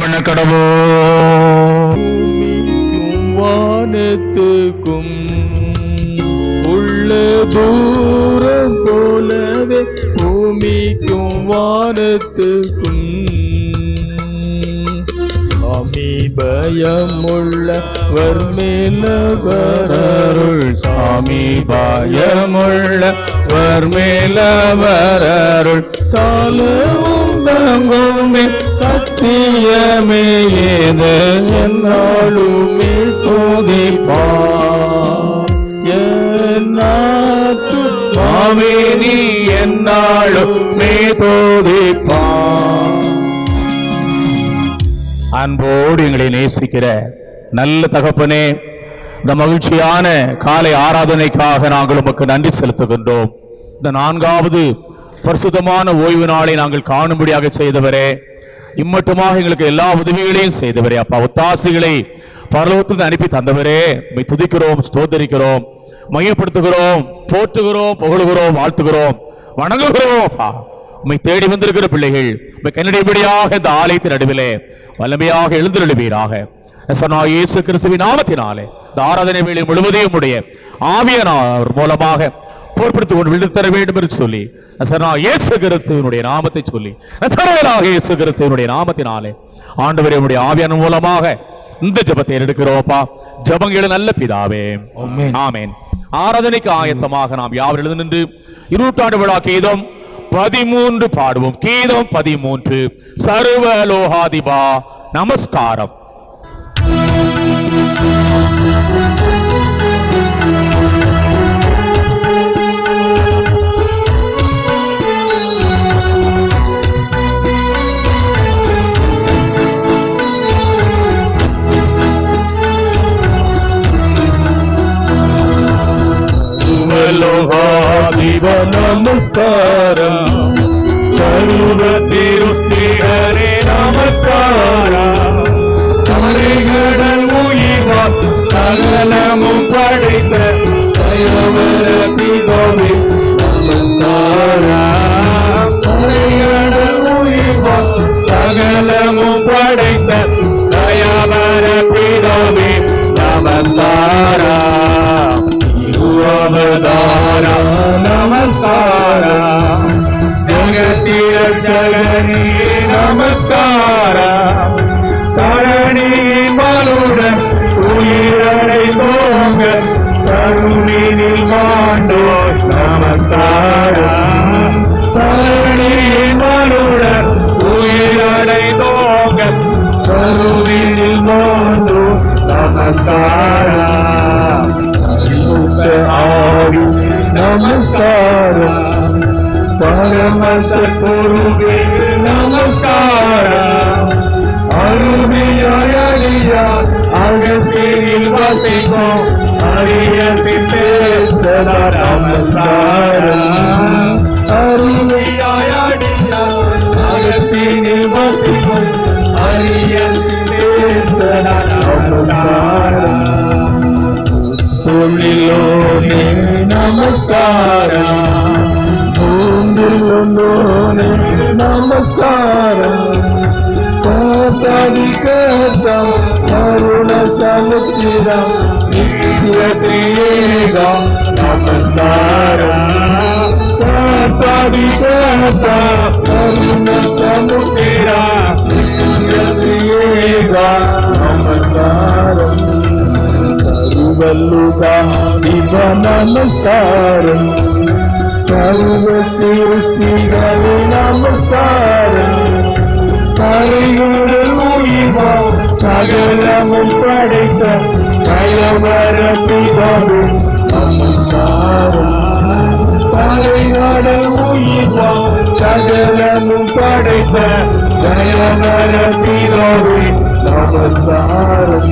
பண்ண கடவோ பூமிக்கும் வானத்துக்கும் உள்ள தூரம் போலவே பூமிக்கும் வானத்துக்கும் சமீபயமுள்ளவர் மேலவரருள் சாமி பயமுள்ளவர் மேலவரருள் சாலவும் தங்குமே சத்தியமே ஏது நாளுமே துதிப்பா என்னாத்து மாமே நீ என்னாலும் மே தோதிப்பான் அன்போடு எங்களை நேசிக்கிற நல்ல தகப்பனே இந்த மகிழ்ச்சியான காலை ஆராதனைக்காக நாங்கள் உமக்கு நன்றி செலுத்துகின்றோம் இந்த நான்காவது பரிசுத்தமான ஓய்வு நாளை நாங்கள் காணும்படியாக செய்தவரே இம்மட்டுமாக எங்களுக்கு எல்லா உதவிகளையும் செய்தவரே அப்பா ஒத்தாசைகளை பரலோகத்தில் அனுப்பி தந்தவரே உம்மை துதிக்கிறோம் ஸ்தோத்தரிக்கிறோம் மையப்படுத்துகிறோம் போற்றுகிறோம் புகழுகிறோம் வாழ்த்துகிறோம் வணங்குகிறோம் அப்பா உம்மை தேடி வந்திருக்கிற பிள்ளைகள் உம்மை கன்னடிபடியாக இந்த ஆலயத்தின் நடுவிலே வல்லமையாக எழுந்தருளுவீராக நசனா இயேசு கிறிஸ்துவின் நாமத்தினாலே இந்த ஆராதனை வேலை முழுவதையும் உடைய ஆவியனார் மூலமாக பொறுப்படுத்திக் கொண்டு விழுத்தர வேண்டும் என்று சொல்லி நசனா இயேசு கிறிஸ்துவினுடைய நாமத்தை சொல்லி நசரேலாக இயேசு கிறிஸ்துவினுடைய நாமத்தினாலே ஆண்டவரே உடைய ஆவியான மூலமாக இந்த ஜெபத்தை எடுக்கிறோப்பா ஜெபங்கள நல்ல பிதாவே ஆமென் ஆராதனைக்கு ஆயத்தமாக நாம் யாவர் எழுந்து நின்று இருநூற்றாண்டு விழா கீதம் பதிமூன்று பாடுவோம் கீதம் பதிமூன்று சர்வலோகாதிபா நமஸ்காரம் സർവലോകാധിപ നമസ്കാരം സർവത്തിരുസ്തിഹരേ നമസ്കാരം കടൽ ഉയർവാൻ സകലമും പடைத்த ദൈവവര പിതാവേ നമസ്കാരം കടൽ ഉയർവാൻ സകലമും പடைத்த ദയാവര പിതാവേ നമസ്കാരം அவதார நமஸ்கார ஜகத்திரட்சகனே நமஸ்கார தரணி மலுடன் உயிரடை போங்க கருணினில் மாண்டோ நமஸ்கார தரணி மலுடன் உயிரடை போங்க கருவினில் மாண்டோ நமஸ்காரம் ஆவி நமஸ்காரம் பரமச குருவே நமஸ்காரம் அருமையா அகத்தில் வசிக்கும் அரியத்தில் பேசதா நமஸ்காரம் அருமையா அகத்தில் வசிக்கும் அரியத்தில் பேசதா நமஸ்காரம் தொழிலோனே நமஸ்காரம் பூந்திலோனே நமஸ்காரம் காத்தாதிகத்தம் கருண சமுத்திரம் நித்யத்ரியேகம் நமஸ்காரம் காத்தாதிகத்தம் கருண சமுத்திரம் நித்யத்ரியேகம் நமஸ்காரம் സർവല്ലുക ഇവ നമസ്കാരം സർവ സൃഷ്ടികളെ നമസ്കാരം കരയുടെ ഉയവ സകലമും പடைத்த കയവര പിതാവ് നമസ്കാരം കരയുടെ ഉയവ സകലമും പடைத்த കയവര പിതാവ് നമസ്കാരം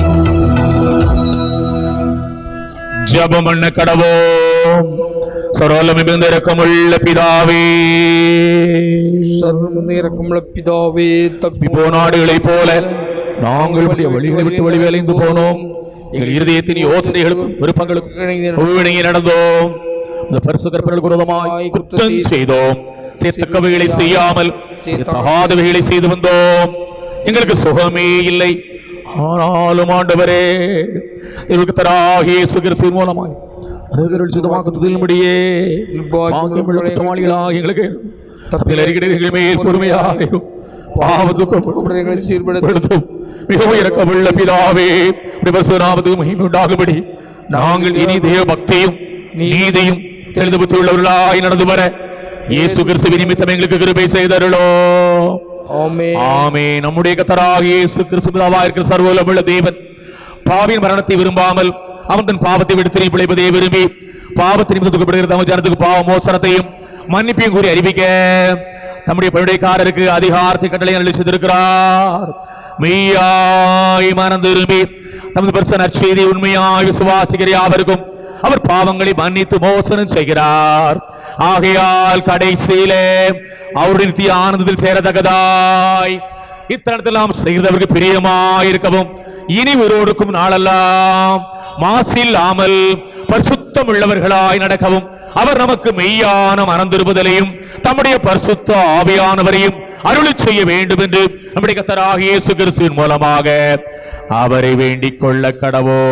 ஜபம் பண்ண கடவோம் சரோலம் மிகுந்த இரக்கமுள்ள பிதாவே சர்வநேரக்கமுள்ள பிதாவே தப்பி இப்போ நாடுகளைப் போல நாங்கள் உடைய வழிகளை விட்டு வழி விளைந்து போனோம் எங்கள் இருதயத்தின் யோசனைகளுக்கும் விருப்பங்களுக்கும் ஒழுங்கிணங்கி நடந்தோம் இந்த பரிசு கற்பனைகளுக்கு விரோதமாய் குற்றம் செய்தோம் சேர்த்தக்கவைகளை செய்யாமல் தகாதவைகளை செய்து வந்தோம் எங்களுக்கு சுகமே இல்லை ஆனாலும் ஆண்டவரே எங்களுக்கு தராகிய இயேசு கிறிஸ்துவின் மூலமாய் அருகருள் சுத்தமாக்கத்தில்படியே பாக்கியமுள்ள குற்றவாளிகளாக எங்களுக்கு தப்பில் அறிகிறீர்கள் மேல் பொறுமையாயும் பாவத்துக்கும் குற்றங்களை சீர்படுத்தும் படுத்தும் மிகவும் இறக்கமுள்ள பிதாவே நாமத்துக்கு மகிமை உண்டாகும்படி நாங்கள் இனி தேவ பக்தியும் நீதியும் தெளிந்து புத்தி உள்ளவர்களாய் நடந்து வர இயேசு கிறிஸ்துவின் நிமித்தம் எங்களுக்கு கிருபை செய்தருளோ ஆமே ஆமே நம்முடைய கத்தராக இயேசு கிறிஸ்து பிதாவாக இருக்கிற சர்வலமுள்ள தேவன் பாவின் மரணத்தை விரும்பாமல் அவன் தன் பாவத்தை விடுத்து பிழைப்பதை விரும்பி பாவத்தை நிமித்தப்படுகிற தமது ஜனத்துக்கு பாவ மோசனத்தையும் மன்னிப்பையும் கூறி அறிவிக்க தம்முடைய பணியுடைக்காரருக்கு அதிகாரத்தை கட்டளை அளித்திருக்கிறார் மெய்யாய் மனம் திரும்பி தமது பரிசு நற்செய்தி உண்மையாய் விசுவாசிக்கிற யாவருக்கும் அவர் பாவங்களை மன்னித்து மோசனம் செய்கிறார் ஆகையால் கடைசியிலே அவருடைய நித்திய ஆனந்தத்தில் சேரத்தக்கதாய் இத்தனத்தில் நாம் செய்தவருக்கு பிரியமாயிருக்கவும் இனி ஒருவருக்கும் நாளெல்லாம் மாசில்லாமல் பரிசுத்தம் உள்ளவர்களாய் நடக்கவும் அவர் நமக்கு மெய்யான மனந்திருப்புதலையும் தம்முடைய பரிசுத்த ஆவியானவரையும் அருளி செய்ய வேண்டும் என்று நம்முடைய கத்தராக இயேசு கிறிஸ்துவின் மூலமாக அவரை வேண்டிக் கொள்ள கடவோ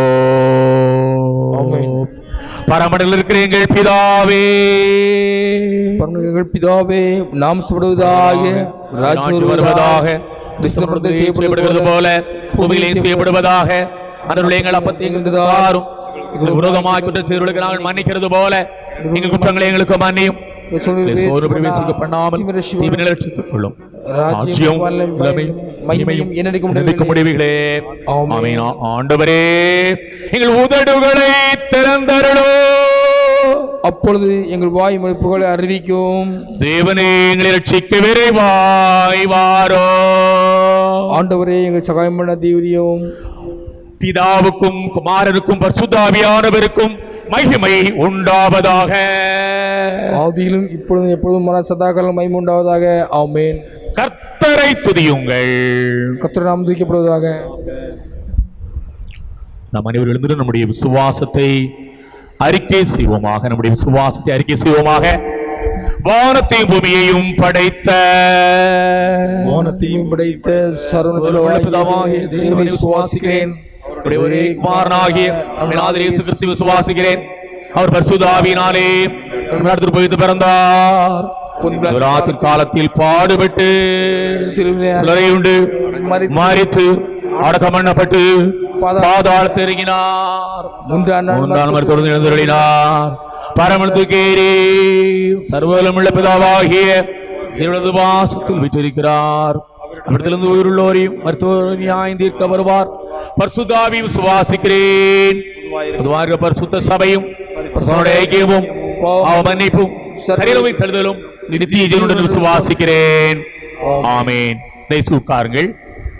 ஆமென். பரமடல் இருக்கிற எங்கள் பிதாவே பரமங்கள் பிதாவே நாம் சுடுவதாக ராஜ்யம் வருவதாக விஸ்வப்படுத்த செய்யப்படுகிறது போல பூமியிலே செய்யப்படுவதாக அன்றைய எங்கள் அப்பத்தை எங்களுக்கு தாரும் எங்களுக்கு விரோதமாக குற்ற செய்தவர்களுக்கு நாங்கள் மன்னிக்கிறது போல எங்கள் குற்றங்களை எங்களுக்கு மன்னியும் சோறு பிரவேசிக்க பண்ணாமல் தீவினை ரட்சித்துக் கொள்ளும் ராஜ்யம் வல்லமையும் மகிமையும் என்னடிக்கும் என்னைக்கும் முடிவுகளே ஆமென். ஆமென். ஆண்டவரே எங்கள் உதடுகளை திறந்தருளோ அப்பொழுது எங்கள் வாய் மொழிப்புகளை அறிவிக்கும் தேவனே எங்களை ரட்சிக்க விரைவாய் வாரோ ஆண்டவரே எங்கள் சகாயம் பண்ண தீவிரியும் பிதாவுக்கும் குமாரனுக்கும் பரிசுத்தாவியானவருக்கும் மகிமை உண்டாவதாக ஆதியிலும் இப்பொழுதும் எப்பொழுதும் மன சதாகாலம் மைமுண்டாவதாக ஆமேன் கர்த்தரை துதியுங்கள் கத்திர நாம் தூக்கப்படுவதாக நம் அனைவரும் எழுந்து நம்முடைய விசுவாசத்தை அறிக்கை செய்வோமாக நம்முடைய விசுவாசத்தை அறிக்கை செய்வோமாக வானத்தையும் பூமியையும் படைத்த வானத்தையும் படைத்த உள்ள பிதாவாகிய தேவனை சரண விசுவாசிக்கிறேன் அவருடைய ஒரே குமாரனாகிய நம்முடைய ஆதரவு இயேசு கிறிஸ்து விசுவாசிக்கிறேன் அவர் பரிசுதாவினாலே நடத்து போய்த்து பிறந்தார் ராத்திரி காலத்தில் பாடுபட்டு சிலுவையிலே சிலரை உண்டு மரித்து, மாறித்து அடக்கம் பண்ணப்பட்டு பாதாளத்தில் இறங்கினார் மூன்றாம் நாள் மூன்றாம் நாள் தொடர்ந்து எழுந்தருளினார் பரமத்துக்கேரி சர்வலமுள்ள பிதாவாகிய இருளது வாசத்தில் விற்றிருக்கிறார் அவரிடத்திலிருந்து உயிருள்ளோரையும் மருத்துவரையும் நியாயம் தீர்க்க வருவார் பரிசுத்தாவி விசுவாசிக்கிறேன் பொதுவாக பரிசுத்த சபையும் பரிசுத்தனுடைய ஐக்கியமும் பாவ மன்னிப்பும் சரீரமை தழுதலும் நித்திய ஜீவனுடன் விசுவாசிக்கிறேன் ஆமேன் தயவுசெய்து உட்காருங்கள்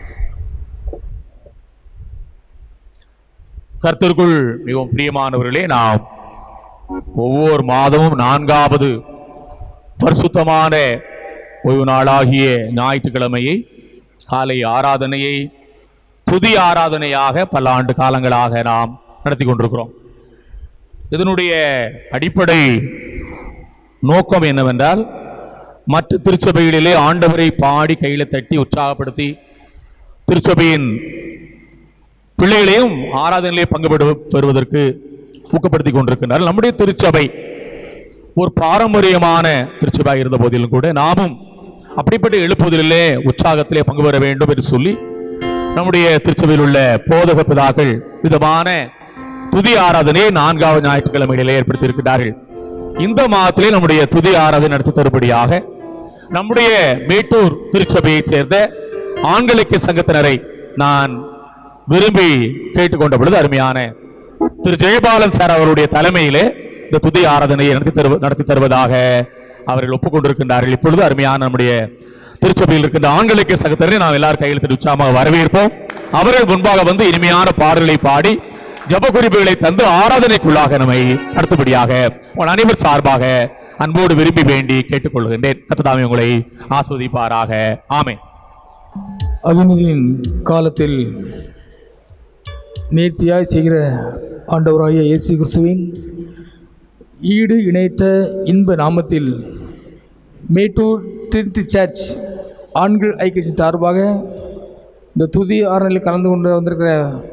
கர்த்தருக்குள் மிகவும் பிரியமானவர்களே நாம் ஒவ்வொரு மாதமும் நான்காவது பரிசுத்தமான ஓய்வு நாளாகிய ஞாயிற்றுக்கிழமையை காலை ஆராதனையை புதிய ஆராதனையாக பல ஆண்டு காலங்களாக நாம் நடத்தி கொண்டிருக்கிறோம் இதனுடைய அடிப்படை நோக்கம் என்னவென்றால் மற்ற திருச்சபைகளிலே ஆண்டவரை பாடி கையில தட்டி உற்சாகப்படுத்தி திருச்சபையின் பிள்ளைகளையும் ஆராதனையிலே பங்கு பெறு- பெறுவதற்கு ஊக்கப்படுத்திக் கொண்டிருக்கிறார் நம்முடைய திருச்சபை ஒரு பாரம்பரியமான திருச்சபையாக இருந்த போதிலும் கூட நாமும் அப்படிப்பட்ட எழுப்புதலிலே உற்சாகத்திலே பங்கு பெற வேண்டும் என்று சொல்லி நம்முடைய திருச்சபையில் உள்ள போதக பிதாக்கள் விதமான துதி ஆராதனையை நான்காவது ஞாயிற்றுக்கிழமைகளிலே ஏற்படுத்தி இருக்கிறார்கள் இந்த மாதத்திலே நம்முடைய துதி ஆராதனை நடத்தி தரும்படியாக நம்முடைய மேட்டூர் திருச்சபையைச் சேர்ந்த ஆண்களுக்கு சங்கத்தினரை நான் விரும்பி கேட்டுக்கொண்ட பொழுது அருமையான திரு ஜெயபாலன் சார் அவருடைய தலைமையிலே இந்த துதி ஆராதனையை நடத்தி தருவ நடத்தி தருவதாக அவர்கள் ஒப்புக்கொண்டிருக்கின்றார்கள் இப்பொழுது அருமையான நம்முடைய திருச்சபையில் இருக்கின்ற ஆண்களுக்கு சகத்தரை நாம் எல்லாரும் கையெழுத்து உற்சாகமாக வரவேற்போம் அவர்கள் முன்பாக வந்து இனிமையான பாடல்களை பாடி ஜப குறிப்புகளை தந்து ஆராதனைக்குள்ளாக நம்மை அடுத்தபடியாக உங்கள் அனைவர் சார்பாக அன்போடு விரும்பி வேண்டி கேட்டுக்கொள்கின்றேன் கத்ததாமே உங்களை ஆஸ்வதிப்பாராக ஆமென் அபிமுகின் காலத்தில் நேர்த்தியாய் செய்கிற ஆண்டவராகிய இயேசு கிறிஸ்துவின் ஈடு இணைத்த இன்ப நாமத்தில் மேட்டூர் ட்ரினிட்டி சர்ச் ஆண்கள் ஐக்கியத்தின் சார்பாக இந்த துதி ஆரணில் கலந்து கொண்டு வந்திருக்கிற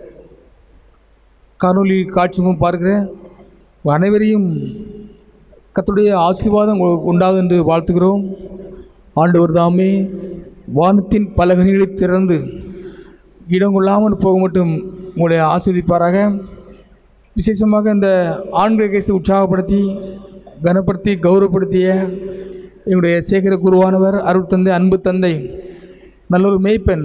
காணொலி காட்சியும் பார்க்கிற உங்கள் அனைவரையும் கர்த்தருடைய ஆசீர்வாதம் உங்களுக்கு உண்டாகும் என்று வாழ்த்துகிறோம் ஆண்டவர் தாமே வானத்தின் பலகனிகளை திறந்து இடம் கொள்ளாமல் போக மட்டும் உங்களை ஆஸ்வதிப்பாராக விசேஷமாக இந்த ஆண்களை கேசத்தை உற்சாகப்படுத்தி கனப்படுத்தி கௌரவப்படுத்திய எங்களுடைய சேகர குருவானவர் அருள் தந்தை அன்பு தந்தை நல்லொரு மேய்ப்பெண்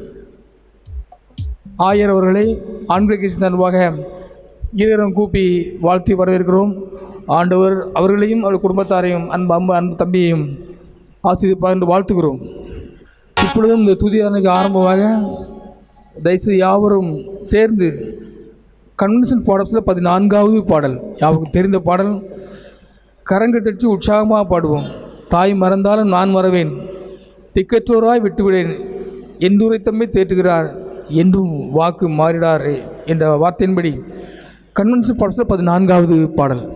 ஆயர் அவர்களை ஆண்கள் கேசி சார்பாக இருவரும் கூப்பி வாழ்த்தி வரவேற்கிறோம் ஆண்டவர் அவர்களையும் அவருடைய குடும்பத்தாரையும் அன்பு அன்பு அன்பு தம்பியையும் ஆசீர்வதிப்பார் என்று வாழ்த்துகிறோம் இப்பொழுதும் இந்த துதியாரனுக்கு ஆரம்பமாக தயவுசெய்து யாவரும் சேர்ந்து கன்வென்ஷன் பாடத்தில் பதினான்காவது பாடல் யாவுக்கு தெரிந்த பாடல் கரங்கள் தட்டி உற்சாகமாக பாடுவோம் தாய் மறந்தாலும் நான் மறவேன் திக்கற்றோராய் விட்டுவிடேன் என்றுரைத்தம்மை தேற்றுகிறார் என்றும் வாக்கு மாறிடார் என்ற வார்த்தையின்படி கன்வென்ஷன் பாடத்தில் பதினான்காவது பாடல்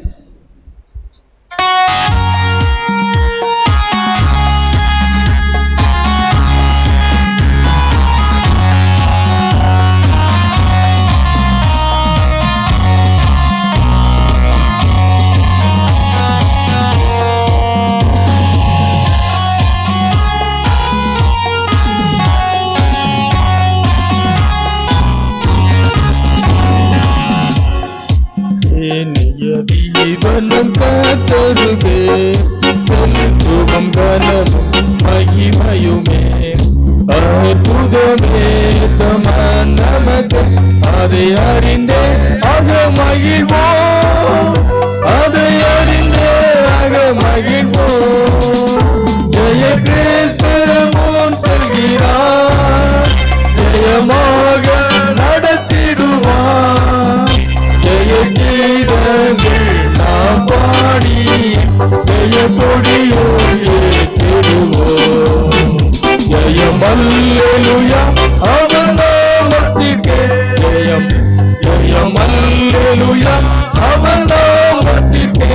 ஜீவனம் காத்தருகே செல்வம் கனமும் மகிமையுமே அற்புதமே தமன் நமக்கு அதை அறிந்தே அக மகிழ்வோம் அதை அறிந்தே அக மகிழ்வோம் ஜெய கிறிஸ்து முன் செல்கிறார் ஜெயமாக நடத்திடுவார் ஜெய கீதங்கள் நாம் பாடி ஜெய கொடியோம் ஏற்றிடுவோம் ஜெயம் அல்லேலூயா அவன் நாமத்திற்கே ஜெயம் ஜெயம் அல்லேலூயா அவன் நாமத்திற்கே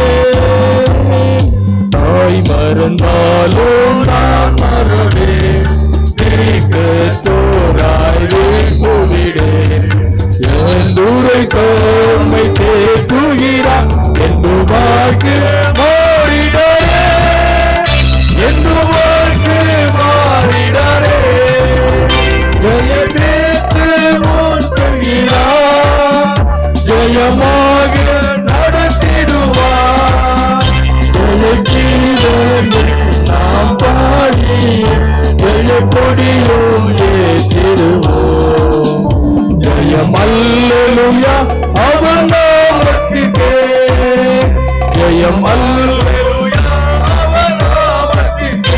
தாய் மறந்தாலும் நான் மறவேன் தீர்க்கத்தோராய் போவிடேன் எந்தூரை தோமை தேற்றுகிறார் என்று வாக்கு மாறிடரே என்று வாக்கு மாறிடரே ஜெய கிறிஸ்து முன் செல்கிறார் ஜெயமாக நடத்திடுவார் ஜெய கீதங்கள் நாம் பாடி ஜெய கொடியும் ஏற்றிடுவோம் ஜெயம் அல்லேலூயா அவன் நாமத்திற்கே ஜெயம் அல்லேலூயா அவன் நாமத்திற்கே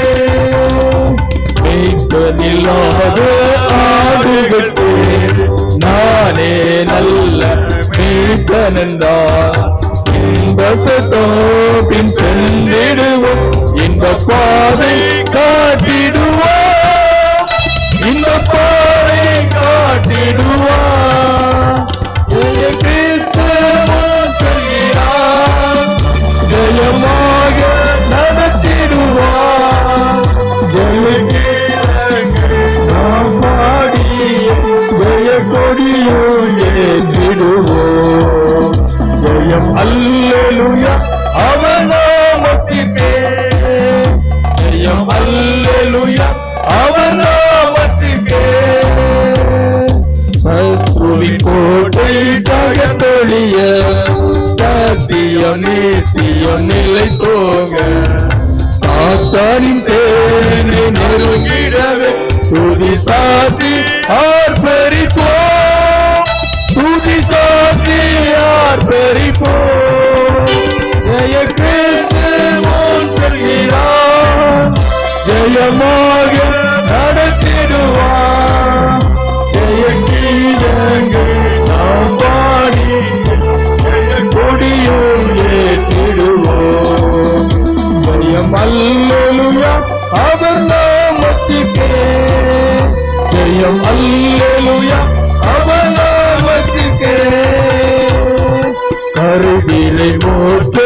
மேய்ப்பதில்லாத ஆடுகட்டே நானே நல்ல மேய்ப்பனந்தான் இன்பசத்தோ பின் சென்றிடுவோம் இன்ப பாதை காட்டிடுவோம் இந்த பாதை காட்டிடுவார் ஜெய கிறிஸ்து முன் செல்கிறார் ஜெயமாக நடத்திடுவார் ஜெய கீதங்கள் நாம் பாடி ஜெய கொடியும் ஏற்றிடுவோம் ஜெயம் அல்லேலூயா அவன் நாமத்திற்கே ஜெயம் அல்லேலூயா அவன் நாமத்திற்கே சத்ருவின் கோட்டை தகத்தொழிய சத்தியம் நீத்தியம் நிலை போக சாத்தானின் சேனை நெருங்கிடவே துதி சாத்தி ஆர்ப்பரிப்போம் துதி சாத்தி ஆர்ப்பரிப்போம் ஜெய கிறிஸ்து முன் செல்கிறார் ஜெயமாக நடத்திடுவார் ஜெய கீதங்கள் நாம் பாடி ஜெய கொடியும் ஏற்றிடுவோம் ஜெயம் அல்லேலூயா அவர் நாமத்திற்கே ஜெயம் அல்லேலூயா அவர் நாமத்திற்கே கருவிலை மோட்டோ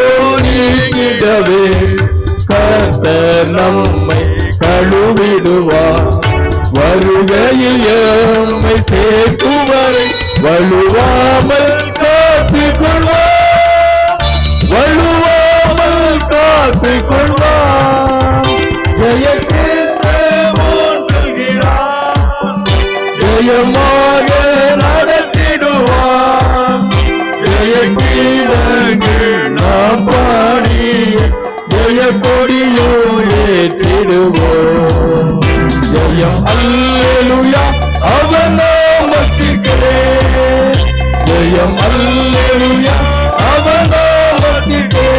நீக்கிடவே கர்த்தர் நம்மை கழுவிடுவார் வருகையில் எம்மை சேர்க்கும் வரை வலுவாமல் காத்துக் கொள்வார் வலுவாமல் காத்துக் கொள்வார் ஜெய கிறிஸ்தவோன் சொல்கிறார் ஜெயமாக நடத்திடுவார் ஜெய கீழங்கள் நாம் பாடி ஜெய கொடியோ ஏற்றிடுவோம் ஜெயம் அல்லேலுயா அவன் நாமத்திற்கே ஜெயம் அல்லேலுயா அவன் நாமத்திற்கே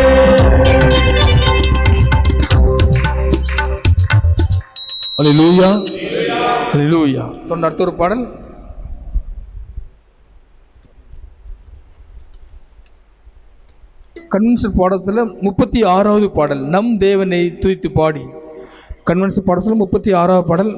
அல்லேலூயா அல்லேலூயா தொடர்ந்து அடுத்த ஒரு பாடல் கன்வென்ஷன் பாடத்தில் முப்பத்தி ஆறாவது பாடல் நம் தேவனை துதித்து பாடி கன்வென்ஷன் பாடத்தில் முப்பத்தி ஆறாவது பாடல்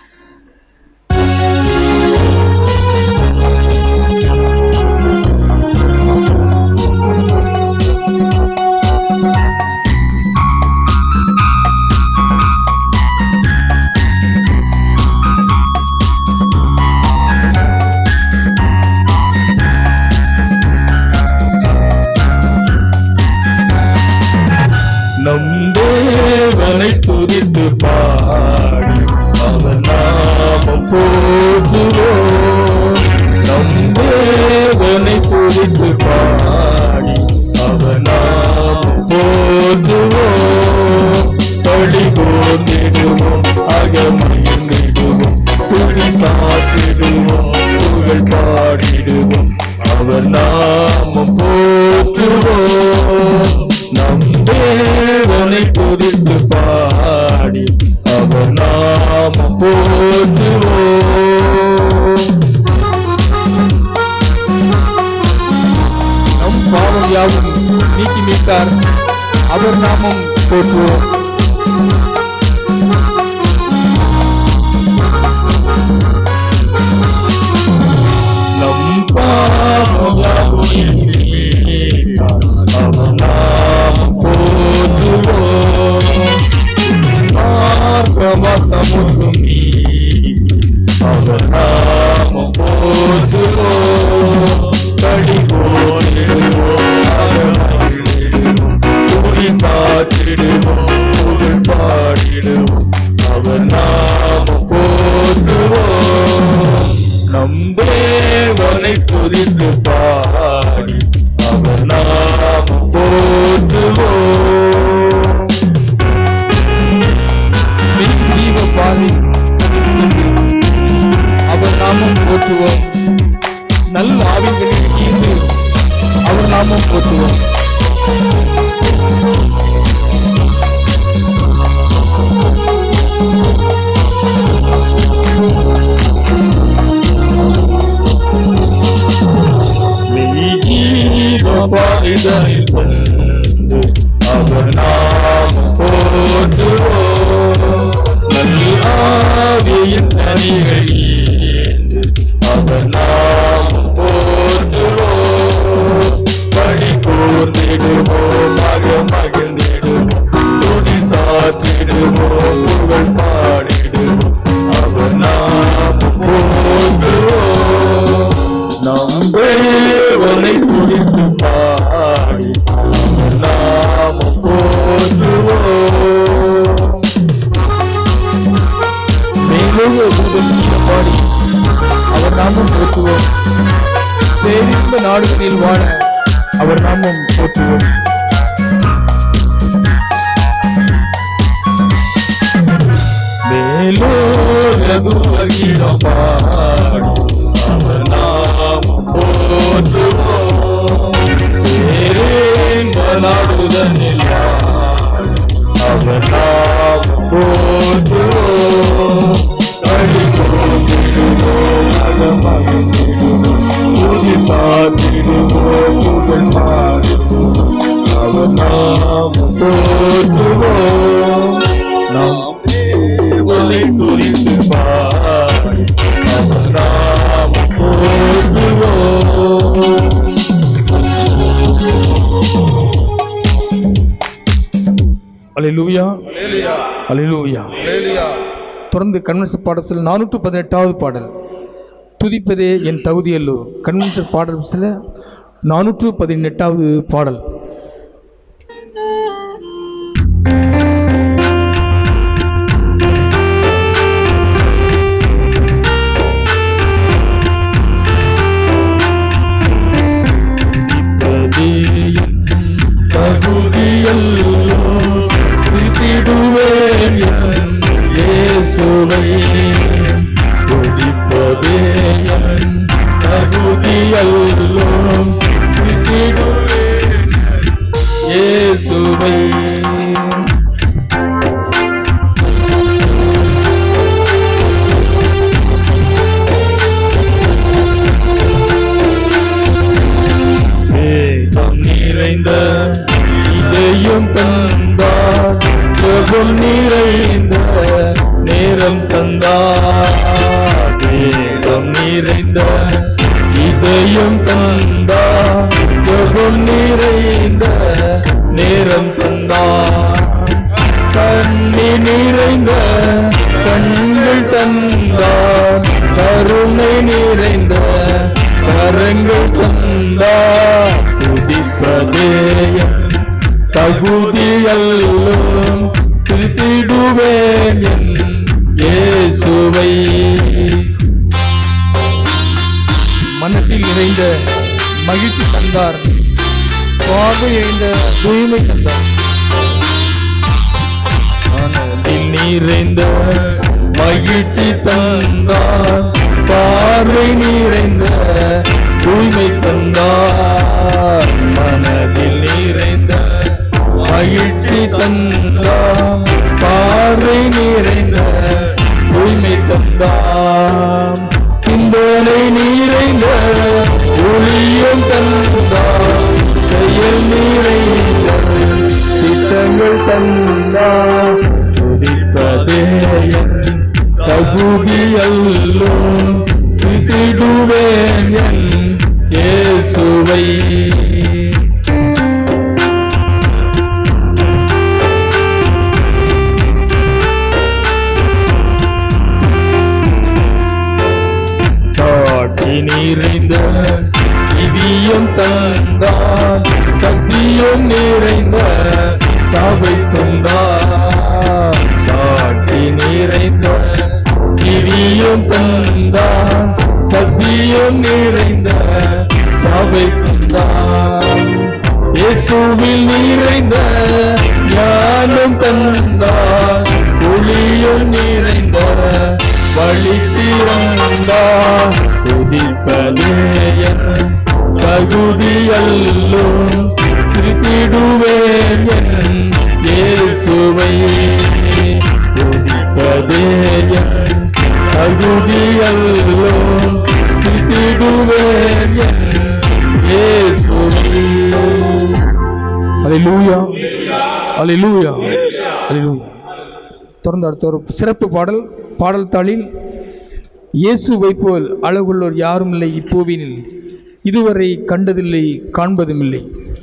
நம் தேவனை துதித்து பாடி அவன் நாமம் போற்றுவோம் நம் தேவனை துதித்து பாடி அவன் நாமம் போற்றுவோம் படி போர்ந்திடுவோம் அகமகிழ்ந்திடுவோம் துணி சாத்திடுவோம் புகழ் பாடிடுவோம் அவர் நாமம் போற்றுவோம் நம் தேவனை துதித்து பாடி அவர் நாமம் போற்றுவோம் நம் பாவம் யாவும் நீக்கி மீட்டார் அவர் நாமம் போற்றுவோம் நம் பாவம் யாவும் நீக்கினார். அவர் நாமம் போற்றுவோம் மார்க்கமசமுற்றும் நீக்கி அவர் நாமம் போற்றுவோம் கடி போற்றிடுவோம் அகமகிழ்ந்திடுவோம் துணி சாத்திடுவோம் புகழ் பாடிடுவோம் அவர் நாமம் போற்றுவோம் நம் தேவனை துதித்து பாடி அவர் நாமம் போற்றுவோம் ஜீவ பாதை அவர் நாமம் போற்றுவோம் நல்ல ஆவிகளில் ஈர்ந்து அவர் நாமம் போற்றுவோம் பாரிதனில் சென்று அவர் நாமம் போற்றுவோம் நல்லாவியின் தனிகள் ஈந்து அவர் நாமம் போற்றுவோம் படி போர்த்திடுவோம் மக மகிழ்ந்திடுவோம் துணி சாத்திடுவோம் புகழ் பாடிடுவோம் அவர் நாமம் போற்றுவோம் நம் தேவனை துதித்து பாடி அவர் நாமம் போற்றுவோம் மேலும் முதல் கீழே பாடி அவர் நாமம் போற்றுவோம் பேரின்ப நாடுகளில் வாழ அவர் நாமம் போற்றுவோம் மேலோரகுலகிடம் பாடி அவர் நாமம் போற்றுவோம் பேரின்ப நாடுதனில் வாழ அவர் நாமம் போற்றுவோம் கடி போற்றிடுவோம் அகமகிழ்ந்திடுவோம் துதி பார்த்திடுவோம் புகழ் பாடிடுவோம் அவர் நாமம் போற்றுவோம் நாம் தேவனை குறித்து பாடி அவர் நாமம் போற்றுவோம் அல்லேலூயா அல்லேலூயா தொடர்ந்து கன்வென்ஷன் பாடத்தில் நானூற்று பதினெட்டாவது பாடல் துதிப்பதே என் தகுதியல்லோ கன்வென்ஷன் பாடல் நானூற்று பதினெட்டாவது பாடல் தகுதியல்லோ துதித்திடுவேன் என் இயேசுவை துதிப்பதே என் தகுதியல்லோ துதித்திடுவேன் இயேசுவை வேகம் நிறைந்த இதயம் தந்தார் ஜெபம் நிறைந்த நேரம் தந்தார் வேகம் நிறைந்த இதயம் தந்தார் ஜெபம் நிறைந்த நேரம் தந்தார் கண்ணி நிறைந்த கண்கள் தந்தார் கருணை நிறைந்த கரங்கள் தந்தார் துதிப்பதே என் தகுதியல்லும் திருத்திடுவேன் என் இயேசுவை மனத்தில் நிறைந்த மகிழ்ச்சி தந்தார் பார்வை நிறைந்த தூய்மை தந்தார் மனதில் நிறைந்த மகிழ்ச்சி தந்தார் பார்வை நிறைந்த தூய்மை தந்தார் மனதில் நிறைந்த மகிழ்ச்சி தந்தார் பார்வை நிறைந்த தூய்மை தந்தார் சிந்தனை நிறைந்த ஒளியும் தந்தார் செயல் நிறைந்த சித்தங்கள் தந்தா துதிப்பதே என் தகுதியல்லோ துதிடுவேன் என் இயேசுவை சாட்சி நிறைந்த இதயம் தந்தான் சத்தியம் நிறைந்த சபை தந்தான் சாட்சி நிறைந்த இதயம் தந்தான் சத்தியம் நிறைந்த சபை தந்தான் இயேசுவில் நிறைந்த ஞானம் தந்தான் ஒளியும் நிறைந்த வழி திறந்தா துதிப்பதே என் தகுதியல்லும் திருத்திடுவேன் என் இயேசுவை துதிப்பதே என் தகுதியல்லும் திருத்திடுவேன் என் இயேசுவை அல்லேலூயா அல்லேலூயா அல்லேலூயா தொடர்ந்து அடுத்த ஒரு சிறப்பு பாடல் பாடல் தாளில் இயேசுவை போல் அழகுள்ளோர் யாரும் இல்லை இப்பூவினில் இதுவரை கண்டதில்லை காண்பதும் இல்லை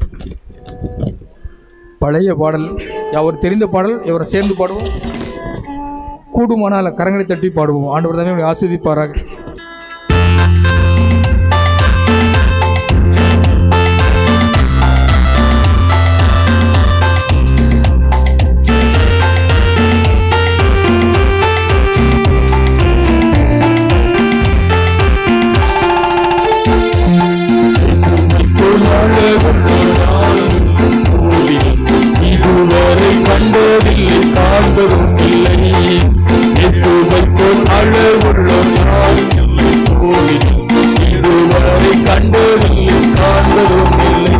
பழைய பாடல் அவர் தெரிந்த பாடல் இவரை சேர்ந்து பாடுவோம் கூடுமானால் கரங்களை தட்டி பாடுவோம் ஆண்டவர் தாமே உங்களை ஆஸ்வதிப்பாராக இதுவரை கண்டதில்லை காண்பதும் இல்லை இயேசுவை போல் அழகுள்ள யாரும் இல்லை கோவில் இதுவரை கண்டதில்லை காண்பதும் இல்லை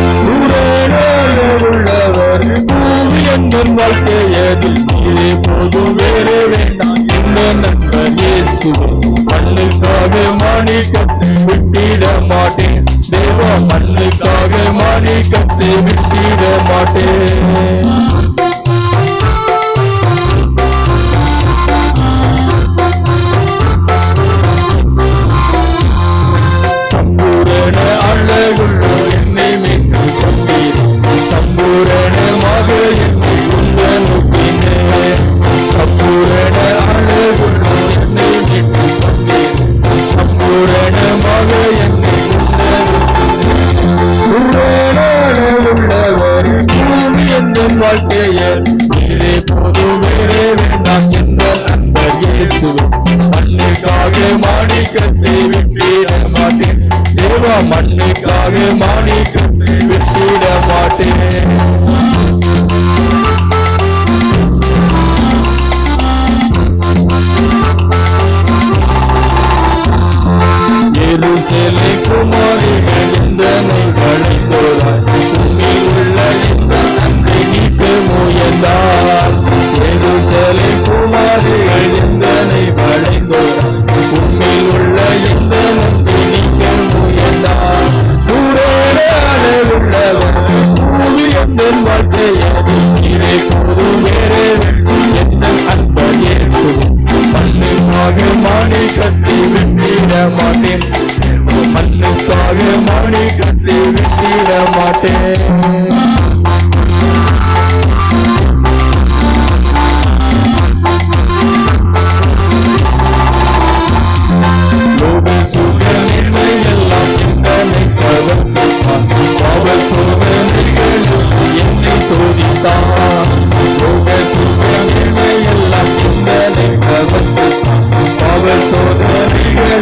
உள்ளவர் பூமி என்பன் வாழ்க்கையதில் நீரே போதும் வேறே வேண்டாம் இந்த நண்பன் இயேசுவை மண்ணுக்காக மாணிக்கத்தை விட்டிட மாட்டேன் தேவா மண்ணுக்காக மாணிக்கத்தை விட்டிட மாட்டேன் சம்பூரண அழகுள்ள என்னை மீட்டு கொண்டீர் சம்பூரணமாக என்னை உந்த நோக்கினே சம்பூரண அழகுள்ள நீரே போதும் வேறே வேண்டாம் என்ற நண்பர் இயேசுவே மண்ணுக்காக மாணிக்கத்தை விட்டிட மாட்டேன் தேவா மண்ணுக்காக மாணிக்கத்தை விட்டிட மாட்டேன் எருசலே குமாரிகள் இந்தனை வளைந்தோரார் உண்மையில் உள்ள இந்த நன்மை நீக்க முயன்றார் எருசலே குமாரிகள் இந்தனை வளைந்தோரார் உண்மையில் உள்ள இந்த நன்மை நீக்க முயன்றார் தூரேடான உள்ளவர் பூமி எந்தன் வாழ்க்கையாது நீரே போதும் வேறே எந்த அன்பர் இயேசு மண்ணுக்காக மாடி கட்டி விட்டிட மாட்டேன் மண்ணுக்காக மாடி கட்டி விட்டிட மாட்டேன் லோக சுகமின்மை எல்லாம் சிந்தனை கவர்ந்தார் பாவ சோதனைகள் என்னை சோதித்தார் லோக சுகமின்மை எல்லாம் சிந்தனை கவர்ந்தார் பாவ சோதனைகள்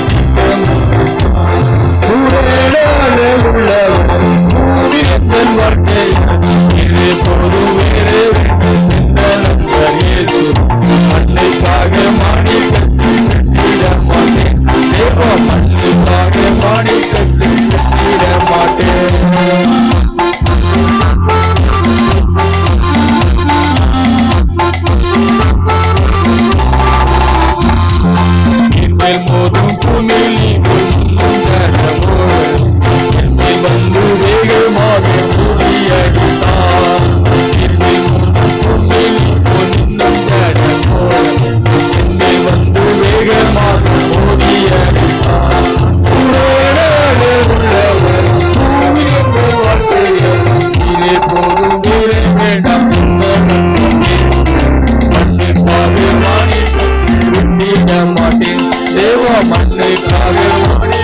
சூழலாக உள்ளவர் பூமியத்தன் வாழ்க்கை இது பொது வேறு மண்ணுக்காக மாடி கட்டி விட்டிட மாட்டேன் தேவ மண்ணுக்காக மாடி கட்டி விட்டிட மாட்டேன் என்மேல் மோதும் பூமியில் நீ கொஞ்சம் கனவோடு என்மேல் வந்து வேகமாக மூடியடித்தார் என்மேல் மோதும் பூமியில் நீ கொஞ்சம் கனவோடு என்மேல் வந்து வேகமாக மூடியடித்தார் உன்னோடாக உள்ளவர் பூமி எங்கள் வாழ்க்கையில் இதே போதும் வேறு வேண்டாம் மண்ணுக்காக மாறி விட்டிட மாட்டேன் தேவா மண்ணுக்காக மாறி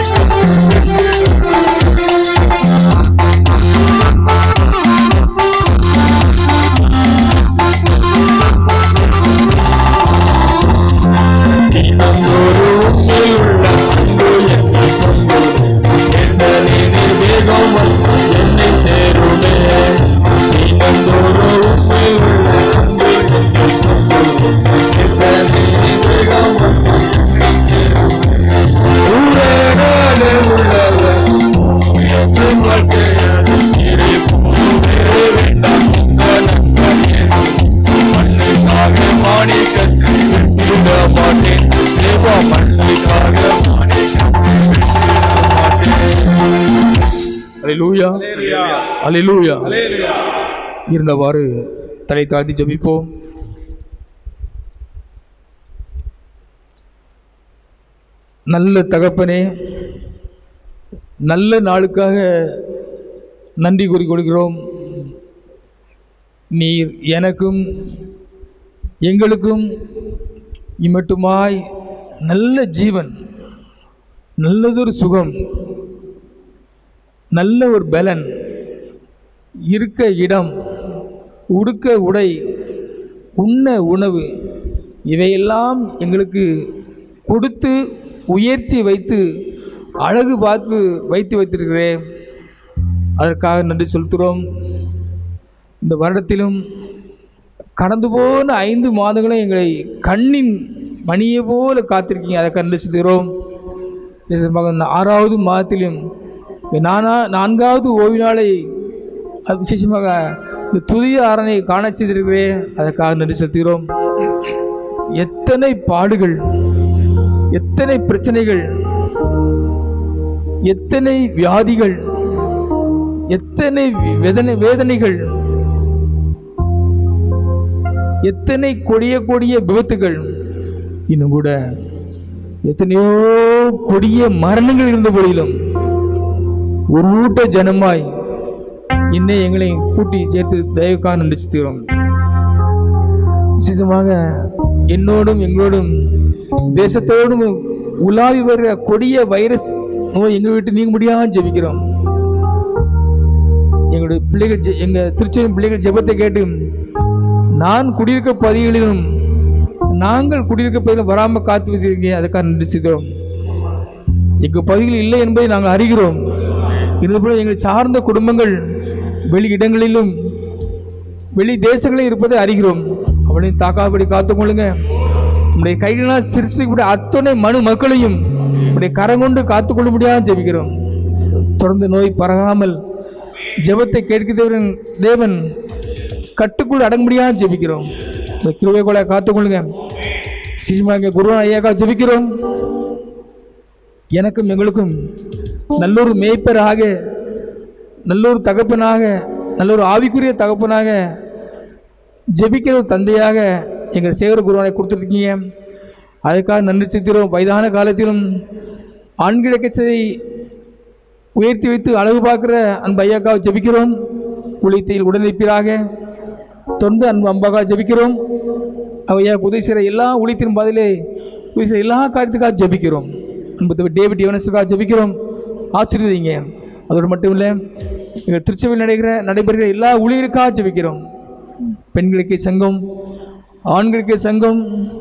தினந்தோறு உண்மையில் உள்ள அன்பு என்னை கொண்டு எந்தனின் வேகம் வந்து என்னை சேருமே தினந்தோறு உண்மையில் உள்ள அன்பு என்னை கொண்டு எந்தனின் வேகம் வந்து என்னை சேருமே உலகான உள்ளவர் என் வாழ்க்கையாது நீரே போதுமே வேண்டாம் உங்கள் நண்பனே மண்ணுக்காக மாடி கட்டி விட்டிட மாட்டேன் தேவா மண்ணுக்காக மாடி கட்டி விட்டிட மாட்டேன் அலிலூயா அலிலூயா இருந்தவாறு தலை தாழ்த்தி ஜெபிப்போம் நல்ல தகப்பனே நல்ல நாளுக்காக நன்றி கூறி கொடுக்கிறோம் நீர் எனக்கும் எங்களுக்கும் இம்மட்டுமாய் நல்ல ஜீவன் நல்லதொரு சுகம் நல்ல ஒரு பலன் இருக்க இடம் உடுக்க உடை உண்ண உணவு இவையெல்லாம் எங்களுக்கு கொடுத்து உயர்த்தி வைத்து அழகு பார்த்து வைத்து வைத்திருக்கிறேன் அதற்காக நன்றி செலுத்துகிறோம் இந்த வருடத்திலும் கடந்து போன ஐந்து மாதங்களும் எங்களை கண்ணின் மணியை போல காத்திருக்கீங்க அதை கண்டு செலுத்துகிறோம் விசேஷமாக இந்த ஆறாவது மாதத்திலும் இந்த நானா நான்காவது ஓய்வு நாளை அது விசேஷமாக இந்த துதிய ஆரணை காண செய்திருக்கிறேன் அதற்காக நன்றி செலுத்துகிறோம் எத்தனை பாடுகள் எத்தனை பிரச்சனைகள் எத்தனை வியாதிகள் எத்தனை வேதனை வேதனைகள் எத்தனை கொடிய கொடிய விபத்துகள் இன்னும் கூட எத்தனையோ கொடிய மரணங்கள் இருந்த போதிலும் ஒரு ஊட்ட ஜனமாய் இன்னை எங்களை கூட்டி சேர்த்து தயவுக்காக நன்றி செலுத்துகிறோம் விசேஷமாக என்னோடும் எங்களோடும் தேசத்தோடும் உலாவி வருகிற கொடிய வைரஸ் நோய் எங்களை விட்டு நீங்க முடியாமல் ஜெபிக்கிறோம் எங்களுடைய பிள்ளைகள் ஜெ- எங்க திருச்சியின் பிள்ளைகள் ஜெபத்தை கேட்டு நான் குடியிருக்க பகுதிகளிலும் நாங்கள் குடியிருக்க பகுதியில் வராமல் காத்து வைத்திருக்கீங்க அதுக்காக நன்றி செய்கிறோம் எங்கள் பகுதியில் இல்லை என்பதை நாங்கள் அறிகிறோம் இதுபோல எங்களை சார்ந்த குடும்பங்கள் வெளி இடங்களிலும் வெளி தேசங்களில் இருப்பதை அறிகிறோம் அவளையும் தாக்காபடி காத்துக்கொள்ளுங்க உங்களுடைய கைகளால் சிரிச்சுக்கூடிய அத்தனை மனு மக்களையும் உங்களுடைய கரங்கொண்டு காத்துக்கொள்ள முடியாது ஜெபிக்கிறோம் தொடர்ந்து நோய் பரகாமல் ஜெபத்தை கேட்கிறவன் தேவன் கட்டுக்குள் அடங்க முடியாது ஜெபிக்கிறோம் இந்த கிருவை கூட காத்துக்கொள்ளுங்க சிசுமாங்க குருவன் ஐயாக்கா ஜெபிக்கிறோம் எனக்கும் எங்களுக்கும் நல்லொரு மேய்ப்பராக நல்லொரு தகப்பனாக நல்லொரு ஆவிக்குரிய தகப்பனாக ஜெபிக்கிற ஒரு தந்தையாக எங்கள் சேகர குருவனை கொடுத்துருக்கீங்க அதுக்காக நன்றி செலுத்துகிறோம் வயதான காலத்திலும் ஆண்கள் கச்சதை உயர்த்தி வைத்து அழகு பார்க்குற அன்பு ஐயாக்காவை ஜெபிக்கிறோம் உழைத்தையில் உடனிருப்பீராக தொண்டு அன்பு அம்பாக்கா ஜெபிக்கிறோம் ஐயா உதவி செய்கிற எல்லா உழைத்தின் பதிலே உதவி செய்கிற எல்லா காரியத்துக்காக ஜெபிக்கிறோம் அன்பு தம்பி டேவிட் யுவனஸுக்காக ஜெபிக்கிறோம் ஆசீர்வதிங்க அதோடு மட்டும் இல்லை எங்கள் திருச்சபையில் நடைகிற நடைபெறுகிற எல்லா ஊழியர்களுக்காக ஜெபிக்கிறோம் பெண்களுக்கு சங்கம் ஆண்களுக்கு சங்கம்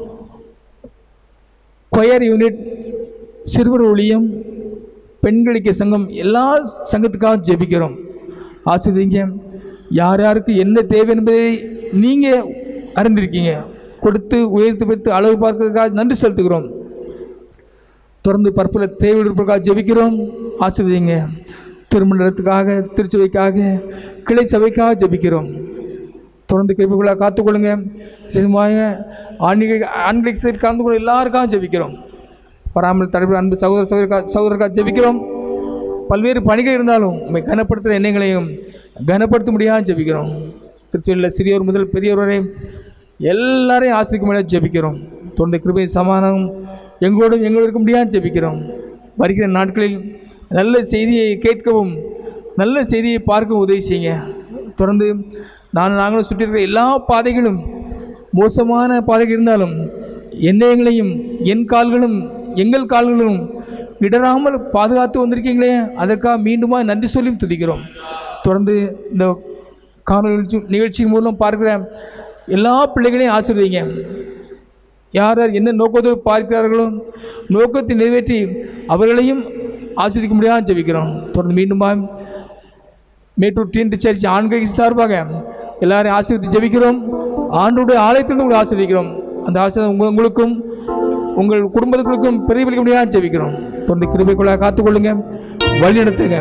கொயர் யூனிட் சிறுவர் ஊழியம் பெண்களுக்கு சங்கம் எல்லா சங்கத்துக்காக ஜெபிக்கிறோம் ஆசிரியங்க யார் யாருக்கு என்ன தேவை என்பதை நீங்கள் அறிந்திருக்கீங்க கொடுத்து உயர்த்து வைத்து அளவு பார்க்கறதுக்காக நன்றி செலுத்துகிறோம் தொடர்ந்து பற்பல தேவை இருப்பதற்காக ஜெபிக்கிறோம் ஆசிரியங்க திருமணத்துக்காக திருச்சபைக்காக கிளை சபைக்காக ஜெபிக்கிறோம் தொடர்ந்து கிருப்புகளாக காத்துக்கொள்ளுங்க விசேஷமாக ஆன்மீக ஆன்மீக சைடு கலந்து கொள்ள எல்லாருக்காக ஜெபிக்கிறோம் வராமல் தடைபெற அன்பு சகோதர சகோதரக்கா சகோதரக்காக ஜெபிக்கிறோம் பல்வேறு பணிகள் இருந்தாலும் உண்மை கனப்படுத்துகிற எண்ணங்களையும் கனப்படுத்த முடியாமல் ஜெபிக்கிறோம் திருச்சியில் சிறியோர் முதல் பெரியவர் வரை எல்லாரையும் ஆசிரிக்க முடியாது ஜெபிக்கிறோம் தொடர்ந்து கிருபை சமானம் எங்களோடும் எங்களோடு இருக்க முடியாது ஜெபிக்கிறோம் வருகிற நாட்களில் நல்ல செய்தியை கேட்கவும் நல்ல செய்தியை பார்க்கவும் உதவி செய்யுங்க தொடர்ந்து நான் நாங்களும் சுற்றி இருக்கிற எல்லா பாதைகளும் மோசமான பாதைகள் இருந்தாலும் எண்ணெயங்களையும் என் கால்களும் எங்கள் கால்களும் இடராமல் பாதுகாத்து வந்திருக்கீங்களே அதற்காக மீண்டுமா நன்றி சொல்லியும் துதிக்கிறோம் தொடர்ந்து இந்த காணொலி நிகழ்ச்சி நிகழ்ச்சியின் மூலம் பார்க்கிற எல்லா பிள்ளைகளையும் ஆசீர்வதிங்க யார் யார் என்ன நோக்கத்தோடு பார்க்கிறார்களோ நோக்கத்தை நிறைவேற்றி அவர்களையும் ஆசிரிக்க முடியாமல் ஜெபிக்கிறோம் தொடர்ந்து மீண்டுமா மேட்டூர் டீன் சர்ச் ஆண்களுக்கு சார்பாக எல்லாரையும் ஆசீர்வதித்து ஜெபிக்கிறோம் ஆண்டுடைய ஆலயத்திலிருந்து உங்களை ஆசீர்வதிக்கிறோம் அந்த ஆசீர்வாதம் உங்க- உங்களுக்கும் உங்கள் குடும்பத்துக்கும் பிரதிபலிக்க முடியாது ஜெபிக்கிறோம் தொடர்ந்து கிருபைக்குள்ளாக காத்துக்கொள்ளுங்க வழி நடத்துங்க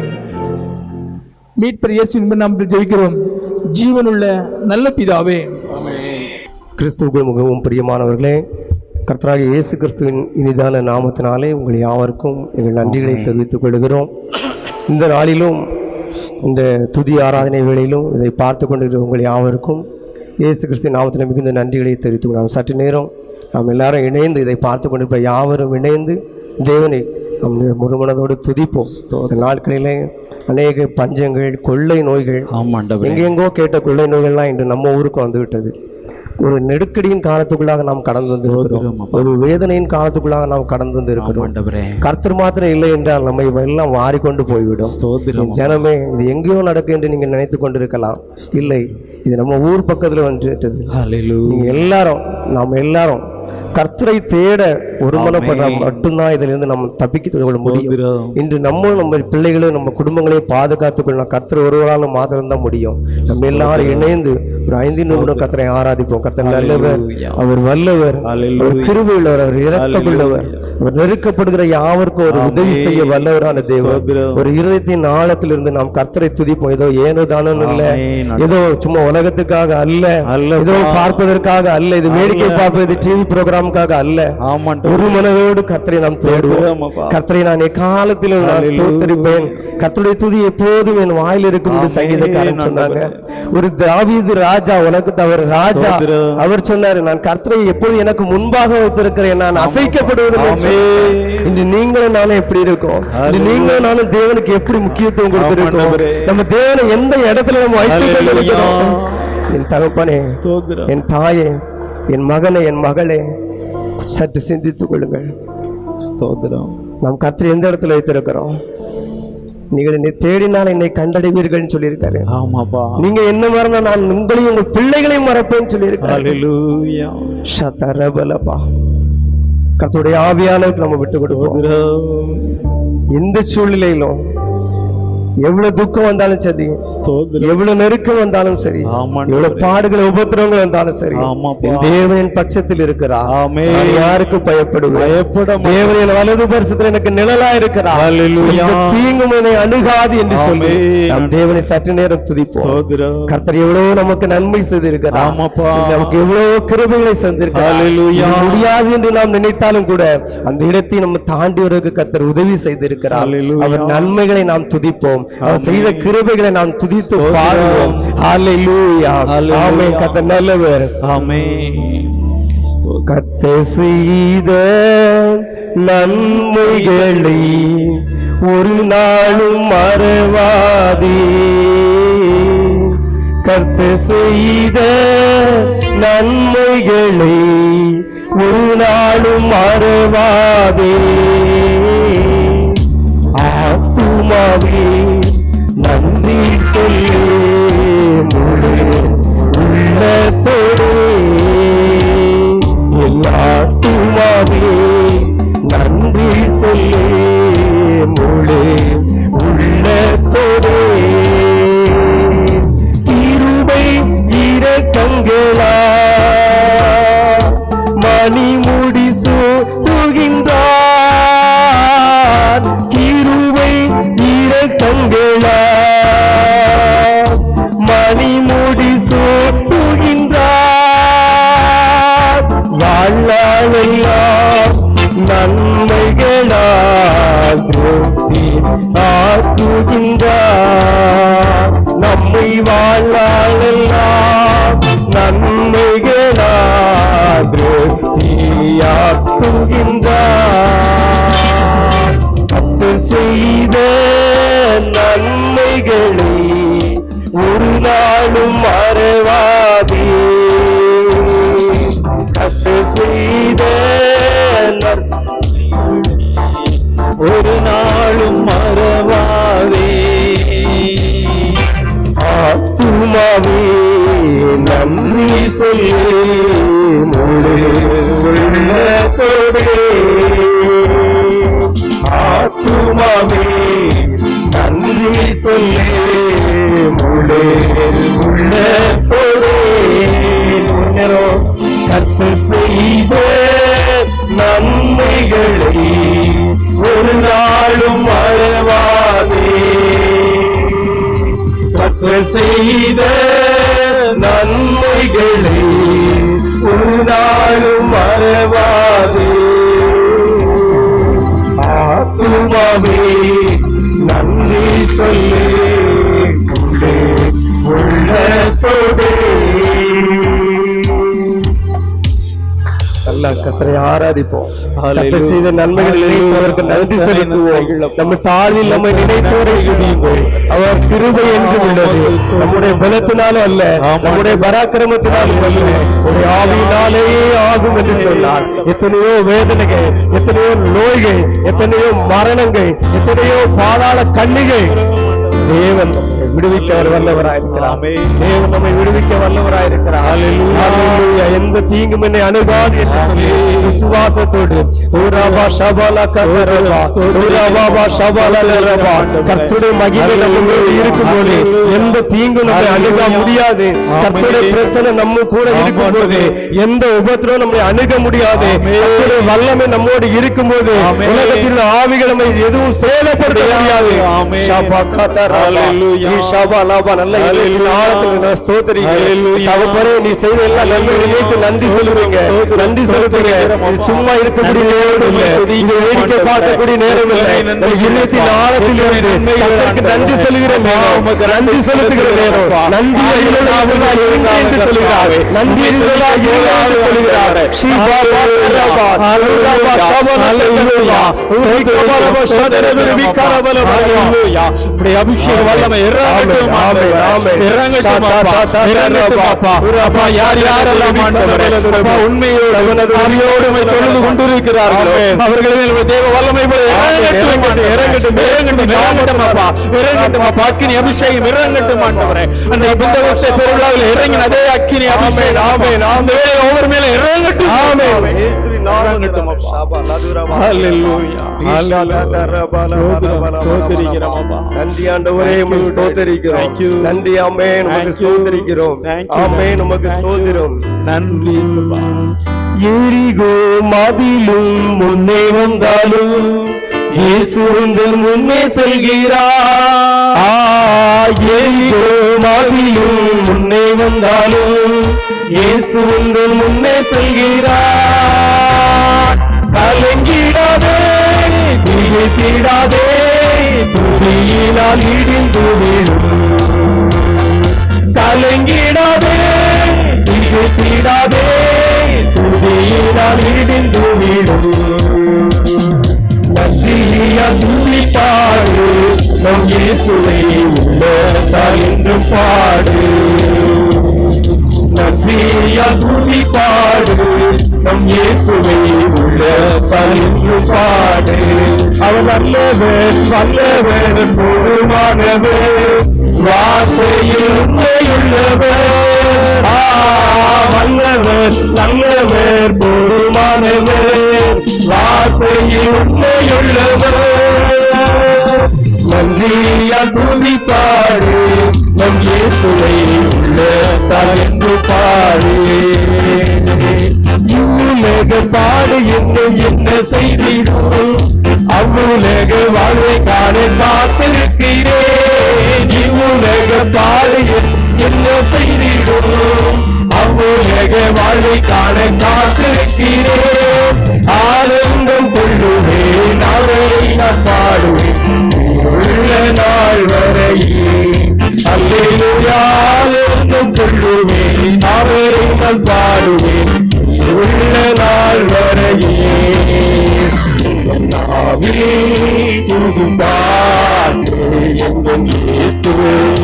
மீட்பர் இயேசுவின் நாமத்தில் ஜெபிக்கிறோம் ஜீவனுள்ள நல்ல பிதாவே கிறிஸ்துவுக்குள் மிகவும் பிரியமானவர்களே கர்த்தராகிய இயேசு கிறிஸ்துவின் இனிதான நாமத்தினாலே உங்கள் யாவருக்கும் எங்கள் நன்றிகளை தெரிவித்துக் கொள்கிறோம் இந்த நாளிலும் இந்த துதி ஆராதனை வேளையிலும் இதை பார்த்து கொண்டிருக்கிற உங்கள் யாவருக்கும் இயேசு கிறிஸ்துவின் நாமத்தில் மிகுந்த நன்றிகளை தெரிவித்துக் கொள்கிறோம் சற்று நேரம் நாம் எல்லாரும் இணைந்து இதை பார்த்து கொண்டிருப்ப யாவரும் இணைந்து தேவனை நம் முழுமனதோடு துதிப்போம் இந்த நாட்களிலே அநேக பஞ்சங்கள் கொள்ளை நோய்கள் ஆமாண்டவரே எங்கெங்கோ கேட்ட கொள்ளை நோய்கள்லாம் இன்று நம்ம ஊருக்கு வந்து விட்டது ஒரு நெருக்கடியின் காலத்துக்குள்ளாக நாம் கடந்து வந்திருக்கிறோம் ஒரு வேதனையின் காலத்துக்குள்ளாக நாம் கடந்து வந்திருக்கிறோம் ஆமாண்டவரே கர்த்தர் மாத்திரம் இல்லை என்றால் நம்மை எல்லாம் வாரிக்கொண்டு போய்விடும் ஸ்தோத்திரம் என் ஜனமே இது எங்கேயோ நடக்கும் என்று நீங்கள் நினைத்து கொண்டிருக்கலாம் இல்லை இது நம்ம ஊர் பக்கத்தில் வந்துட்டது ஹalleluya நீங்க எல்லாரும் நாம் எல்லாரும் கர்த்தரை தேட ஒருமனப்பட மட்டும்தான் இதிலிருந்து நம்ம தப்பிக்க கொள்ள முடியும் ஸ்தோத்திரம். இன்று நம்ம நம்ம பிள்ளைகளையும் நம்ம குடும்பங்களையும் பாதுகாத்துக் கொள்ளலாம் கர்த்தர் ஒருவரால் மாத்திரம்தான் முடியும் நம்ம எல்லாரும் இணைந்து ஒரு ஐந்து நிமிடம் கர்த்தரை ஆராதிப்போம் கர்த்தர் நல்லவர் Hallelujah. அவர் வல்லவர் Hallelujah. அவர் கிருபையுள்ளவர் அவர் இரக்கமுள்ளவர் அவர் நெருக்கப்படுகிற யாவருக்கும் ஒரு உதவி Amen. செய்ய வல்லவரான தேவன் ஸ்தோத்திரம். ஒரு இருதயத்தின் ஆழத்திலிருந்து நாம் கர்த்தரை துதிப்போம் ஏதோ ஏனோ தானோ இல்ல Amen. ஏதோ சும்மா உலகத்துக்காக அல்ல அல்லப்பா. ஏதோ பார்ப்பதற்காக அல்ல இது வேடிக்கை பார்ப்பது டிவி ப்ரோக்ராமுக்காக அல்ல ஆமாண்டவரே ஒரு மனதோடு கர்த்தரை நாம் தேடுவோம் ஸ்தோத்திரம் அப்பா. கர்த்தரை நான் எக்காலத்திலும் நான் Hallelujah. ஸ்தோத்தரிப்பேன் கர்த்தருடைய துதி எப்போதும் என் வாயில் இருக்கும் என்று Amen. சங்கீதக்காரன் சொன்னாங்க ஒரு தாவீது ராஜா உனக்கு தவறு ராஜா ஸ்தோத்திரம். அவர் சொன்னாரு நான் கர்த்தரை எப்போது எனக்கு முன்பாக வைத்திருக்கிறேன் நான் அசைக்கப்படுவதில்லை என்று சொன்னார். Amen. இன்று நீங்களும் நானும் எப்படி இருக்கோம் இன்று நீங்களும் நானும் தேவனுக்கு எப்படி முக்கியத்துவம் கொடுத்திருக்கோம் ஆமாண்டவரே. நம்ம தேவனை எந்த இடத்துல நம்ம வைத்துக் Hallelujah. கொண்டிருக்கிறோம் என் தகப்பனே ஸ்தோத்திரம் என் தாயே என் மகனே என் மகளே சற்று சிந்தித்துக் கொள்ளுங்கள் ஸ்தோத்திரம் நாம் கர்த்தரை எந்த இடத்துல வைத்திருக்கிறோம் நீங்கள் என்னை தேடினால் என்னை கண்டடைவீர்கள்னு சொல்லியிருக்காரு ஆமாப்பா நீங்க என்ன மறந்தா நான் உங்களையும் உங்கள் பிள்ளைகளையும் மறப்பேன்னு சொல்லியிருக்காரு ஹalleluya சதரபலபா கர்த்தருடைய ஆவியானவருக்கு நம்ம விட்டு கொடுப்போம் எந்த சூழ்நிலையிலும் எவ்வளவு துக்கம் வந்தாலும் சரி ஸ்தோத்திரம் எவ்வளவு நெருக்கம் வந்தாலும் சரி ஆமாண்டவரே. எவ்வளவு பாடுகள் உபத்திரவங்கள் வந்தாலும் சரி ஆமாப்பா. என் தேவனின் பட்சத்தில் இருக்கிறார் ஆமென். நான் யாருக்கும் பயப்படுவேன் பயப்பட மாட்டேன். தேவனின் வலது பரிசத்தில் எனக்கு நிழலா இருக்கிறார் ஹalleluya. இந்த தீங்கும் என்னை அணுகாது என்று சொல்லி ஆமென். நாம் தேவனை சற்று நேரம் துதிப்போம் ஸ்தோத்திரம் கர்த்தர் எவ்வளவு நமக்கு நன்மை செய்திருக்கிறார் ஆமாப்பா. நமக்கு எவ்வளவு கிருபைகளை சந்திருக்கிறார் ஹalleluya. இது முடியாது என்று நாம் நினைத்தாலும் கூட அந்த இடத்தை நம்ம தாண்டி வருவதற்கு கர்த்தர் உதவி செய்திருக்கிறார் ஹalleluya. அவர் நன்மைகளை நாம் துதிப்போம் அவர் செய்த கிருபைகளை நாம் துதித்து பாடுவோம் ஹalleluya ஹalleluya. ஆமென் கர்த்தர் நல்லவர் ஆமென் ஸ்தோத்திரம் கத்த செய்த நன்மைகளை ஒரு நாளும் மறவாதே கத்த செய்த நன்மைகளை ஒரு நாளும் மறவாதே ஆத்துமாவே நன்றி சொல்லு முழு உள்ளத்தோடு எல்லாத்துமாவே நன்றி சொல்லு முழு உள்ளத்தோடு இருவை இரக்கங்களா மணிமுடி சூட்டுகின்றார் கிருவை இரக்கங்களா மணிமுடி சூட்டுகின்றார் வாழ்நாளெல்லாம் நன்மைகளால் திருப்தி ஆக்குகின்றார் நம்மை வாழ்நாளெல்லாம் நன்மைகளால் திருப்தியாக்குகின்றார் கத்து செய்த நன்மைகளை ஒரு நாளும் மறவாதே கத்து செய்த நற்- ஒரு நாளும் மறவாதே ஆத்துமாவே நன்றி சொல்லு முழு உள்ளத்தோடு ஆத்துமாவே நன்றி சொல்லு முழு உள்ளத்தோடு நேரம் கத்து செய்த நன்மைகளை ஒரு நாளும் மறவாதே கத்தர் செய்த நன்மைகளை ஒரு நாளும் மறவாது ஆத்துமாவே நன்றி சொல்லு கொண்டு உள்ளத்தோடு நல்லா கத்தரை ஆராதிப்போம் கத்தர் செய்த நன்மைகள் நினைப்பதற்கு நன்றி செலுத்துவோம் நம்ம தாழ்வில் நம்மை நினைப்பவரை இடியுங்கள் அவர் கிருபை என்று உள்ளது நம்முடைய பலத்தினாலும் அல்ல நம்முடைய பராக்கிரமத்தினாலும் அல்ல உடைய ஆவியினாலே ஆகும் என்று சொன்னார் எத்தனையோ வேதனைகள் எத்தனையோ நோய்கள் எத்தனையோ மரணங்கள் எத்தனையோ பாதாள கண்ணிகள் தேவன் விடுவிக்க அவர் வல்லவராயிருக்கிறார் தேவன் நம்மை விடுவிக்க வல்லவராயிருக்கிறார் ஹalleluya எந்த தீங்கும் என்னை அணுகாது என்று சொல்லி விசுவாசத்தோடு ஊராபா ஷபாலா கர்த்தரபா ஊராபா ஷபாலா லரபா கர்த்தருடைய மகிமை நம்மோடு இருக்கும்போது எந்த தீங்கும் நம்மை அணுக முடியாது கர்த்தருடைய பிரசன்னம் நம்ம கூட இருக்கும்போது எந்த உபத்திரம் நம்மை அணுக முடியாது கர்த்தருடைய வல்லமை நம்மோடு இருக்கும்போது உலகத்தில் உள்ள ஆவிகள் நம்மை எதுவும் சேதப்படுத்த முடியாது ஆமென். ஷபா கதரபா Hallelujah. ஈ ஷபா லபா நல்ல இதயத்தின் ஆழத்தில் நான் ஸ்தோத்திரிக்கிறேன். Hallelujah. தகப்பனே, நீ செய்த எல்லா நன்மை நினைத்து நன்றி சொல்லுவீங்க நன்றி செலுத்துங்க இது சும்மா இருக்கக்கூடிய நேரம் இல்லை இது வேடிக்கை பார்க்கக்கூடிய நேரம் இல்லை உங்கள் இதயத்தின் ஆழத்தில் இருந்து கர்த்தருக்கு நன்றி செலுகிற நேரம் நன்றி செலுத்துகிற நேரம் நன்றி அறிந்ததா இருந்தால் எங்கே என்று சொல்கிறார் நன்றி அறிந்ததா எங்கே என்று சொல்கிறார் ஆண்டவரே அபிஷேக வல்லமை இறங்கட்டும் ஆண்டவரே. இறங்கட்டும் அப்பா. இறங்கட்டும் அப்பா. அப்பா, யார் யாரெல்லாம் ஆண்டவரே, அப்பா, உண்மையோடு ஆவியோடு உம்மை தொழுது கொண்டிருக்கிறார்களோ அவர்கள் மேல் உம்முடைய தேவ வல்லமை போல இறங்கட்டும் ஆண்டவரே. இறங்கட்டும் இறங்கட்டும் இறங்கட்டும் அப்பா இறங்கட்டும் அப்பா அக்கினி அபிஷேகம் இறங்கட்டும் ஆண்டவரே அந்த பெந்தகோஸ்தே பெருவிழாவில் இறங்கின அதே அக்கினி அபிஷேகம் ஆமென் ஆமென் ஒவ்வொரு மேல இறங்கட்டும் ஆமென் இயேசுவின் நாமத்தில் ஷபா லதுரபா. ஹalleluya ஸ்தோத்திரிக்கிறோம் அப்பா. நன்றி ஆண்டவரே உமக்கு ஸ்தோத்தரிக்கிறோம் Thank you. நன்றி ஆமென் உமக்கு Thank you. ஸ்தோத்தரிக்கிறோம் Thank you. ஆமென் உமக்கு ஸ்தோத்திரம் நன்றி சுபா எரிகோ மதிலும் முன்னே வந்தாலும் இயேசு உங்கள் முன்னே செல்கிறார் எரிகோ மதிலும் முன்னே வந்தாலும் இயேசு உங்கள் முன்னே செல்கிறார் கலங்கிடாதே திகைத்திடாதே துதியினால் இடிந்து விழும் கலங்கிடாதே திகைத்திடாதே துதியினால் இடிந்து விடும் நன்றியா துதி பாடு நம் இயேசுவை உள்ளத்தால் என்று பாடு நன்றியா துதி பாடு நம் இயேசுவை உள்ளத்தால் என்று பாடு அவர் நல்லவர் வல்லவர் முழுமானவர் வார்த்தையில் உண்மையுள்ளவர் ஆ, வல்லவர் நல்லவர் பொறுமானவர் வார்த்தையில் உண்மையுள்ளவர் நன்றியால் துதி பாடு நம் இயேசுவை உள்ளத்தால் என்று பாடு இவ்வுலக பாடு என்ன என்ன செய்திடும் அவ்வுலக வாழ்வை காண காத்திருக்கிறேன் இவ்வுலக பாடு என்- என்ன செய்திடும் அவ்வுலக வாழ்வை காண காத்திருக்கிறேன் ஆனந்தம் கொள்ளுவேன் அவரை நான் பாடுவேன் உள்ள நாள் வரையே அல்லேலூயா ஆனந்தம் கொள்ளுவேன் அவரை நான் பாடுவேன் உள்ள நாள் வரையே நாவிலே துது பாட்டு எங்கள் இயேசு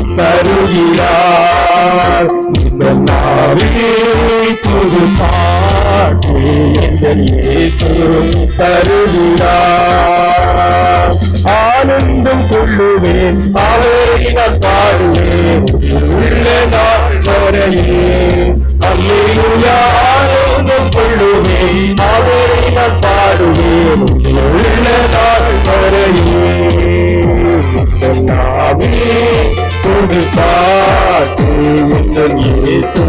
தருகிறார் இந்த நாவிலே துது பாட்டு எங்கள் இயேசு தருகிறார் ஆனந்தம் கொள்ளுவேன் அவரை நான் பாடுவேன் உள்ள நாள் வரையே அல்லேலூயா ஆனந்தம் கொள்ளுவேன் அவரை நான் பாடுவேன் உள்ள நாள் வரையே நாவே புது பாட்டு எங்கள் இயேசு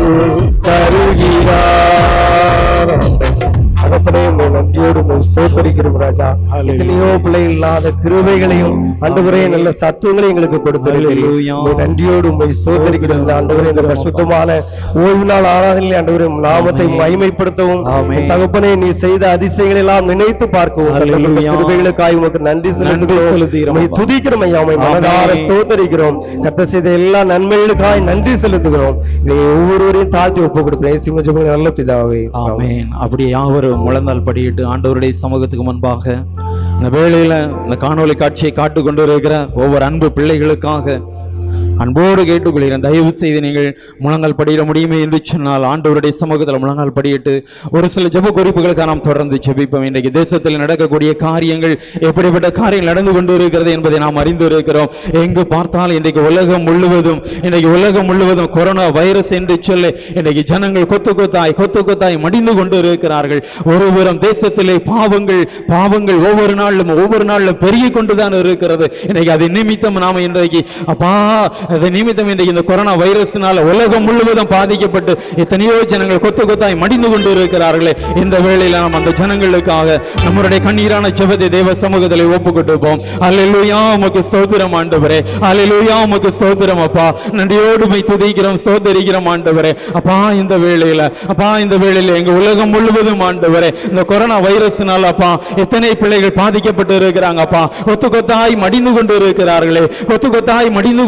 தருகிறார் அகப்பனே உண்மை நன்றியோடு உண்மை ஸ்தோத்தரிக்கிறோம் ராஜா எத்தனையோ பிள்ளைகள் இல்லாத கிருபைகளையும் ஆண்டவரே நல்ல சத்துவங்களையும் எங்களுக்கு கொடுத்திருக்கிறீர் உண்மை நன்றியோடு உண்மை ஸ்தோத்தரிக்கிறோம் இந்த ஆண்டவரே இந்த சுத்தமான ஓய்வு நாள் ஆராதனை ஆண்டவரே உம் நாமத்தை மைமைப்படுத்தவும் என் தகப்பனே நீ செய்த அதிசயங்களை எல்லாம் நினைத்து பார்க்கவும் தந்த கிருபைகளுக்காய் உமக்கு நன்றி செலுத்துகிறோம் செலுத்துகிறோம் உம்மை துதிக்கிறோம் ஐயா உம்மை மனதார ஸ்தோத்தரிக்கிறோம் கத்த செய்த எல்லா நன்மைகளுக்காய் நன்றி செலுத்துகிறோம் இதை ஒவ்வொருவரையும் தாழ்த்தி ஒப்பு கொடுக்கிறேன் சிம்ம நல்ல பிதாவே ஆமென் அப்படி யாவரும் முழந்தால் படியிட்டு ஆண்டவருடைய சமூகத்துக்கு முன்பாக இந்த வேளையில இந்த காணொளி காட்சியை காட்டு கொண்டு இருக்கிற ஒவ்வொரு அன்பு பிள்ளைகளுக்காக அன்போடு கேட்டுக்கொள்கிறேன் தயவு செய்து நீங்கள் முழங்கால் படியிட முடியுமே என்று சொன்னால் ஆண்டவருடைய சமூகத்தில் முழங்கால் படியிட்டு ஒரு சில ஜெப குறிப்புகளுக்காக நாம் தொடர்ந்து ஜெபிப்போம் இன்றைக்கு தேசத்தில் நடக்கக்கூடிய காரியங்கள் எப்படிப்பட்ட காரியங்கள் நடந்து கொண்டு இருக்கிறது என்பதை நாம் அறிந்து இருக்கிறோம் எங்கு பார்த்தாலும் இன்றைக்கு உலகம் முழுவதும் இன்றைக்கு உலகம் முழுவதும் கொரோனா வைரஸ் என்று சொல்லி இன்றைக்கு ஜனங்கள் கொத்து கொத்தாய் கொத்து கொத்தாய் மடிந்து கொண்டு இருக்கிறார்கள் ஒருபுறம் தேசத்திலே பாவங்கள் பாவங்கள் ஒவ்வொரு நாளிலும் ஒவ்வொரு நாளிலும் பெருகி கொண்டுதான் இருக்கிறது இன்னைக்கு அது நிமித்தம் நாம இன்றைக்கு அப்பா அது நிமித்தம் இன்றைக்கு இந்த கொரோனா வைரஸ்னால உலகம் முழுவதும் பாதிக்கப்பட்டு எத்தனையோ ஜனங்கள் கொத்து கொத்தாய் மடிந்து கொண்டு இருக்கிறார்களே இந்த வேளையில நாம் அந்த ஜனங்களுக்காக நம்மளுடைய கண்ணீரான செபத்தை தேவ சமூகத்தில் ஒப்பு கொடுப்போம் அல்லேலூயா உமக்கு ஸ்தோத்திரம் ஆண்டவரே அல்லேலூயா உமக்கு ஸ்தோத்திரம் அப்பா நன்றியோடு மை துதிக்கிறோம் ஸ்தோத்தரிக்கிறோம் ஆண்டவரே அப்பா இந்த வேளையில அப்பா இந்த வேளையில எங்க உலகம் முழுவதும் ஆண்டவரே இந்த கொரோனா வைரஸ்னால அப்பா எத்தனை பிள்ளைகள் பாதிக்கப்பட்டு இருக்கிறாங்க அப்பா கொத்து கொத்தாய் மடிந்து கொண்டு இருக்கிறார்களே கொத்து கொத்தாய் மடிந்து கொண்டு இருக்கிறார்கள்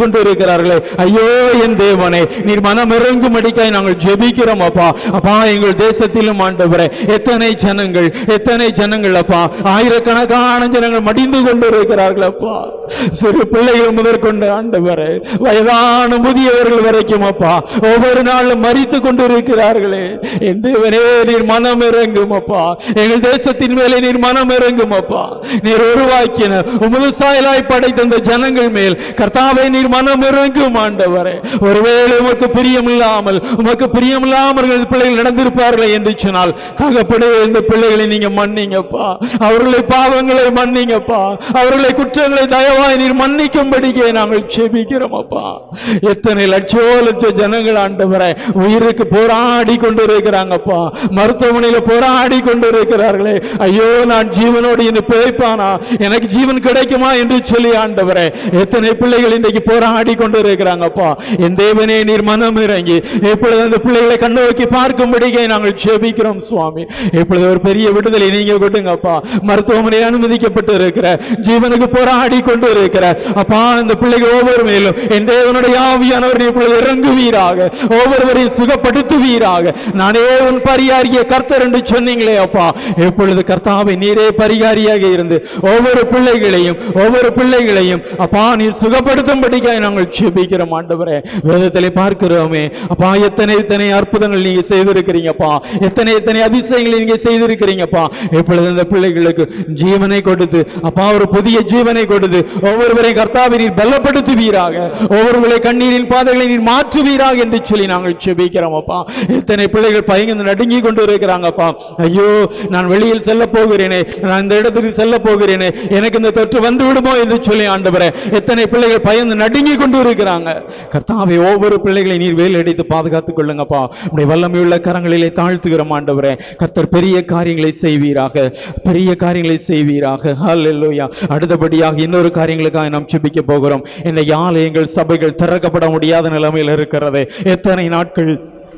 கொண்டிருக்கிறார்களே ஐயோ என் தேவனே நீர் மனம் இறங்கும்படிக்காய் நாங்கள் ஜெபிக்கிறோம் அப்பா அப்பா எங்கள் தேசத்திலும் ஆண்டவரே எத்தனை ஜனங்கள் எத்தனை ஜனங்கள் அப்பா ஆயிரக்கணக்கான ஜனங்கள் மடிந்து கொண்டிருக்கிறார்கள் அப்பா சிறு பிள்ளைகள் முதற்கொண்டு ஆண்டவரே வயதான முதியவர்கள் வரைக்கும் அப்பா ஒவ்வொரு நாளும் மறித்து கொண்டிருக்கிறார்களே என் தேவனே நீர் மனம் இறங்கும் அப்பா எங்கள் தேசத்தின் மேலே நீர் மனம் இறங்கும் அப்பா நீர் உருவாக்கின உமது சாயலாய் படைத்த இந்த ஜனங்கள் மேல் கர்த்தாவே நீர் மனம் இறங்கும் ஆண்டவரே ஒருவேளை உமக்கு பிரியமில்லாமல் உமக்கு பிரியமில்லாமல் இந்த பிள்ளைகள் நடந்திருப்பார்கள் என்று சொன்னால் தகப்படே இந்த பிள்ளைகளை நீங்க மன்னிங்கப்பா அவர்களை பாவங்களை மன்னிங்கப்பா அவர்களை குற்றங்களை தயவாய் நீர் மன்னிக்கும்படிக்கே நாங்கள் செபிக்கிறோம் அப்பா எத்தனை லட்சோ லட்ச ஜனங்கள் ஆண்டவரை உயிருக்கு போராடி கொண்டு இருக்கிறாங்கப்பா மருத்துவமனையில போராடி கொண்டு இருக்கிறார்களே ஐயோ நான் ஜீவனோடு இன்று பிழைப்பானா எனக்கு ஜீவன் கிடைக்குமா என்று சொல்லி ஆண்டவரே எத்தனை பிள்ளைகள் இன்றைக்கு போராடி கொண்டு இருக்கிறாங்கப்பா என் தேவனே நீர் மனம் இறங்கி இப்பொழுது அந்த பிள்ளைகளை கண்ணோக்கி பார்க்கும்படிக்கே நாங்கள் செபிக்கிறோம் சுவாமி இப்பொழுது ஒரு பெரிய விடுதலை நீங்க கொடுங்கப்பா மருத்துவமனையில் அனுமதிக்கப்பட்டு இருக்கிற ஜீவனுக்கு போராடி கொண்டு இருக்கிற அப்பா இந்த பிள்ளைகள் ஒவ்வொரு மேலும் என் தேவனுடைய ஆவியானவர் இப்பொழுது இறங்குவீராக ஒவ்வொருவரையும் சுகப்படுத்துவீராக நானே உன் பரிகாரிய கர்த்தர் என்று சொன்னீங்களே அப்பா இப்பொழுது கர்த்தாவை நீரே பரிகாரியாக இருந்து ஒவ்வொரு பிள்ளைகளையும் ஒவ்வொரு பிள்ளைகளையும் அப்பா நீர் சுகப்படுத்தும்படிக்காக நாங்கள் செபிக்கிறோம் ஆண்டவரே வேதத்திலே பார்க்கிறோமே அப்பா எத்தனை எத்தனை அற்புதங்கள் நீங்க செய்திருக்கிறீங்கப்பா எத்தனை எத்தனை அதிசயங்களை நீங்க செய்திருக்கிறீங்கப்பா இப்பொழுது இந்த பிள்ளைகளுக்கு ஜீவனை கொடுத்து அப்பா ஒரு புதிய ஜீவனை கொடுத்து ஒவ்வொருவரை கர்த்தாவை நீர் பலப்படுத்துவீராக ஒவ்வொருவரை கண்ணீரின் பாதைகளை நீர் மாற்றுவீராக என்று சொல்லி நாங்கள் செபிக்கிறோம் அப்பா எத்தனை பிள்ளைகள் பயங்கந்து நடுங்கி கொண்டு இருக்கிறாங்கப்பா ஐயோ நான் வெளியில் செல்ல போகிறேனே நான் இந்த இடத்துக்கு செல்ல போகிறேனே எனக்கு இந்த தொற்று வந்து விடுமோ என்று சொல்லி ஆண்டவரே எத்தனை பிள்ளைகள் பயந்து நடுங்கி கொண்டு இருக்கிறாங்க கர்த்தாவை ஒவ்வொரு பிள்ளைகளை நீர் வேல் அடித்து பாதுகாத்துக் கொள்ளுங்கப்பா உடைய வல்லமையுள்ள கரங்களிலே தாழ்த்துகிறோம் ஆண்டவரே கர்த்தர் பெரிய காரியங்களை செய்வீராக பெரிய காரியங்களை செய்வீராக ஹalleluya அடுத்தபடியாக இன்னொரு காரியங்களுக்காக நாம் செபிக்க போகிறோம் இன்னைக்கு ஆலயங்கள் சபைகள் திறக்கப்பட முடியாத நிலைமையில் இருக்கிறது எத்தனை நாட்கள்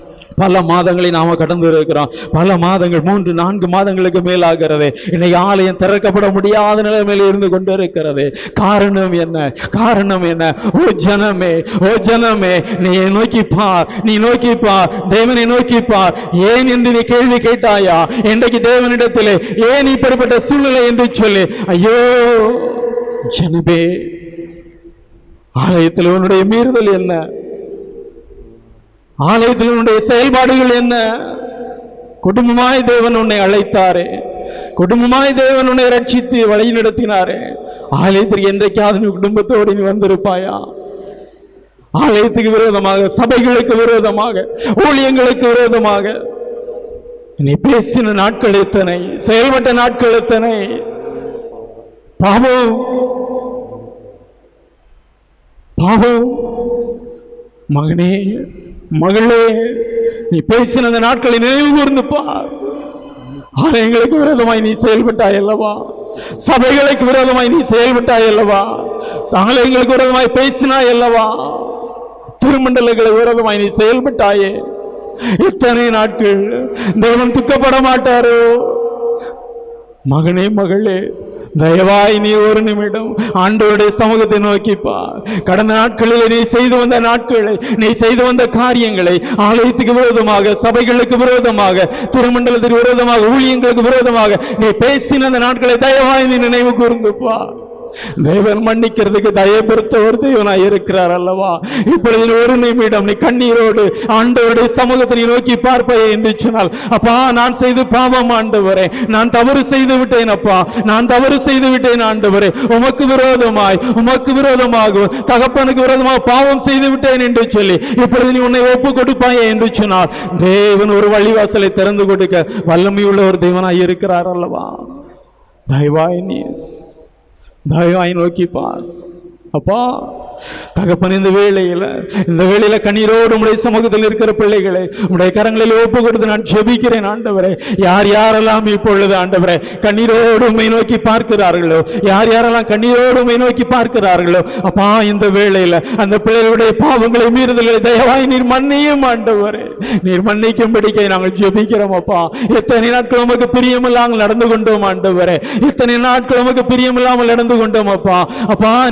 பல மாதங்களை நாம கடந்து இருக்கிறோம் பல மாதங்கள் மூன்று நான்கு மாதங்களுக்கு மேலாகிறது இன்னைக்கு ஆலயம் திறக்கப்பட முடியாத நிலைமையில் இருந்து கொண்டிருக்கிறது காரணம் என்ன காரணம் என்ன ஓ ஜனமே ஓ ஜனமே நீ நோக்கி பார் நீ நோக்கி பார் தேவனை நோக்கி பார் ஏன் என்று நீ கேள்வி கேட்டாயா இன்றைக்கு தேவனிடத்திலே ஏன் இப்படிப்பட்ட சூழ்நிலை என்று சொல்லி ஐயோ ஜனமே ஆலயத்தில் உன்னுடைய மீறுதல் என்ன ஆலயத்தில் உன்னுடைய செயல்பாடுகள் என்ன குடும்பமாய் தேவன் உன்னை அழைத்தாரே குடும்பமாய் தேவன் உன்னை ரட்சித்து வழி நடத்தினாரே ஆலயத்திற்கு என்றைக்காவது நீ குடும்பத்தோடு நீ வந்திருப்பாயா ஆலயத்துக்கு விரோதமாக சபைகளுக்கு விரோதமாக ஊழியங்களுக்கு விரோதமாக நீ பேசின நாட்கள் எத்தனை செயல்பட்ட நாட்கள் எத்தனை பாவம் பாவம் மகனே மகளே நீ பேசின அந்த நாட்களை நினைவு கூர்ந்து பார் ஆலயங்களுக்கு விரோதமாய் நீ செயல்பட்டாய் அல்லவா சபைகளுக்கு விரோதமாய் நீ செயல்பட்டாய் அல்லவா ஆலயங்களுக்கு விரோதமாய் பேசினாய் அல்லவா திருமண்டலங்களுக்கு விரோதமாய் நீ செயல்பட்டாயே இத்தனை நாட்கள் தேவன் துக்கப்பட மாட்டாரோ மகனே மகளே தயவாய் நீ ஒரு நிமிடம் ஆண்டவருடைய சமூகத்தை நோக்கி பார் கடந்த நாட்களில் நீ செய்து வந்த நாட்களை நீ செய்து வந்த காரியங்களை ஆலயத்துக்கு விரோதமாக சபைகளுக்கு விரோதமாக திருமண்டலத்துக்கு விரோதமாக ஊழியங்களுக்கு விரோதமாக நீ பேசின அந்த நாட்களை தயவாய் நீ நினைவு கூர்ந்து பார் தேவன் மன்னிக்கிறதுக்கு தயபெருத்த ஒரு தேவனாய் இருக்கிறார் அல்லவா இப்பொழுது நீ ஒரு நிமிடம் நீ கண்ணீரோடு ஆண்டவருடைய சமூகத்தை நீ நோக்கி பார்ப்பாயே என்று சொன்னால் அப்பா நான் செய்து பாவம் ஆண்டவரே நான் தவறு செய்து விட்டேன் அப்பா நான் தவறு செய்து விட்டேன் ஆண்டவரே உமக்கு விரோதமாய் உமக்கு விரோதமாக தகப்பனுக்கு விரோதமாக பாவம் செய்து விட்டேன் என்று சொல்லி இப்பொழுது நீ உன்னை ஒப்பு கொடுப்பாயே என்று சொன்னால் தேவன் ஒரு வழிவாசலை திறந்து கொடுக்க வல்லமையுள்ள ஒரு தேவனாய் இருக்கிறார் அல்லவா தயவாய் நீ தயவாய் நோக்கி பார் அப்பா தகப்பன் இந்த வேளையில இந்த வேளையில கண்ணீரோடு உடைய சமூகத்தில் இருக்கிற பிள்ளைகளை உடைய கரங்களில் ஒப்பு கொடுத்து நான் ஜெபிக்கிறேன் ஆண்டவரே யார் யாரெல்லாம் இப்பொழுது ஆண்டவரே கண்ணீரோடு உண்மை நோக்கி பார்க்கிறார்களோ யார் யாரெல்லாம் கண்ணீரோடு உண்மை நோக்கி பார்க்கிறார்களோ அப்பா இந்த வேளையில அந்த பிள்ளைகளுடைய பாவங்களை மீறுதல்களை தயவாய் நீர் மன்னியும் ஆண்டவரே நீர் மன்னிக்கும்படிக்கை நாங்கள் ஜெபிக்கிறோம் அப்பா எத்தனை நாட்கள் உமக்கு பிரியமில்லாமல் நடந்து கொண்டோம் ஆண்டவரே இத்தனை நாட்கள் உமக்கு பிரியமில்லாமல் நடந்து கொண்டோம் அப்பா அப்பா நீர் எங்களை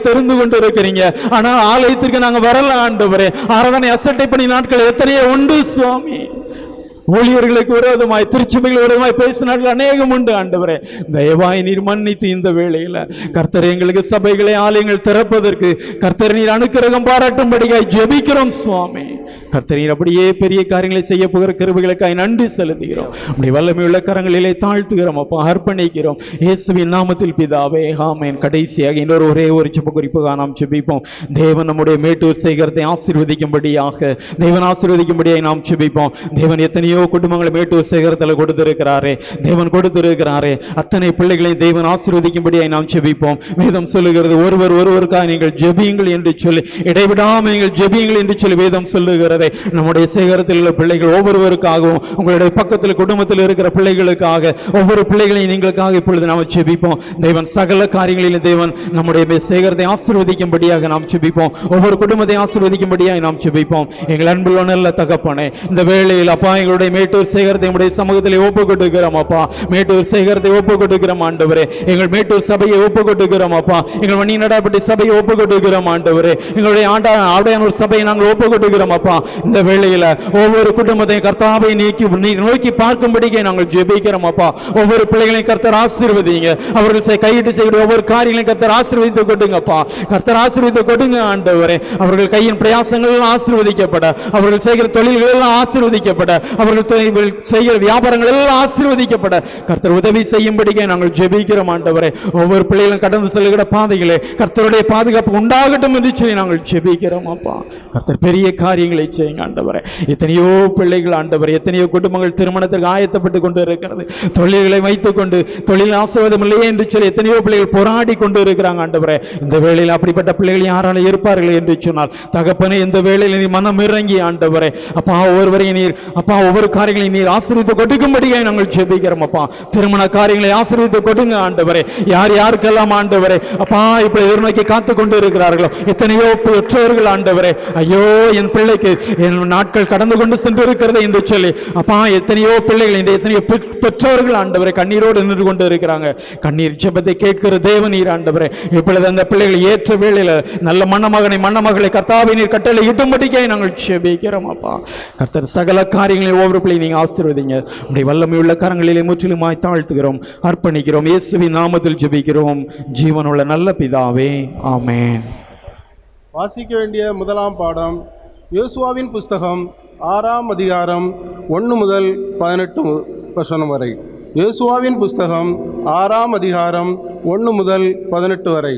தெரிந்து கொண்டு இருக்கிறீங்க ஆனால் ஆலயத்திற்கு நாங்க வரல ஆண்டவரே ஆராதனை அசட்டை பணி நாட்கள் எத்தனையோ உண்டு சுவாமி ஊழியர்களுக்கு விரோதமாய் திருச்சபைகள் விரோதமாய் பேசினார்கள் அநேகம் உண்டு ஆண்டவரே தயவாய் நீர் மன்னித்து இந்த வேளையில கர்த்தர் எங்களுக்கு சபைகளை ஆலயங்கள் திறப்பதற்கு கர்த்தர் நீர் அனுக்கிரகம் பாராட்டும்படியாய் ஜெபிக்கிறோம் சுவாமி கர்த்தர் நீர் அப்படியே பெரிய காரியங்களை செய்ய போகிற கிருபைகளுக்காய் நன்றி செலுத்துகிறோம் அப்படி வல்லமையுள்ள கரங்களிலே தாழ்த்துகிறோம் அப்பா அர்ப்பணிக்கிறோம் இயேசுவின் நாமத்தில் பிதாவே ஆமென் கடைசியாக இன்னொரு ஒரே ஒரு சுப குறிப்புக்காக நாம் ஜெபிப்போம் தேவன் நம்முடைய மேட்டூர் சேகரத்தை ஆசீர்வதிக்கும்படியாக தேவன் ஆசீர்வதிக்கும்படியாக நாம் ஜெபிப்போம் தேவன் எத்தனையோ குடும்பங்களை மேட்டூர் சேகரத்தில் கொடுத்திருக்கிறாரே தேவன் கொடுத்திருக்கிறாரே அத்தனை பிள்ளைகளை தேவன் ஆசீர்வதிக்கும்படியாக நாம் ஜெபிப்போம் வேதம் சொல்லுகிறது ஒருவர் ஒருவருக்காக நீங்கள் ஜெபியுங்கள் என்று சொல்லி இடைவிடாமல் நீங்கள் ஜெபியுங்கள் என்று சொல்லி வேதம் சொல்லுகிறதே நம்முடைய சேகரத்தில் உள்ள பிள்ளைகள் ஒவ்வொருவருக்காகவும் உங்களுடைய பக்கத்தில் குடும்பத்தில் இருக்கிற பிள்ளைகளுக்காக ஒவ்வொரு பிள்ளைகளையும் நீங்களுக்காக இப்பொழுது நாம் ஜெபிப்போம் தேவன் சகல காரியங்களிலும் தேவன் நம்முடைய மே- சேகரத்தை ஆசீர்வதிக்கும்படியாக நாம் ஜெபிப்போம் ஒவ்வொரு குடும்பத்தை ஆசீர்வதிக்கும்படியாக நாம் ஜெபிப்போம் எங்கள் அன்புள்ள நல்ல தகப்பனே இந்த வேளையில் அப்பா எங்களுடைய மேட்டூர் சேகரத்தை உடைய சமூகத்தில் ஒப்பு கொடுக்கிறோம் அப்பா மேட்டூர் சேகரத்தை ஒப்பு கொடுக்கிறோம் ஆண்டவரே எங்கள் மேட்டூர் சபையை ஒப்பு கொடுக்கிறோம் அப்பா எங்கள் மணி நடாப்பட்டி சபையை ஒப்பு கொடுக்கிறோம் ஆண்டவரே எங்களுடைய ஆண்டா ஆடையானூர் சபையை நாங்கள் ஒப்பு கொடுக்கிறோம் அப்பா இந்த வேளையில ஒவ்வொரு குடும்பத்தையும் கர்த்தாவை நீக்கி நீ நோக்கி பார்க்கும்படிக்கே நாங்கள் ஜெபிக்கிறோம் அப்பா ஒவ்வொரு பிள்ளைகளையும் கர்த்தர் ஆசீர்வதிங்க அவர்கள் செய்- கையிட்டு செய்கிற ஒவ்வொரு காரியங்களையும் கர்த்தர் ஆசீர்வதித்து கொடுங்கப்பா கர்த்தர் ஆசீர்வதித்து கொடுங்க ஆண்டவரே அவர்கள் கையின் பிரயாசங்கள் எல்லாம் ஆசீர்வதிக்கப்பட அவர்கள் செய்கிற தொழில்கள் எல்லாம் ஆசீர்வதிக்கப்பட அவர்கள் செய்- செய்கிற வியாபாரங்கள் எல்லாம் ஆசீர்வதிக்கப்பட கர்த்தர் உதவி செய்யும்படிக்கே நாங்கள் ஜெபிக்கிறோம் ஆண்டவரே ஒவ்வொரு பிள்ளைகளும் கடந்து செல்கிற பாதைகளே கர்த்தருடைய பாதுகாப்பு உண்டாகட்டும் என்று சொல்லி நாங்கள் ஜெபிக்கிறோம் அப்பா கர்த்தர் பெரிய காரியங்களை செய்யுங்க ஆண்டவரே எத்தனையோ பிள்ளைகள் ஆண்டவரே எத்தனையோ குடும்பங்கள் திருமணத்திற்கு ஆயத்தப்பட்டு கொண்டு இருக்கிறது தொழில்களை வைத்துக் கொண்டு தொழில் ஆசீர்வாதம் இல்லையே என்று சொல்லி எத்தனையோ பிள்ளைகள் போராடி கொண்டு இருக்கிறாங்க ஆண்டவரே இந்த வேளையில் அப்படிப்பட்ட பிள்ளைகள் யாரால இருப்பார்கள் என்று சொன்னால் தகப்பனே இந்த வேளையில் நீ மனம் இறங்கி ஆண்டவரே அப்பா ஒவ்வொருவரையும் நீர் அப்பா ஒவ்வொரு காரியங்களையும் நீர் ஆசீர்வித்து கொடுக்கும்படியாக நாங்கள் ஜெபிக்கிறோம் அப்பா திருமண காரியங்களை ஆசீர்வித்து கொடுங்க ஆண்டவரே யார் யாருக்கெல்லாம் ஆண்டவரே அப்பா இப்ப எதிர்நோக்கி காத்து கொண்டு இருக்கிறார்களோ எத்தனையோ பெற்றோர்கள் ஆண்டவரே ஐயோ என் பிள்ளைக்கு என் நாட்கள் கடந்து கொண்டு சென்று இருக்கிறது என்று சொல்லி அப்பா எத்தனையோ பிள்ளைகள் இந்த எத்தனையோ பெற்- பெற்றோர்கள் ஆண்டவரே கண்ணீரோடு நின்று கொண்டு இருக்கிறாங்க கண்ணீர் ஜெபத்தை கேட்கிற தேவநீர் ஆண்டவரே இப்பொழுது அந்த பிள்ளைகள் ஏற்ற வேளையில நல்ல மணமகனை மணமகளை கர்த்தாவை நீர் கட்டளை இட்டும்படிக்கே நாங்கள் ஜெபிக்கிறோம் அப்பா கர்த்தர் சகல காரியங்களையும் ஒவ்வொரு பிள்ளை நீங்க ஆசீர்வதிங்க உடைய வல்லமை உள்ள கரங்களிலே முற்றிலுமாய் தாழ்த்துகிறோம் அர்ப்பணிக்கிறோம் இயேசுவின் நாமத்தில் ஜெபிக்கிறோம் ஜீவனுள்ள நல்ல பிதாவே ஆமென் வாசிக்க வேண்டிய முதலாம் பாடம் யோசுவாவின் புஸ்தகம் ஆறாம் அதிகாரம் ஒன்று முதல் பதினெட்டு மு- வசனம் வரை யோசுவாவின் புஸ்தகம் ஆறாம் அதிகாரம் ஒன்று முதல் பதினெட்டு வரை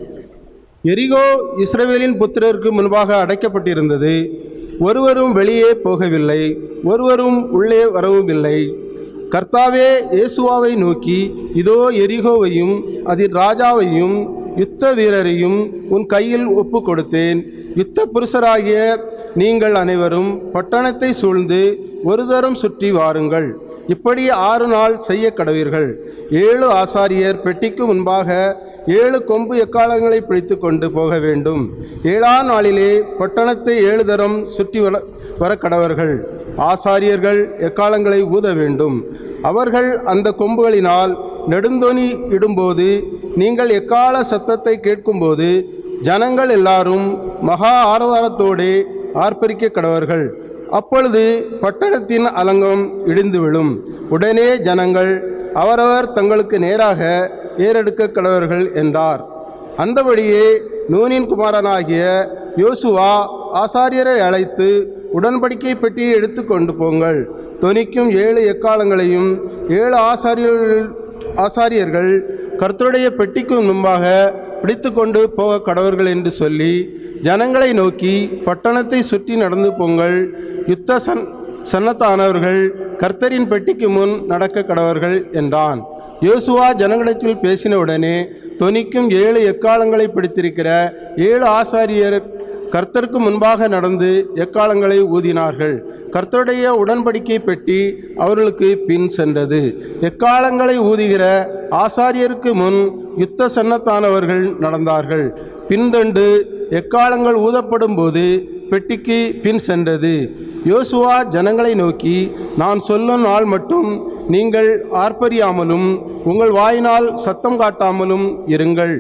எரிகோ இஸ்ரவேலின் புத்திரருக்கு முன்பாக அடைக்கப்பட்டிருந்தது ஒருவரும் வெளியே போகவில்லை ஒருவரும் உள்ளே வரவும் இல்லை கர்த்தாவே இயேசுவாவை நோக்கி இதோ எரிகோவையும் அதில் ராஜாவையும் யுத்த வீரரையும் உன் கையில் ஒப்பு கொடுத்தேன் யுத்த புருஷராகிய நீங்கள் அனைவரும் பட்டணத்தை சூழ்ந்து ஒரு தரம் சுற்றி வாருங்கள் இப்படி ஆறு நாள் செய்ய கடவீர்கள் ஏழு ஆசாரியர் பெட்டிக்கு முன்பாக ஏழு கொம்பு எக்காலங்களை பிடித்து கொண்டு போக வேண்டும் ஏழாம் நாளிலே பட்டணத்தை ஏழு தரம் சுற்றி வர வர கடவர்கள் ஆசாரியர்கள் எக்காலங்களை ஊத வேண்டும் அவர்கள் அந்த கொம்புகளினால் நெடுந்தொனி இடும்போது நீங்கள் எக்கால சத்தத்தை கேட்கும்போது ஜனங்கள் எல்லாரும் மகா ஆரவாரத்தோடே ஆர்ப்பரிக்க கடவர்கள் அப்பொழுது பட்டணத்தின் அலங்கம் இடிந்து விழும் உடனே ஜனங்கள் அவரவர் தங்களுக்கு நேராக ஏறெடுக்க கடவர்கள் என்றார் அந்தபடியே நூனின் குமாரனாகிய யோசுவா ஆசாரியரை அழைத்து உடன்படிக்கை பெட்டியை எடுத்துக்கொண்டு போங்கள் தொனிக்கும் ஏழு எக்காலங்களையும் ஏழு ஆசாரியர்கள் ஆசாரியர்கள் கர்த்தருடைய பெட்டிக்கு முன்பாக பிடித்து கொண்டு போக கடவர்கள் என்று சொல்லி ஜனங்களை நோக்கி பட்டணத்தை சுற்றி நடந்து போங்கள் யுத்த சன் சன்னத்தானவர்கள் கர்த்தரின் பெட்டிக்கு முன் நடக்க கடவர்கள் என்றான் யோசுவா ஜனங்களிடத்தில் பேசினவுடனே தொனிக்கும் ஏழு எக்காலங்களை பிடித்திருக்கிற ஏழு ஆசாரியர் கர்த்தருக்கு முன்பாக நடந்து எக்காலங்களை ஊதினார்கள் கர்த்தருடைய உடன்படிக்கை பெட்டி அவர்களுக்கு பின் சென்றது எக்காலங்களை ஊதுகிற ஆசாரியருக்கு முன் யுத்த சன்னத்தானவர்கள் நடந்தார்கள் பின்தண்டு எக்காலங்கள் ஊதப்படும் போது பெட்டிக்கு பின் சென்றது யோசுவா ஜனங்களை நோக்கி நான் சொல்லும் நாள் மட்டும் நீங்கள் ஆர்ப்பரியாமலும் உங்கள் வாயினால் சத்தம் காட்டாமலும் இருங்கள்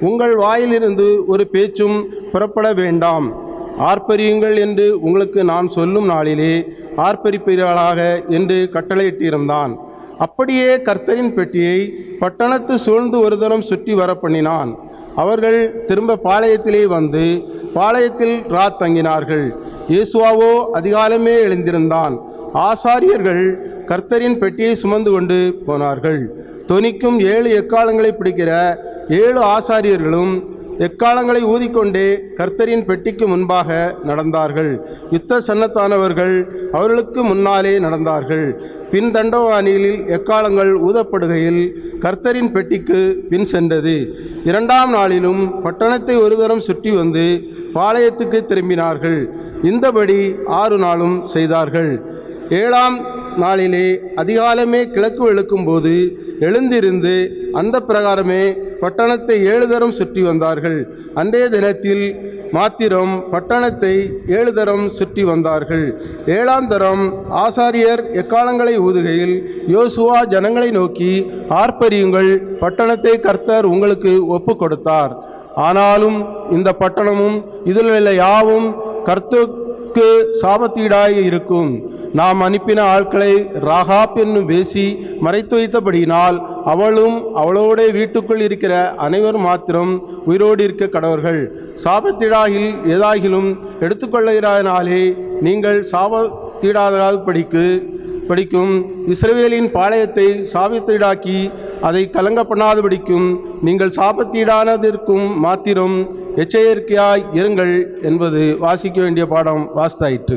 உங்கள் வாயிலிருந்து ஒரு பேச்சும் புறப்பட வேண்டாம் ஆர்ப்பரியுங்கள் என்று உங்களுக்கு நான் சொல்லும் நாளிலே ஆர்ப்பரிப்பீர்களாக என்று கட்டளையிட்டிருந்தான் அப்படியே கர்த்தரின் பெட்டியை பட்டணத்து சூழ்ந்து ஒரு தரம் சுற்றி வர பண்ணினான் அவர்கள் திரும்ப பாளையத்திலே வந்து பாளையத்தில் ராத் தங்கினார்கள் இயேசுவாவோ அதிகாலமே எழுந்திருந்தான் ஆசாரியர்கள் கர்த்தரின் பெட்டியை சுமந்து கொண்டு போனார்கள் தொனிக்கும் ஏழு எக்காலங்களை பிடிக்கிற ஏழு ஆசாரியர்களும் எக்காலங்களை ஊதிக்கொண்டே கர்த்தரின் பெட்டிக்கு முன்பாக நடந்தார்கள் யுத்த சன்னத்தானவர்கள் அவர்களுக்கு முன்னாலே நடந்தார்கள் பின் தண்டவானியில் எக்காலங்கள் ஊதப்படுகையில் கர்த்தரின் பெட்டிக்கு பின் சென்றது இரண்டாம் நாளிலும் பட்டணத்தை ஒரு தரம் சுற்றி வந்து பாளையத்துக்கு திரும்பினார்கள் இந்தபடி ஆறு நாளும் செய்தார்கள் ஏழாம் நாளிலே அதிகாலமே கிழக்கு வெளுக்கும்போது எழுந்திருந்து அந்த பிரகாரமே பட்டணத்தை ஏழு தரம் சுற்றி வந்தார்கள் அன்றைய தினத்தில் மாத்திரம் பட்டணத்தை ஏழு தரம் சுற்றி வந்தார்கள் ஏழாம் தரம் ஆசாரியர் எக்காலங்களை ஊதுகையில் யோசுவா ஜனங்களை நோக்கி ஆர்ப்பரியுங்கள் பட்டணத்தை கர்த்தர் உங்களுக்கு ஒப்பு கொடுத்தார் ஆனாலும் இந்த பட்டணமும் இதில் உள்ள யாவும் கர்த்தருக்கு சாபத்தீடாய் இருக்கும் நாம் அனுப்பின ஆட்களை ராகாப் என்னும் பேசி மறைத்து வைத்தபடியினால் அவளும் அவளோட வீட்டுக்குள் இருக்கிற அனைவரும் மாத்திரம் உயிரோடு இருக்க கடவர்கள் சாபத்தீடாகில் ஏதாகிலும் எடுத்துக்கொள்ளுகிறானாலே நீங்கள் சாபத்தீடாத படிக்கு படிக்கும் இஸ்ரவேலின் பாளையத்தை சாபத்தீடாக்கி அதை கலங்க பண்ணாதபடிக்கும் நீங்கள் சாபத்தீடானதற்கும் மாத்திரம் எச்சரிக்கையாய் இருங்கள் என்பது வாசிக்க வேண்டிய பாடம் வாஸ்தாயிற்று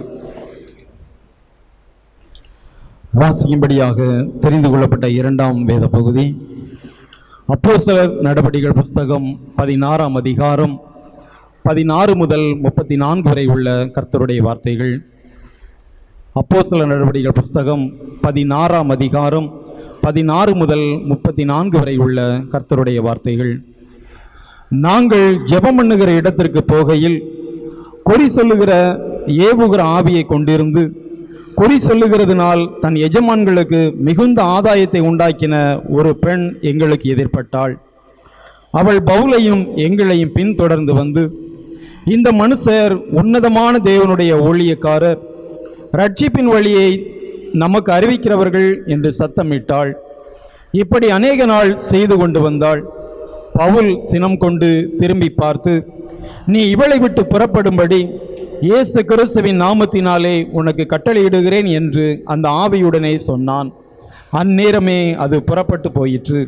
வாசிக்கும்படியாக தெரிந்து கொள்ளப்பட்ட இரண்டாம் வேத பகுதி அப்போஸ்தலர் நடபடிகள் புஸ்தகம் பதினாறாம் அதிகாரம் பதினாறு முதல் முப்பத்தி நான்கு வரை உள்ள கர்த்தருடைய வார்த்தைகள் அப்போஸ்தலர் நடவடிக்கைகள் புஸ்தகம் பதினாறாம் அதிகாரம் பதினாறு முதல் முப்பத்தி நான்கு வரை உள்ள கர்த்தருடைய வார்த்தைகள் நாங்கள் ஜெபம் பண்ணுகிற இடத்திற்கு போகையில் குறி சொல்லுகிற ஏவுகிற ஆவியை கொண்டிருந்து குறி சொல்லுகிறதுனால் தன் எஜமான்களுக்கு மிகுந்த ஆதாயத்தை உண்டாக்கின ஒரு பெண் எங்களுக்கு எதிர்ப்பட்டாள் அவள் பவுலையும் எங்களையும் பின்தொடர்ந்து வந்து இந்த மனுஷர் உன்னதமான தேவனுடைய ஊழியக்காரர் ரட்சிப்பின் வழியை நமக்கு அறிவிக்கிறவர்கள் என்று சத்தமிட்டாள் இப்படி அநேக நாள் செய்து கொண்டு வந்தாள் பவுல் சினம் கொண்டு திரும்பி பார்த்து நீ இவளை விட்டு புறப்படும்படி இயேசு கிறிஸ்துவின் நாமத்தினாலே உனக்கு கட்டளையிடுகிறேன் என்று அந்த ஆவியுடனே சொன்னான் அந்நேரமே அது புறப்பட்டு போயிற்று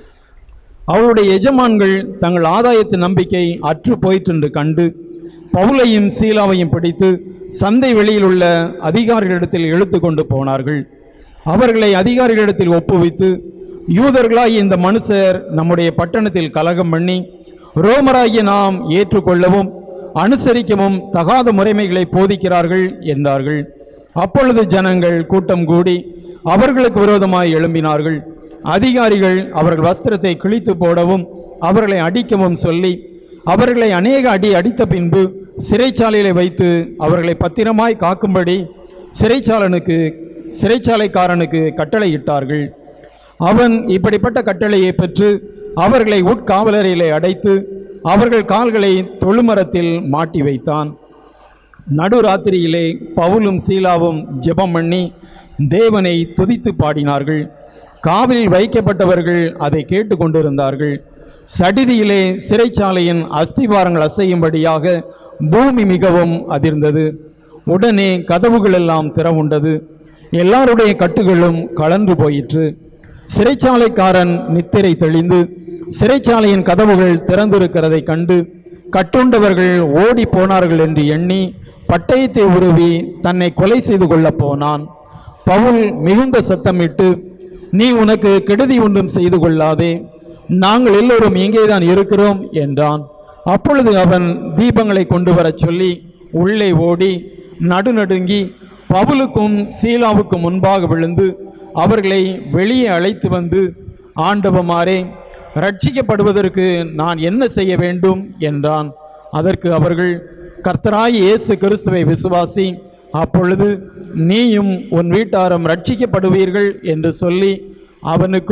அவளுடைய எஜமான்கள் தங்கள் ஆதாயத்து நம்பிக்கை அற்று போயிற்றென்று கண்டு பவுலையும் சீலாவையும் பிடித்து சந்தை வெளியில் உள்ள அதிகாரிகளிடத்தில் இழுத்து கொண்டு போனார்கள் அவர்களை அதிகாரிகளிடத்தில் ஒப்புவித்து யூதர்களாகிய இந்த மனுஷர் நம்முடைய பட்டணத்தில் கலகம் பண்ணி ரோமராகிய நாம் ஏற்றுக்கொள்ளவும் அனுசரிக்கவும் தகாத முறைமைகளை போதிக்கிறார்கள் என்றார்கள் அப்பொழுது ஜனங்கள் கூட்டம் கூடி அவர்களுக்கு விரோதமாய் எழும்பினார்கள் அதிகாரிகள் அவர்கள் வஸ்திரத்தை கிழித்து போடவும் அவர்களை அடிக்கவும் சொல்லி அவர்களை அநேக அடி அடித்த பின்பு சிறைச்சாலையிலே வைத்து அவர்களை பத்திரமாய் காக்கும்படி சிறைச்சாலனுக்கு சிறைச்சாலைக்காரனுக்கு கட்டளையிட்டார்கள் அவன் இப்படிப்பட்ட கட்டளையை பெற்று அவர்களை உட்காவலரையிலே அடைத்து அவர்கள் கால்களை தொழுமரத்தில் மாட்டி வைத்தான் நடுராத்திரியிலே பவுலும் சீலாவும் ஜெபம் பண்ணி தேவனை துதித்து பாடினார்கள் காவலில் வைக்கப்பட்டவர்கள் அதை கேட்டு கொண்டிருந்தார்கள் சடிதியிலே சிறைச்சாலையின் அஸ்திவாரங்கள் அசையும்படியாக பூமி மிகவும் அதிர்ந்தது உடனே கதவுகள் எல்லாம் திறவுண்டது எல்லாருடைய கட்டுகளும் கலன்று போயிற்று சிறைச்சாலைக்காரன் நித்திரை தெளிந்து சிறைச்சாலையின் கதவுகள் திறந்திருக்கிறதை கண்டு கட்டுண்டவர்கள் ஓடி போனார்கள் என்று எண்ணி பட்டயத்தை உருவி தன்னை கொலை செய்து கொள்ளப் போனான் பவுல் மிகுந்த சத்தமிட்டு நீ உனக்கு கெடுதி ஒன்றும் செய்து கொள்ளாதே நாங்கள் எல்லோரும் இங்கேதான் இருக்கிறோம் என்றான் அப்பொழுது அவன் தீபங்களை கொண்டு வரச் சொல்லி உள்ளே ஓடி நடுநடுங்கி பவுலுக்கும் சீலாவுக்கும் முன்பாக விழுந்து அவர்களை வெளியே அழைத்து வந்து ஆண்டவமாரே ரட்சிக்கப்படுவதற்கு நான் என்ன செய்ய வேண்டும் என்றான் அதற்கு அவர்கள் கர்த்தராய் இயேசு கிறிஸ்துவை விசுவாசி அப்பொழுது நீயும் உன் வீட்டாரும் ரட்சிக்கப்படுவீர்கள் என்று சொல்லி அவனுக்கும்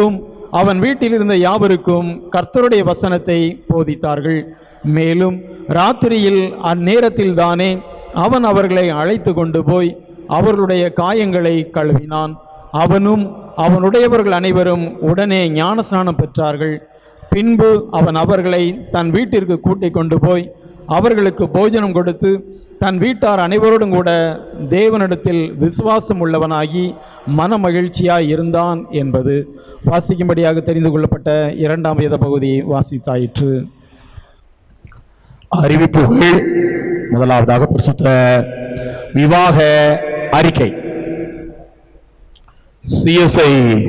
அவன் வீட்டில் இருந்த யாவருக்கும் கர்த்தருடைய வசனத்தை போதித்தார்கள் மேலும் ராத்திரியில் அந்நேரத்தில் தானே அவன் அவர்களை அழைத்து கொண்டு போய் அவர்களுடைய காயங்களை கழுவினான் அவனும் அவனுடையவர்கள் அனைவரும் உடனே ஞானஸ்நானம் பெற்றார்கள் பின்பு அவன் அவர்களை தன் வீட்டிற்கு கூட்டிக் கொண்டு போய் அவர்களுக்கு போஜனம் கொடுத்து தன் வீட்டார் அனைவரோடும் கூட தேவனிடத்தில் விசுவாசம் உள்ளவனாகி மன மகிழ்ச்சியாய் இருந்தான் என்பது வாசிக்கும்படியாக தெரிந்து கொள்ளப்பட்ட இரண்டாம் வேத பகுதி வாசித்தாயிற்று அறிவிப்புகள் முதலாவதாக பிரசுத்த விவாக அறிக்கை சிஎஸ்ஐ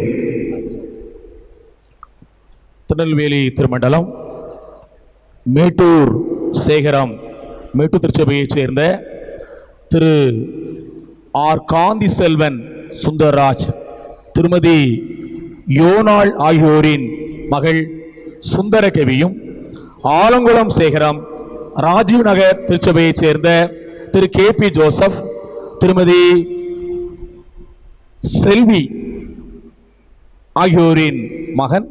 திருநெல்வேலி திருமண்டலம் மேட்டூர் சேகரம் மேட்டூர் திருச்சபையைச் சேர்ந்த திரு ஆர் காந்தி செல்வன் சுந்தர்ராஜ் திருமதி யோனாள் ஆகியோரின் மகள் சுந்தரகவியும் ஆலங்குளம் சேகரம் ராஜீவ் நகர் திருச்சபையைச் சேர்ந்த திரு கே பி ஜோசப் திருமதி செல்வி ஆகியோரின் மகன்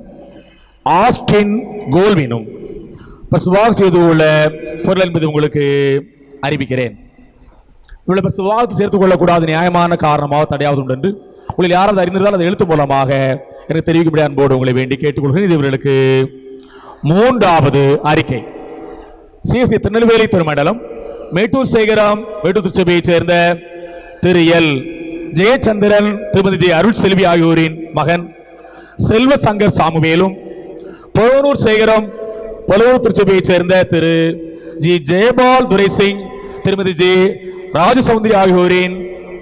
ஆஸ்டின் கோல்வினும் பசுவாக செய்து உள்ள பொருள் என்பது உங்களுக்கு அறிவிக்கிறேன் இவ்வளவு பசுவாகத்து சேர்த்துக் கொள்ளக்கூடாத நியாயமான காரணமாக தடையாவது உண்டு என்று உங்களில் யாராவது அறிந்திருந்தால் அதை எழுத்து மூலமாக எனக்கு தெரிவிக்கும்படி அன்போடு உங்களை வேண்டி கேட்டுக்கொள்கிறேன் இது இவர்களுக்கு மூன்றாவது அறிக்கை சிஎஸ்சி திருநெல்வேலி திருமண்டலம் மேட்டூர் சேகரம் மேட்டூர் திருச்சபையைச் சேர்ந்த திரு எல் ஜெயச்சந்திரன் திருமதி ஜெய அருள் செல்வி ஆகியோரின் மகன் செல்வ சங்கர் சாமுவேலும் பொழனூர் சேகரம் பொலவூர் திருச்சபையைச் சேர்ந்த திரு ஜி ஜெயபால் துரை சிங் திருமதி ஜி ராஜசௌந்தரி ஆகியோரின்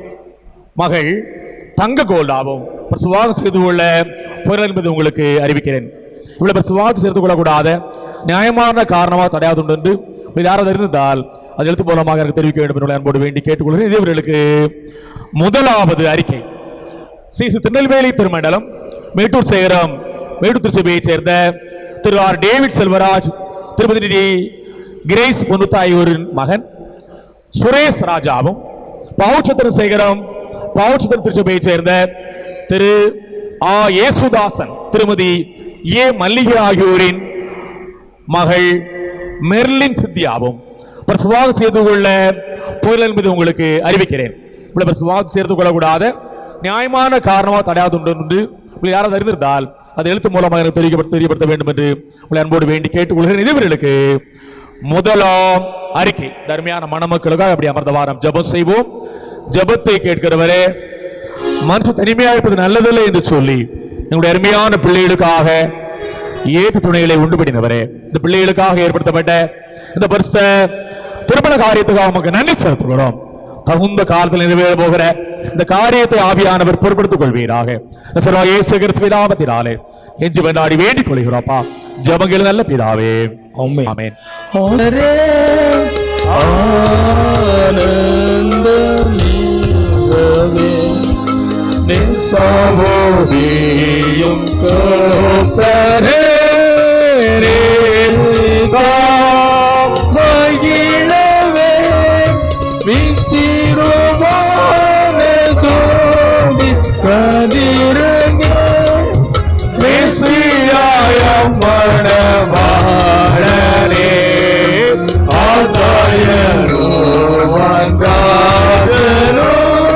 மகள் தங்க கோல்டாவும் பிரசுவாகம் செய்து கொள்ள பொருள் என்பது உங்களுக்கு அறிவிக்கிறேன் இவ்வளவு பிரசுவாகத்தை சேர்த்துக் கொள்ளக்கூடாத நியாயமான காரணமாக தடையாது உண்டு என்று உங்களில் யாராவது இருந்தால் அது எழுத்து மூலமாக எனக்கு தெரிவிக்க வேண்டும் என்று அன்போடு வேண்டி கேட்டுக்கொள்கிறேன் இது இவர்களுக்கு முதலாவது அறிக்கை சிசு திருநெல்வேலி திருமண்டலம் மேட்டூர் சேகரம் மேட்டூர் திருச்சபையைச் சேர்ந்த திரு ஆர் டேவிட் செல்வராஜ் திருமதி டி. கிரேஸ் பொன்னுத்தாயூரின் மகன் சுரேஷ் ராஜாவும் பாவுச்சத்திர சேகரம் பாவுச்சத்திர திருச்சபையைச் சேர்ந்த திரு ஆ ஏசுதாசன் திருமதி ஏ மல்லிகை ஆகியோரின் மகள் மெர்லின் சித்தியாவும் பிரசுவாக செய்து கொள்ள புயல் என்பது உங்களுக்கு அறிவிக்கிறேன் இவ்வளவு பிரசுவாக சேர்த்து கொள்ளக்கூடாத நியாயமான காரணமாக தடையாது உண்டு என்று உங்களை யாராவது அறிந்திருந்தால் அது எழுத்து மூலமாக எனக்கு தெரியப்படுத்த தெரியப்படுத்த வேண்டும் என்று உங்களை அன்போடு வேண்டி கேட்டுக்கொள்கிறேன் இதுவர்களுக்கு முதலாம் அறிக்கை தர்மையான மணமக்களுக்காக அப்படி அமர்ந்த வாரம் ஜெபம் செய்வோம் ஜெபத்தை கேட்கிறவரே மனசு தனிமையாக இருப்பது நல்லதில்லை என்று சொல்லி எங்களுடைய அருமையான பிள்ளைகளுக்காக ஏற்று துணைகளை உண்டு பண்ணினவரே இந்த பிள்ளைகளுக்காக ஏற்படுத்தப்பட்ட இந்த பரிசு திருமண காரியத்துக்காக உமக்கு நன்றி செலுத்துகிறோம் தகுந்த காலத்தில் நிறைவேற போகிற இந்த காரியத்தை ஆவியானவர் பொருட்படுத்திக் கொள்வீராக சர்வ இயேசு கிறிஸ்து பிதாமத்தினாலே எஞ்சி வேண்டாடி வேண்டிக் கொள்கிறோப்பா ஜபங்கள் நல்ல பிதாவே ஆமென். ஆமென் சகோதியும் கருத்தரே மகிழவே வீசிருவான கோடி கதிரங்க மெசியாயம் மணவாழனே ஆசாயனோ வந்தாதனோ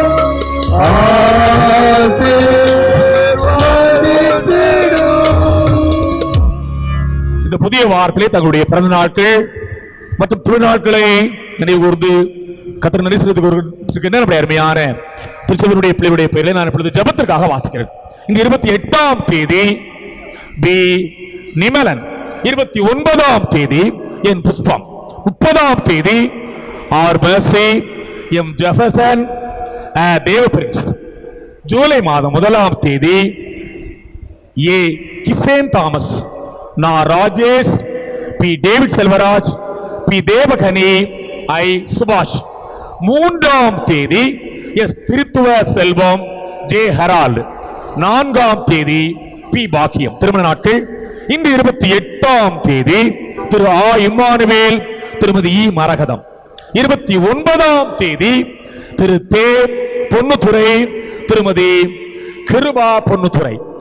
இந்த புதிய வாரத்திலே தங்களுடைய பிறந்த நாட்கள் மற்றும் திருநாட்களை நினைவு கூர்ந்து கத்திர நன்றி செலுத்துவதற்கு என்ன நம்முடைய அருமையான திருச்செவருடைய பிள்ளையுடைய பெயரில் நான் இப்பொழுது ஜெபத்திற்காக வாசிக்கிறேன் இங்க இருபத்தி எட்டாம் தேதி பி நிமலன் இருபத்தி ஒன்பதாம் தேதி என் புஷ்பம் முப்பதாம் தேதி R mercy M Jefferson Deva Prince ஜூலை மாதம் முதலாம் தேதி ஏ கிசேன் தாமஸ் நா Rajesh P David Selvaraj P Devakani I Subash மூன்றாம் தேதி S Thiruthuva Selvam J Harold நான்காம் தேதி பி பாக்கியம் திருமண நாட்கள் இன்று இருபத்தி எட்டாம் தேதி திரு ஆ இம்மானுவேல் திருமதி இ மரகதம் இருபத்தி ஒன்பதாம் தேதி திரு தே பொன்னுத்துறை திருமதி கிருபா பொன்னுத்துறை முப்பது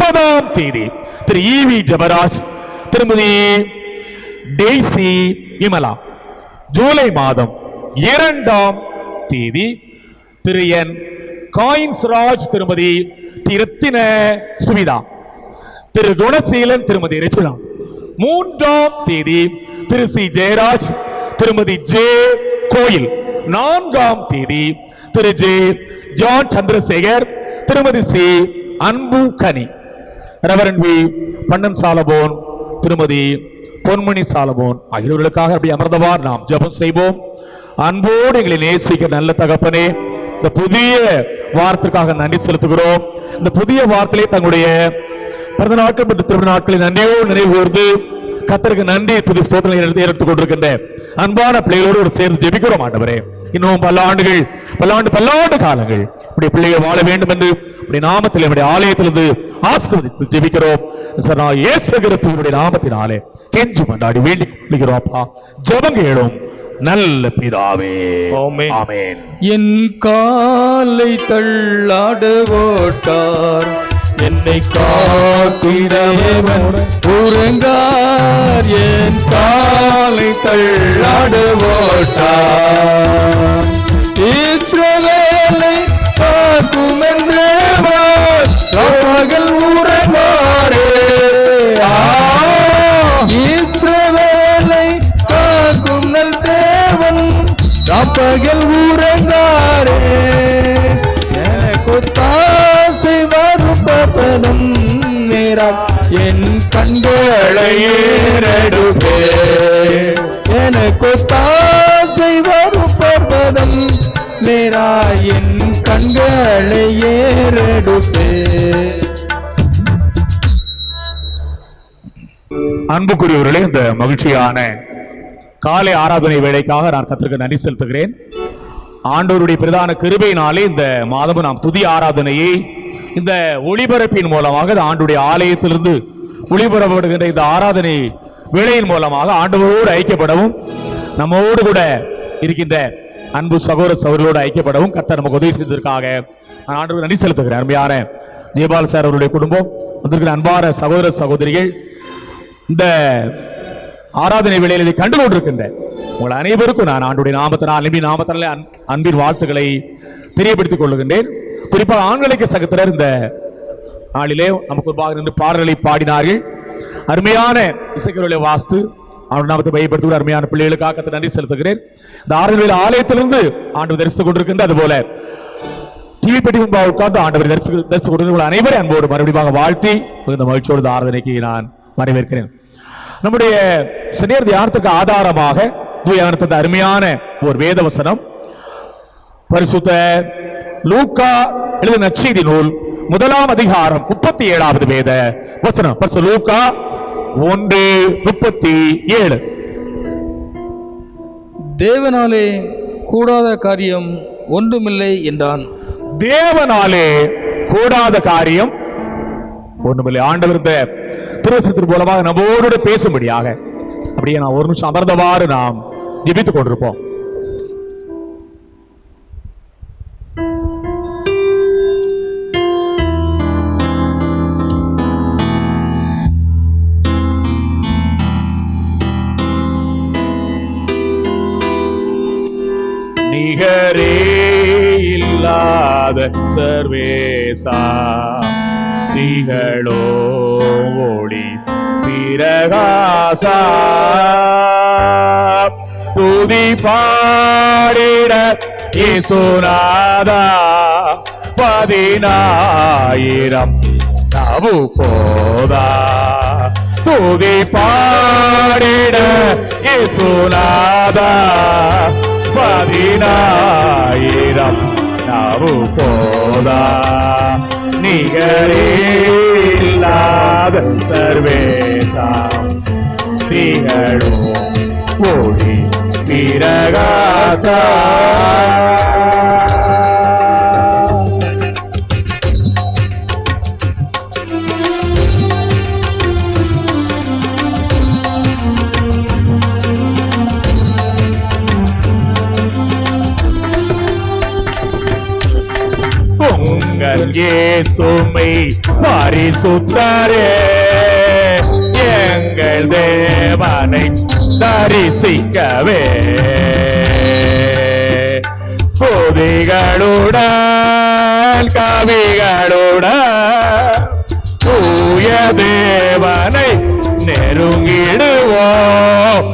இருபதாம் தேதி திரு ஈவி ஜபராஜ் திருமதி டெய்சி இமலா ஜூலை மாதம் இரண்டாம் தேதி திரு என் காயின்ஸ் ராஜ் திருமதி ரத்தின சுமிதா திரு குணசீலன் திருமதி ரச்சனா மூன்றாம் தேதி திரு சி ஜெயராஜ் திருமதி ஜே கோயில் நான்காம் தேதி திரு ஜே ஜான் சந்திரசேகர் திருமதி சி அன்பு கனி ரெவரன் வி பன்னன் சாலபோன் திருமதி பொன்மணி சாலமோன் ஆகியோர்களுக்காக அப்படி அமர்ந்தவார் நாம் ஜெபம் செய்வோம் அன்போடு எங்களை நேசிக்க நல்ல தகப்பனே இந்த புதிய வாரத்திற்காக நன்றி செலுத்துகிறோம் இந்த புதிய வார்த்தையை தங்களுடைய பிறந்த நாட்கள் மற்றும் திருமண நாட்களை நன்றியோடு நினைவு கூர்ந்து கத்தருக்கு நன்றி புது ஸ்தோத்திரங்களை எடுத்து எடுத்துக் கொண்டிருக்கின்ற அன்பான பிள்ளைகளோடு ஒரு சேர்ந்து ஜெபிக்கிறோம் ஆண்டவரே இன்னும் பல ஆண்டுகள் பல்லாண்டு பல்லாண்டு காலங்கள் இப்படி பிள்ளைகள் வாழ வேண்டும் என்று இப்படி நாமத்தில் நம்முடைய ஆலயத்திலிருந்து ஆசீர்வதித்து ஜெபிக்கிறோம் சார் நான் இயேசு கிறிஸ்துவனுடைய நாமத்தினாலே கெஞ்சி மண்டாடி வேண்டி கொள்கிறோம் அப்பா ஜெபம் கேளும் நல்ல பிதாவே ஆமென். ஆமென் என் காலை தள்ளாட ஓட்டார் என்னை காத்திடவன் உறங்கார் என் காலை தள்ளாட ஓட்டார் இஸ்ரவேலை காக்கும் என்றேவர் பகல் உறங்காரே ஆ, இஸ்ரவேலை காக்கும் நல் தேவன் ராப்பகல் உறங்காரே எனக்கு தாசை வரும் பதம் நேரா என் கண்களை ஏறெடுப்பே எனக்கு தாசை வரும் பதம் நேரா என் கண்களை ஏறெடுப்பே அன்புக்குரியவர்களே இந்த மகிழ்ச்சியான காலை ஆராதனை வேலைக்காக நான் கத்திற்கு நன்றி செலுத்துகிறேன் ஆண்டவருடைய பிரதான கிருபையினாலே இந்த மாதமும் நாம் துதி ஆராதனையை இந்த ஒளிபரப்பின் மூலமாக இந்த ஆண்டுடைய ஆலயத்திலிருந்து ஒளிபரப்படுகின்ற இந்த ஆராதனை வேலையின் மூலமாக ஆண்டவரோடு ஐக்கியப்படவும் நம்மோடு கூட இருக்கின்ற அன்பு சகோதர சகோதரோடு ஐக்கியப்படவும் கர்த்தர் நமக்கு உதவி செய்ததற்காக நான் ஆண்டவருக்கு நன்றி செலுத்துகிறேன் அருமையான ஜெயபால் சார் அவருடைய குடும்பம் வந்திருக்கிற அன்பான சகோதர சகோதரிகள் இந்த ஆராதனை வேளையில் இதை கண்டு கொண்டிருக்கின்ற உங்கள் அனைவருக்கும் நான் ஆண்டுடைய நாமத்தினால் அன்பின் நாமத்தினாலே அன்- அன்பின் வாழ்த்துக்களை தெரியப்படுத்திக் கொள்ளுகின்றேன் குறிப்பாக ஆண்களுக்கு சகத்தினர் இந்த நாளிலே நமக்கு முன்பாக நின்று பாடல்களை பாடினார்கள் அருமையான இசைக்கருளை வாஸ்து அவருடைய நாமத்தை பயப்படுத்துகிற அருமையான பிள்ளைகளுக்காக கர்த்தர் நன்றி செலுத்துகிறேன் இந்த ஆராதனை ஆலயத்திலிருந்து ஆண்டு தரிசித்துக் கொண்டிருக்கின்ற அதுபோல டிவி பெட்டி முன்பாக உட்கார்ந்து ஆண்டவர் தரிசி தரிசி கொடுத்த அனைவரும் அன்போடு மறுபடியும் வாழ்த்தி மிகுந்த மகிழ்ச்சியோடு இந்த ஆராதனைக்கு நான் வரவேற்கிறேன் நம்முடைய சிறியர் தியானத்துக்கு ஆதாரமாக தூயானத்துக்கு அருமையான ஒரு வேத வசனம் பரிசுத்த லூக்கா எழுதின நற்செய்தி நூல் முதலாம் அதிகாரம் முப்பத்தி ஏழாவது வேத வசனம் பரிசு லூக்கா ஒன்று முப்பத்தி ஏழு தேவனாலே கூடாத காரியம் ஒன்றுமில்லை என்றான் தேவனாலே கூடாத காரியம் ஒண்ணுமில்லை ஆண்டவர் இந்த திருவசனத்தின் மூலமாக நம்மோடு பேசும்படியாக அப்படியே நான் ஒரு நிமிஷம் அமர்ந்தவாறு நாம் ஜெபித்துக் கொண்டிருப்போம் நிகரே இல்லாத சர்வேசா திகழோ ஒளி பிரகாசா துதி பாடிட இயேசுநாதா பதினாயிரம் நவு போதா துதி பாடிட இயேசுநாதா பதினாயிரம் நவு போதா நிகரே இல்லாத சர்வேசா திகழும் ஒளி பிரகாசா பொங்கல் இயேசுமை பரிசுத்தரே எங்கள் தேவனை தரிசிக்கவே பொதிகளுடன் கவிகளுடன் தூய தேவனை நெருங்கிடுவோம்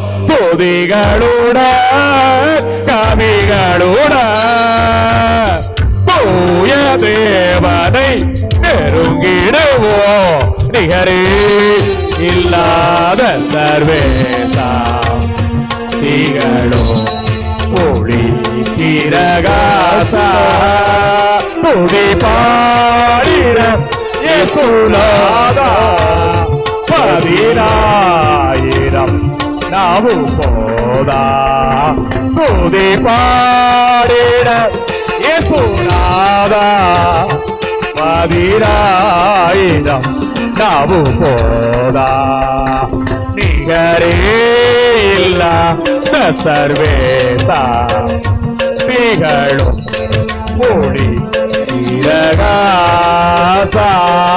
துதிகளுடன் கவிகளுடன் தூய தேவனை நெருங்கிடுவோம் நிகரே இல்லாத சர்வேசா திகழும் ஒளி திரகாசா துதி பாடிட இயேசுநாதா பதினாயிரம் நாவும் போதா துதி பாடிட இயேசுநாதா பதினாயிரம் நாவும் போதா நிகரே இல்ல சர்வேசா திகழும் மூடி இரகாசா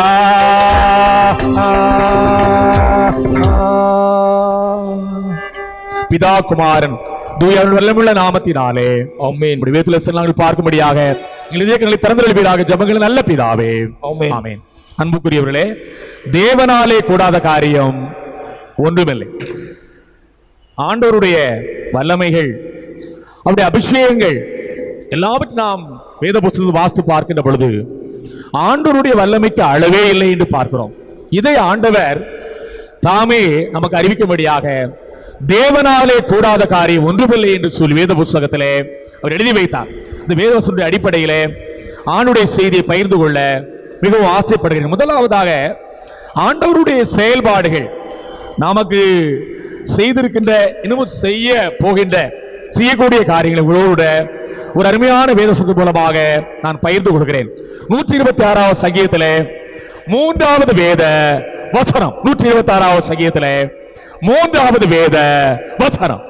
பிதா குமாரன் தூயவன் வல்லமுள்ள நாமத்தினாலே ஆமென் நம்முடைய வேத்துல நாங்கள் பார்க்கும்படியாக எங்கள் இதயங்களை திறந்தெழுப்பீராக ஜபங்கள் நல்ல பிதாவே ஆமென். ஆமென் அன்புக்குரியவர்களே தேவனாலே கூடாத காரியம் ஒன்றுமில்லை ஆண்டவருடைய வல்லமைகள் அவருடைய அபிஷேகங்கள் எல்லாவற்றையும் நாம் வேத புஸ்தகத்தில் வாசித்து பார்க்கின்ற பொழுது ஆண்டவருடைய வல்லமைக்கு அளவே இல்லை என்று பார்க்கிறோம் இதை ஆண்டவர் தாமே நமக்கு அறிவிக்கும்படியாக தேவனாலே கூடாத காரியம் ஒன்றுமில்லை என்று சொல்லி வேத புஸ்தகத்திலே அவர் எழுதி வைத்தார் இந்த வேதவசனுடைய அடிப்படையிலே ஆணுடைய செய்தியை பகிர்ந்து கொள்ள மிகவும் ஆசைப்படுகிறேன் முதலாவதாக ஆண்டவருடைய செயல்பாடுகள் நமக்கு செய்திருக்கின்ற இன்னமும் செய்ய போகின்ற செய்யக்கூடிய காரியங்களை உங்களோட ஒரு அருமையான வேதசத்து மூலமாக நான் பகிர்ந்து கொள்கிறேன் நூற்றி இருபத்தி ஆறாவது சங்கீதத்திலே மூன்றாவது வேத வசனம் நூற்றி இருபத்தி ஆறாவது சங்கீதத்திலே மூன்றாவது வேத வசனம்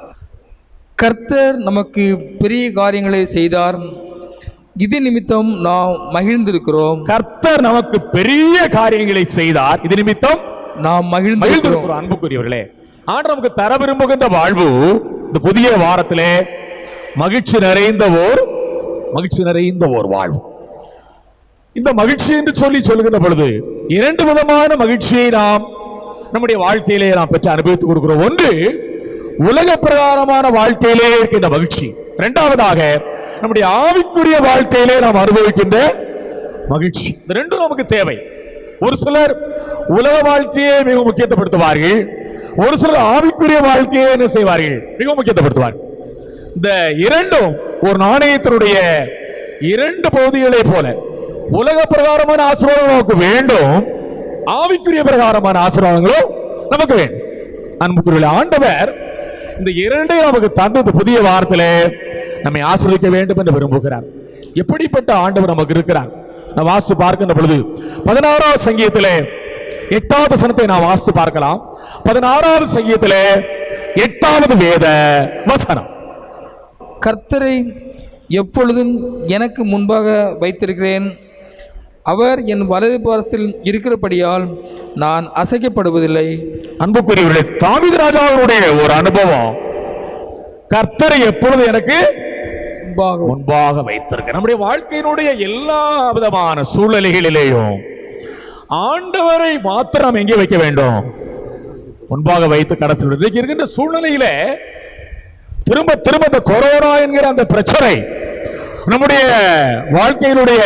கர்த்தர் நமக்கு பெரிய காரியங்களை செய்தார் இது நிமித்தம் நாம் மகிழ்ந்திருக்கிறோம் கர்த்தர் நமக்கு பெரிய காரியங்களை செய்தார் இது நிமித்தம் நாம் மகிழ்ந்திருக்கிறோம் மகிழ்ந்திருக்கிறோம் அன்புக்குரியவர்களே ஆண்டு நமக்கு தர விரும்புகின்ற வாழ்வு இந்த புதிய வாரத்திலே மகிழ்ச்சி நிறைந்த ஓர் மகிழ்ச்சி நிறைந்த ஓர் வாழ்வு இந்த மகிழ்ச்சி என்று சொல்லி சொல்லுகின்ற பொழுது இரண்டு விதமான மகிழ்ச்சியை நாம் நம்முடைய வாழ்க்கையிலே நாம் பெற்று அனுபவித்துக் கொடுக்கிறோம் ஒன்று உலக பிரகாரமான வாழ்க்கையிலே இருக்கின்ற மகிழ்ச்சி இரண்டாவதாக நம்முடைய ஆவிக்குரிய வாழ்க்கையிலே நாம் அனுபவிக்கின்ற மகிழ்ச்சி இந்த ரெண்டும் நமக்கு தேவை ஒரு சிலர் உலக வாழ்க்கையை மிக முக்கியத்துவப்படுத்துவார்கள் ஒரு சிலர் ஆவிக்குரிய வாழ்க்கையை என்ன செய்வார்கள் மிக முக்கியத்துவப்படுத்துவார்கள் இந்த இரண்டும் ஒரு நாணயத்தினுடைய இரண்டு பகுதிகளை போல உலக பிரகாரமான ஆசீர்வாதம் நமக்கு வேண்டும் ஆவிக்குரிய பிரகாரமான ஆசீர்வாதங்களும் நமக்கு வேண்டும் அன்புக்குரிய ஆண்டவர் இந்த இரண்டையும் நமக்கு தந்த இந்த புதிய வாரத்திலே நம்மை ஆசிர்வதிக்க வேண்டும் என்று விரும்புகிறார் எப்படிப்பட்ட ஆண்டவர் நமக்கு இருக்கிறார் நான் வாசித்து பார்க்கின்ற பொழுது பதினாறாவது சங்கீதத்திலே எட்டாவது சனத்தை நாம் வாசித்து பார்க்கலாம் பதினாறாவது சங்கீதத்திலே எட்டாவது வேத வசனம் கர்த்தரை எப்பொழுதும் எனக்கு முன்பாக வைத்திருக்கிறேன் அவர் என் வலது பாரசில் இருக்கிறபடியால் நான் அசைக்கப்படுவதில்லை அன்புக்குரியவர்களே தாவீது ராஜாவுடைய ஒரு அனுபவம் கர்த்தரை எப்பொழுது எனக்கு முன்பாக முன்பாக வைத்திருக்க நம்முடைய வாழ்க்கையினுடைய எல்லா விதமான சூழ்நிலைகளிலேயும் ஆண்டவரை மாத்திரம் எங்கே வைக்க வேண்டும் முன்பாக வைத்து கடைசி இன்றைக்கு இருக்கின்ற சூழ்நிலையில திரும்ப திரும்ப இந்த கொரோனா என்கிற அந்த பிரச்சனை நம்முடைய வாழ்க்கையினுடைய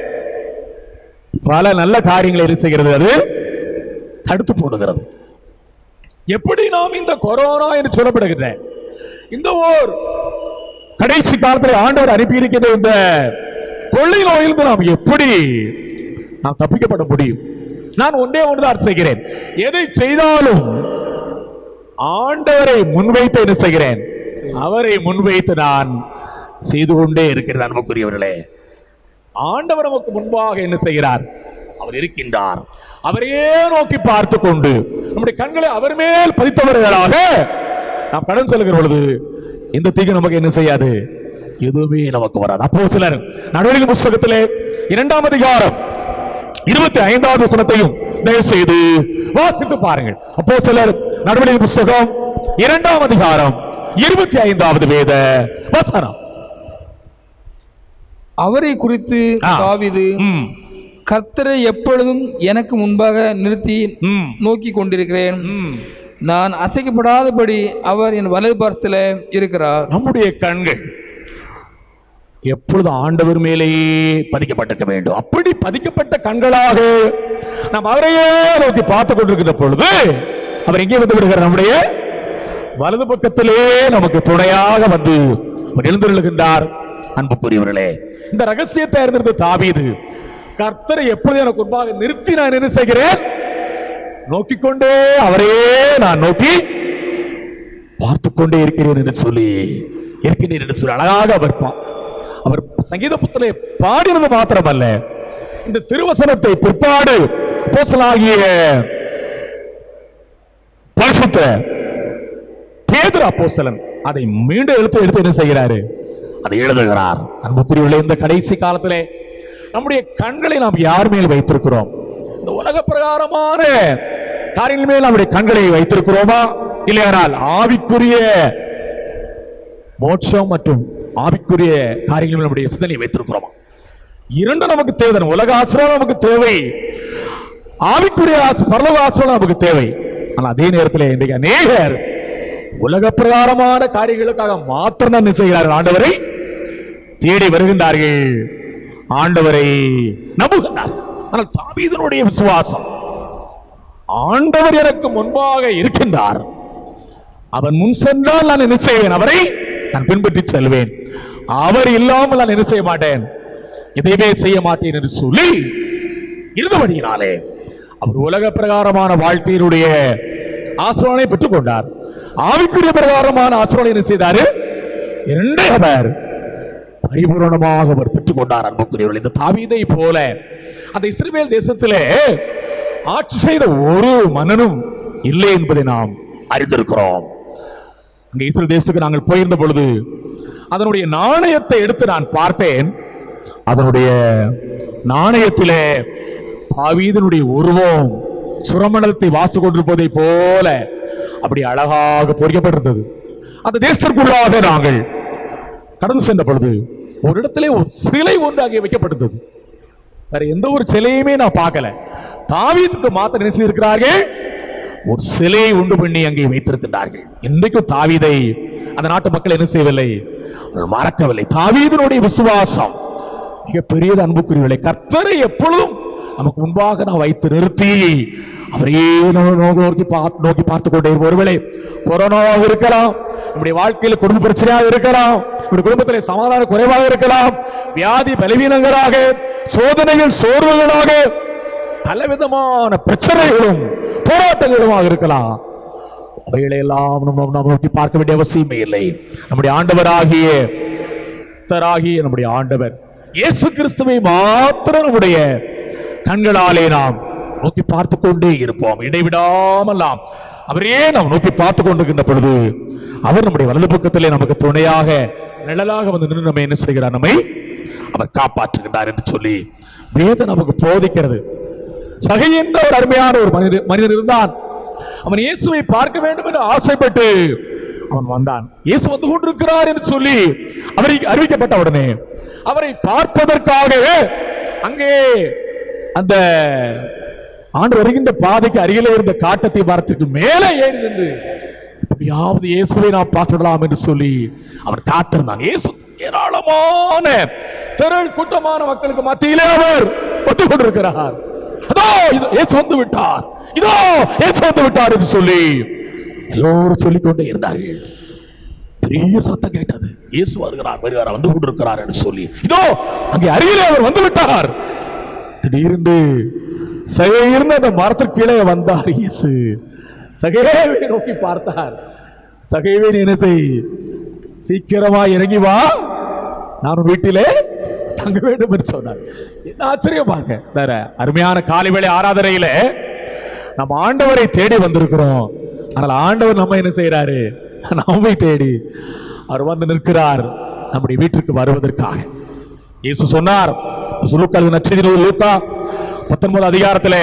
பல நல்ல காரியங்களை என்ன செய்கிறது அது தடுத்து போடுகிறது எப்படி நாம் இந்த கொரோனா என்று சொல்லப்படுகின்ற இந்த ஓர் கடைசி காலத்தில் ஆண்டவர் அனுப்பியிருக்கிற இந்த கொள்ளை நோயிலிருந்து நாம் எப்படி நாம் தப்பிக்கப்பட முடியும் நான் ஒன்றே ஒன்றுதான் செய்கிறேன் எதை செய்தாலும் ஆண்டவரை முன்வைத்து என்ன செய்கிறேன் அவரை முன்வைத்து நான் செய்து கொண்டே இருக்கிறது அன்புக்குரியவர்களே ஆண்டவர் நமக்கு முன்பாக என்ன செய்கிறார் அவர் இருக்கின்றார் அவரையே நோக்கி பார்த்து கொண்டு நம்முடைய கண்களை அவர் மேல் பதித்தவர்களாக நாம் கடன் செல்கிற பொழுது இந்த தீங்கு நமக்கு என்ன செய்யாது எதுவுமே நமக்கு வராது அப்போ சிலர் நடவடிக்கை புஸ்தகத்திலே இரண்டாம் அதிகாரம் இருபத்தி ஐந்தாவது வசனத்தையும் தயவு செய்து வாசித்து பாருங்கள் அப்போ சிலர் நடவடிக்கை புஸ்தகம் இரண்டாம் அதிகாரம் இருபத்தி ஐந்தாவது வேத வசனம் அவரை குறித்து ஆ. தாவீது ம், கர்த்தரை எப்பொழுதும் எனக்கு முன்பாக நிறுத்தி ம், நோக்கி கொண்டிருக்கிறேன் ம். நான் அசைக்கப்படாதபடி அவர் என் வலது பார்சல இருக்கிறார் நம்முடைய கண்கள் எப்பொழுது ஆண்டவர் மேலேயே பதிக்கப்பட்டிருக்க வேண்டும் அப்படி பதிக்கப்பட்ட கண்களாக நாம் அவரையே நோக்கி பார்த்து கொண்டிருக்கிற பொழுது அவர் எங்கே வந்து விடுகிறார் நம்முடைய வலது பக்கத்திலே நமக்கு துணையாக வந்து அவர் எழுந்திருக்கின்றார் அன்புக்குரியவர்களே இந்த ரகசியத்தை அறிந்திருந்த தாவீது கர்த்தரை எப்பொழுது எனக்கு முன்பாக நிறுத்தி நான் என்ன செய்கிறேன் நோக்கிக்கொண்டே அவரையே நான் நோக்கி பார்த்து கொண்டே இருக்கிறேன் என்று சொல்லி இருக்கிறேன் என்று சொல்லி அழகாக அவர் பா- அவர் சங்கீத புத்தலை பாடினது மாத்திரமல்ல இந்த திருவசனத்தை பிற்பாடு அப்போஸ்தலனாகிய பரிசுத்த பேதுரு அப்போஸ்தலன் அதை மீண்டும் எடுத்து எடுத்து என்ன செய்கிறாரு அதை எழுதுகிறார் அன்புக்குரியவர்களே இந்த கடைசி காலத்திலே நம்முடைய கண்களை நாம் யார் மேல் வைத்திருக்கிறோம் இந்த உலக பிரகாரமான காரியங்கள் மேல் நம்முடைய கண்களை வைத்திருக்கிறோமா இல்லையானால் ஆவிக்குரிய மோட்சம் மற்றும் ஆவிக்குரிய காரியங்கள் மேல் நம்முடைய சிந்தனை வைத்திருக்கிறோமா இரண்டும் நமக்கு தேவை உலக ஆசிரியம் நமக்கு தேவை ஆவிக்குரிய ஆசை பரலோக ஆசிரியம் நமக்கு தேவை ஆனால் அதே நேரத்தில் இன்றைக்கு அநேகர் உலக பிரகாரமான காரியங்களுக்காக மாத்திரம் தான் என்ன செய்கிறார்கள் ஆண்டவரை தேடி வருகின்றார்கள் ஆண்டவரை நம்புகின்றார்கள் ஆனால் தாவீதனுடைய விசுவாசம் ஆண்டவர் எனக்கு முன்பாக இருக்கின்றார் அவன் முன் சென்றால் நான் என்ன செய்வேன் அவரை நான் பின்பற்றி செல்வேன் அவர் இல்லாமல் நான் என்ன செய்ய மாட்டேன் எதையுமே செய்ய மாட்டேன் என்று சொல்லி இருந்தபடியினாலே அவர் உலக பிரகாரமான வாழ்க்கையினுடைய ஆசிரியனை பெற்றுக் கொண்டார் ஆவிக்குரிய பிரகாரமான ஆசிரியனை என்ன செய்தாரு இரண்டே அவர் பரிபூரணமாக அவர் பெற்றுக் கொண்டார் அன்புக்குரியவர்கள் இந்த தாவீதை போல அந்த இஸ்ரவேல் தேசத்திலே ஆட்சி செய்த ஒரு மன்னனும் இல்லை என்பதை நாம் அறிந்திருக்கிறோம் அங்கே இஸ்ரேல் தேசத்துக்கு நாங்கள் போயிருந்த பொழுது அதனுடைய நாணயத்தை எடுத்து நான் பார்த்தேன் அதனுடைய நாணயத்திலே தாவீதனுடைய உருவம் சுரமண்டலத்தை வாசு கொண்டிருப்பதை போல அப்படி அழகாக பொறிக்கப்பட்டிருந்தது அந்த தேசத்திற்குள்ளாக நாங்கள் கடந்து சென்ற பொழுது ஒரு இடத்திலே ஒரு சிலை ஒன்று அங்கே வைக்கப்பட்டிருந்தது வேற எந்த ஒரு சிலையுமே நான் பார்க்கல தாவீதுக்கு மாத்திரம் என்ன செய்திருக்கிறார்கள் ஒரு சிலையை உண்டு பண்ணி அங்கே வைத்திருக்கின்றார்கள் இன்றைக்கும் தாவீதை அந்த நாட்டு மக்கள் என்ன செய்யவில்லை அவர்கள் மறக்கவில்லை தாவீதனுடைய விசுவாசம் மிக பெரியது அன்புக்குரியவில்லை கர்த்தரை எப்பொழுதும் நமக்கு முன்பாக நான் வைத்து நிறுத்தி அவரையே நோ- நோ- நோக்கி பார்த்து நோக்கி பார்த்து கொண்டே இருப்போம். ஒருவேளை கொரோனாவாக இருக்கலாம் நம்முடைய வாழ்க்கையில் குடும்ப பிரச்சனையாக இருக்கலாம் நம்முடைய குடும்பத்தில் சமாதான குறைவாக இருக்கலாம் வியாதி பலவீனங்களாக சோதனைகள் சோர்வுகளாக பலவிதமான பிரச்சனைகளும் போராட்டங்களுமாக இருக்கலாம் அவைகளை எல்லாம் நம்ம நம்ம நோக்கி பார்க்க வேண்டிய அவசியமே இல்லை நம்முடைய ஆண்டவராகிய கர்த்தராகிய நம்முடைய ஆண்டவர் இயேசு கிறிஸ்துவை மாத்திரம் நம்முடைய கண்களாலே நாம் நோக்கி பார்த்து கொண்டே இருப்போம் இடைவிடாமல் நாம் அவரையே நாம் நோக்கி பார்த்து கொண்டிருக்கின்ற பொழுது அவர் நம்முடைய வலது பக்கத்திலே நமக்கு துணையாக நிழலாக வந்து நின்று நம்ம என்ன செய்கிறார் நம்மை அவர் காப்பாற்றுகின்றார் என்று சொல்லி வேதம் நமக்கு போதிக்கிறது சகை என்ற ஒரு அருமையான ஒரு மனிதர் மனிதன் இருந்தான் அவன் இயேசுவை பார்க்க வேண்டும் என்று ஆசைப்பட்டு அவன் வந்தான் இயேசு வந்து கொண்டிருக்கிறார் என்று சொல்லி அவரை அறிவிக்கப்பட்ட உடனே அவரை பார்ப்பதற்காக அங்கே அந்த ஆண்டு வருகின்ற பாதைக்கு அருகிலே இருந்த காட்டத்தை மரத்திற்கு மேலே ஏறி நின்று எப்படியாவது இயேசுவை நாம் பார்த்துடலாம் என்று சொல்லி அவன் காத்திருந்தான் இயேசு ஏராளமான திரள் கூட்டமான மக்களுக்கு மத்தியிலே அவர் வந்து கொண்டிருக்கிறார் அதோ இதோ இயேசு வந்து விட்டார் இதோ இயேசு வந்து விட்டார் என்று சொல்லி எல்லோரும் சொல்லிக் கொண்டே இருந்தார்கள் பெரிய சத்தம் கேட்டது இயேசு வருகிறார் வருகிறார் வந்து கொண்டிருக்கிறார் என்று சொல்லி இதோ அங்கே அருகிலே அவர் வந்து விட்டார் திடீரென்று சகையிருந்த அந்த மரத்திற்கு கீழே வந்தார் இயேசு சகையேவை நோக்கி பார்த்தார் சகையவே நீ என்ன செய் சீக்கிரமா இறங்கி வா நான் உன் வீட்டிலே தங்க வேண்டும் என்று சொன்னார் என்ன ஆச்சரியமாக வேற அருமையான காலை வேளை ஆராதனையில நம்ம ஆண்டவரை தேடி வந்திருக்கிறோம் ஆனால் ஆண்டவர் நம்ம என்ன செய்யறாரு நம்மை தேடி அவர் வந்து நிற்கிறார் நம்முடைய வீட்டிற்கு வருவதற்காக இயேசு சொன்னார் லூக்கா நச்சதியில் லூக்கா பத்தொன்பது அதிகாரத்திலே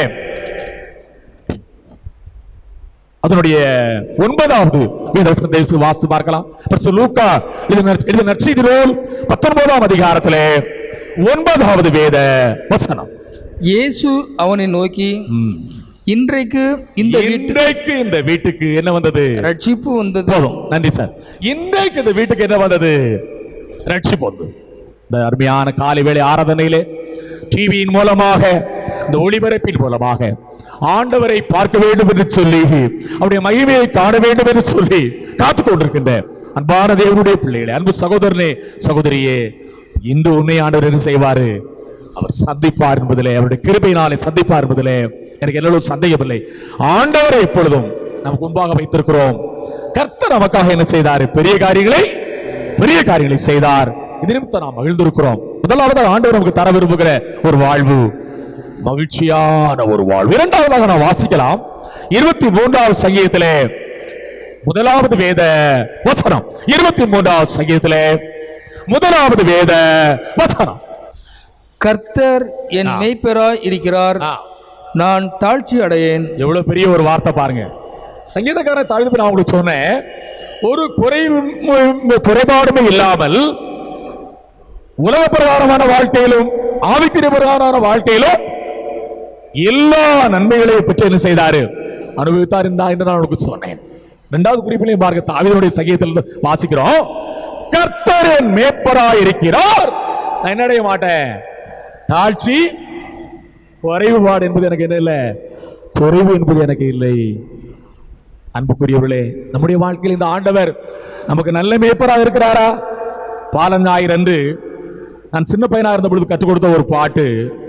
அதனுடைய ஒன்பதாவது வேதவசனத்தை வாசித்து பார்க்கலாம் பரிசுத்த லூக்கா எழுதின எழுதின நற்செய்தி நூல் பத்தொன்பதாம் அதிகாரத்திலே ஒன்பதாவது வேத வசனம் இயேசு அவனை நோக்கி இன்றைக்கு இந்த வீட்டு இன்றைக்கு இந்த வீட்டுக்கு என்ன வந்தது ரட்சிப்பு வந்தது போதும் நன்றி சார் இன்றைக்கு இந்த வீட்டுக்கு என்ன வந்தது ரட்சிப்பு வந்து இந்த அருமையான காலை வேளை ஆராதனையிலே டிவியின் மூலமாக இந்த ஒளிபரப்பின் மூலமாக ஆண்டவரை பார்க்க வேண்டும் என்று சொல்லி அவருடைய மகிமையை காண வேண்டும் என்று சொல்லி காத்துக் கொண்டிருக்கின்ற அன்பான தேவனுடைய பிள்ளைகளே அன்பு சகோதரனே சகோதரியே இன்று உண்மை ஆண்டவர் என்ன செய்வாரு அவர் சந்திப்பார் என்பதிலே அவருடைய கிருபையினாலே சந்திப்பார் என்பதிலே எனக்கு எல்லோரும் சந்தேகமில்லை ஆண்டவரை எப்பொழுதும் நமக்கு முன்பாக வைத்திருக்கிறோம் கர்த்தர் நமக்காக என்ன செய்தார் பெரிய காரியங்களை பெரிய காரியங்களை செய்தார் இது நிமித்தம் நாம் மகிழ்ந்திருக்கிறோம் முதலாவது ஆண்டவர் நமக்கு தர விரும்புகிற ஒரு வாழ்வு மகிழ்ச்சியான ஒரு வாழ்வு இரண்டாவதாக நாம் வாசிக்கலாம் இருபத்தி மூன்றாவது சங்கீதத்திலே முதலாவது வேத வசனம் இருபத்தி மூன்றாவது சங்கீதத்திலே முதலாவது வேத வசனம் கர்த்தர் என் ஆ. மெய்ப்பெறாய் இருக்கிறார் ஆ. நான் தாழ்ச்சி அடையேன் எவ்வளவு பெரிய ஒரு வார்த்தை பாருங்க சங்கீதக்காரன் தாழ்வு நான் உங்களுக்கு சொன்னேன் ஒரு குறைவும் குறைபாடுமே இல்லாமல் உலக பிரகாரமான வாழ்க்கையிலும் ஆவிக்குரிய பிரகாரமான வாழ்க்கையிலும் எல்லா நன்மைகளையும் பெற்று என்ன செய்தாரு அனுபவித்தார் இருந்தா என்று நான் உங்களுக்கு சொன்னேன் இரண்டாவது குறிப்பிலையும் பாருங்க தாவீதுடைய சங்கீதத்தில் வாசிக்கிறோம் கர்த்தரின் மேப்பராய் இருக்கிறார் நான் என்ன அடைய மாட்டேன் தாழ்ச்சி குறைவுபாடு என்பது எனக்கு என்ன இல்லை குறைவு என்பது எனக்கு இல்லை அன்புக்குரியவர்களே நம்முடைய வாழ்க்கையில் இந்த ஆண்டவர் நமக்கு நல்ல மேய்ப்பராக இருக்கிறாரா பாலன் ஞாயிறு அன்று நான் சின்ன பையனா இருந்த பொழுது கற்றுக் கொடுத்த ஒரு பாட்டு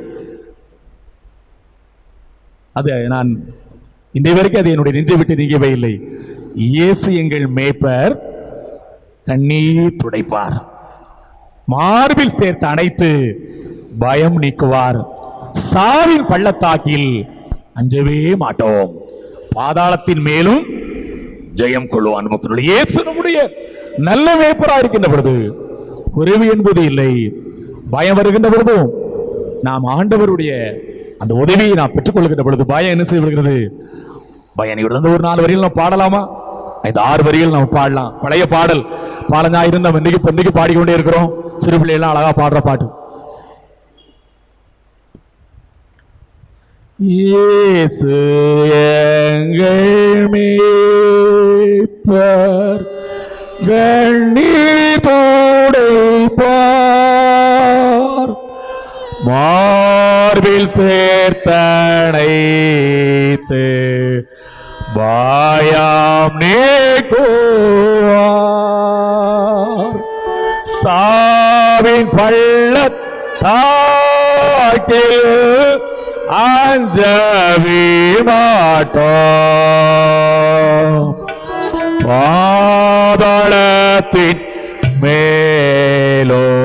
அது நான் இன்றைய வரைக்கும் அது என்னுடைய நெஞ்சை விட்டு நீங்கவே இல்லை இயேசு எங்கள் மேய்ப்பர் கண்ணீர் துடைப்பார் மார்பில் சேர்த்து அணைத்து பயம் நீக்குவார் சாவின் பள்ளத்தாக்கில் அஞ்சவே மாட்டோம் பாதாளத்தின் மேலும் ஜெயம் கொள்வான் மக்களுடைய இயேசு நம்முடைய நல்ல வேப்பரா இருக்கின்ற பொழுது குறைவு என்பது இல்லை பயம் வருகின்ற பொழுதும் நாம் ஆண்டவருடைய அந்த உதவியை நாம் பெற்றுக்கொள்கின்ற பொழுது பயம் என்ன செய்து விடுகிறது பயணியோட இருந்து ஒரு நாலு வரிகள் நம்ம பாடலாமா இந்த ஆறு வரிகள் நம்ம பாடலாம் பழைய பாடல் பாலஞாயிருந்து நம்ம இன்னைக்கு இன்னைக்கு பாடிக்கொண்டே இருக்கிறோம் சிறு பிள்ளைகள்லாம் அழகா பாடுற பாட்டு இயேசு எங்கள் மீட்பர் கண்ணீர் துடைப்பார் மார்பில் சேர்த்தணைத்து பாயாம் நீக்குவார் சாவின் பள்ளத்தாக்கில் அஞ்சவே மாட்டோம் பாதாளத்தின் மேலோ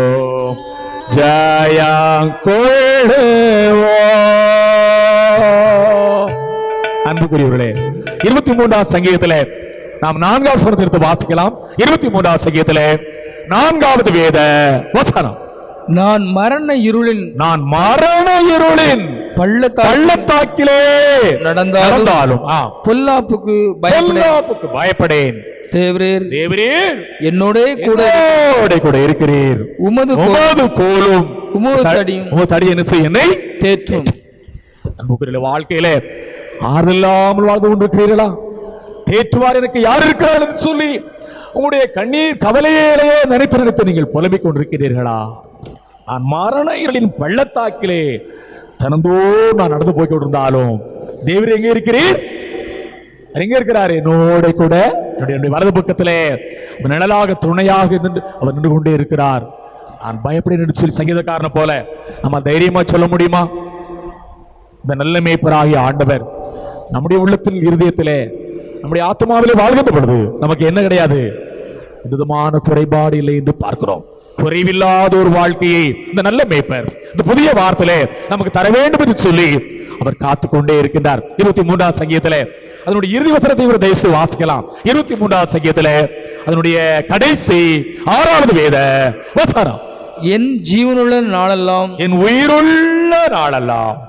ஜயாங்கொள்ளுவோம் அன்புக்குரியவர்களே இருபத்தி மூன்றாம் சங்கீதத்திலே நாம் நான்காவது சுரத்தை எடுத்து வாசிக்கலாம் இருபத்தி மூன்றாவது சங்கீதத்திலே நான்காவது வேத வசனம் நான் மரண இருளின் நான் மரண இருளின் பள்ளத்தாக்கு பள்ளத்தாக்கிலே நடந்தாலும் நடந்தாலும் ஆ, பொல்லாப்புக்கு பயப்பட பொல்லாப்புக்கு பயப்படேன் தேவரீர் தேவரீர் என்னோடே கூட என்னோட கூட இருக்கிறீர் உமது கோ- உமது கோலும் உமது தடியும் உமது தடி என்ன செய்ய என்னை தேற்றும் அன்புக்குரிய வாழ்க்கையிலே ஆறுதலாமல் வாழ்ந்து கொண்டிருக்கிறீர்களா தேற்றுவார் எனக்கு யார் இருக்கிறார்கள் என்று சொல்லி உங்களுடைய கண்ணீர் கவலையிலேயே நினைத்து நினைத்து நீங்கள் புலம்பிக் கொண்டிருக்கிறீர்களா நான் மரண இருளின் பள்ளத்தாக்கிலே தனந்தோ நான் நடந்து போய் கொண்டிருந்தாலும் தேவர் எங்கே இருக்கிறீர் அவர் எங்க இருக்கிறார் என்னோட கூட என்னுடைய என்னுடைய வலது பக்கத்திலே ஒரு நிழலாக துணையாக நின்று அவர் நின்று கொண்டே இருக்கிறார் நான் பயப்படேன் என்று சொல்லி சங்கீதக்காரனை போல நம்ம தைரியமா சொல்ல முடியுமா இந்த நல்ல மேய்ப்பராகிய ஆண்டவர் நம்முடைய உள்ளத்தில் இருதயத்திலே நம்முடைய ஆத்மாவிலே வாழ்கின்ற பொழுது நமக்கு என்ன கிடையாது எந்த விதமான குறைபாடு இல்லை என்று பார்க்கிறோம் குறைவில்லாத ஒரு வாழ்க்கையை இந்த நல்ல மேய்ப்பர் இந்த புதிய வார்த்தையிலே நமக்கு தர வேண்டும் என்று சொல்லி அவர் காத்துக்கொண்டே இருக்கின்றார் இருபத்தி மூன்றாவது சங்கீதத்திலே அதனுடைய இறுதி வசனத்தை ஒரு தயவுசெய்து வாசிக்கலாம் இருபத்தி மூன்றாவது சங்கீதத்திலே அதனுடைய கடைசி ஆறாவது வேத வசனம் என் ஜீவனுள்ள நாளெல்லாம் என் உயிருள்ள நாளெல்லாம்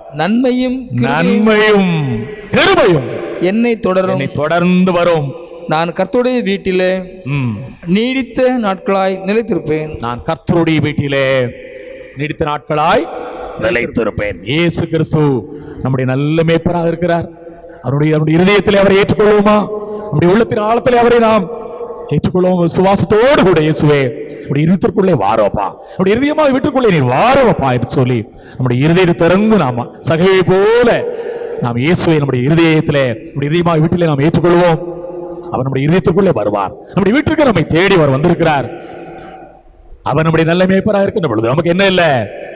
நன்மையும் கிருபையும் நன்மையும் கிருபையும் என்னை தொடரும் என்னை தொடர்ந்து வரும் நான் கர்த்தருடைய வீட்டிலே ம். நீடித்த நாட்களாய் நிலைத்திருப்பேன் நான் கர்த்தருடைய வீட்டிலே நீடித்த நாட்களாய் நிலைத்திருப்பேன் இயேசு கிறிஸ்து நம்முடைய நல்ல மேய்ப்பராக இருக்கிறார் அவருடைய நம்முடைய இருதயத்திலே அவரை ஏற்றுக்கொள்வோமா நம்முடைய உள்ளத்தின் ஆழத்திலே அவரை நாம் ஏற்றுக்கொள்வோம் விசுவாசத்தோடு கூட இயேசுவே நம்முடைய இருதயத்திற்குள்ளே வாரோப்பா நம்முடைய இருதயமாக வீட்டுக்குள்ளே நீ வாரோப்பா என்று சொல்லி நம்முடைய இருதயத்தை திறந்து நாம சகையை போல நாம் இயேசுவை நம்முடைய இருதயத்திலே நம்முடைய இதயமாக வீட்டிலே நாம் ஏற்றுக்கொள்வோம் அவர் நம்முடைய இதயத்துக்குள்ளே வருவார் நம்முடைய வீட்டிற்கு நம்மை தேடி அவர் வந்திருக்கிறார் அவர் நம்முடைய நல்ல மேய்ப்பராக இருக்கின்ற பொழுது நமக்கு என்ன இல்லை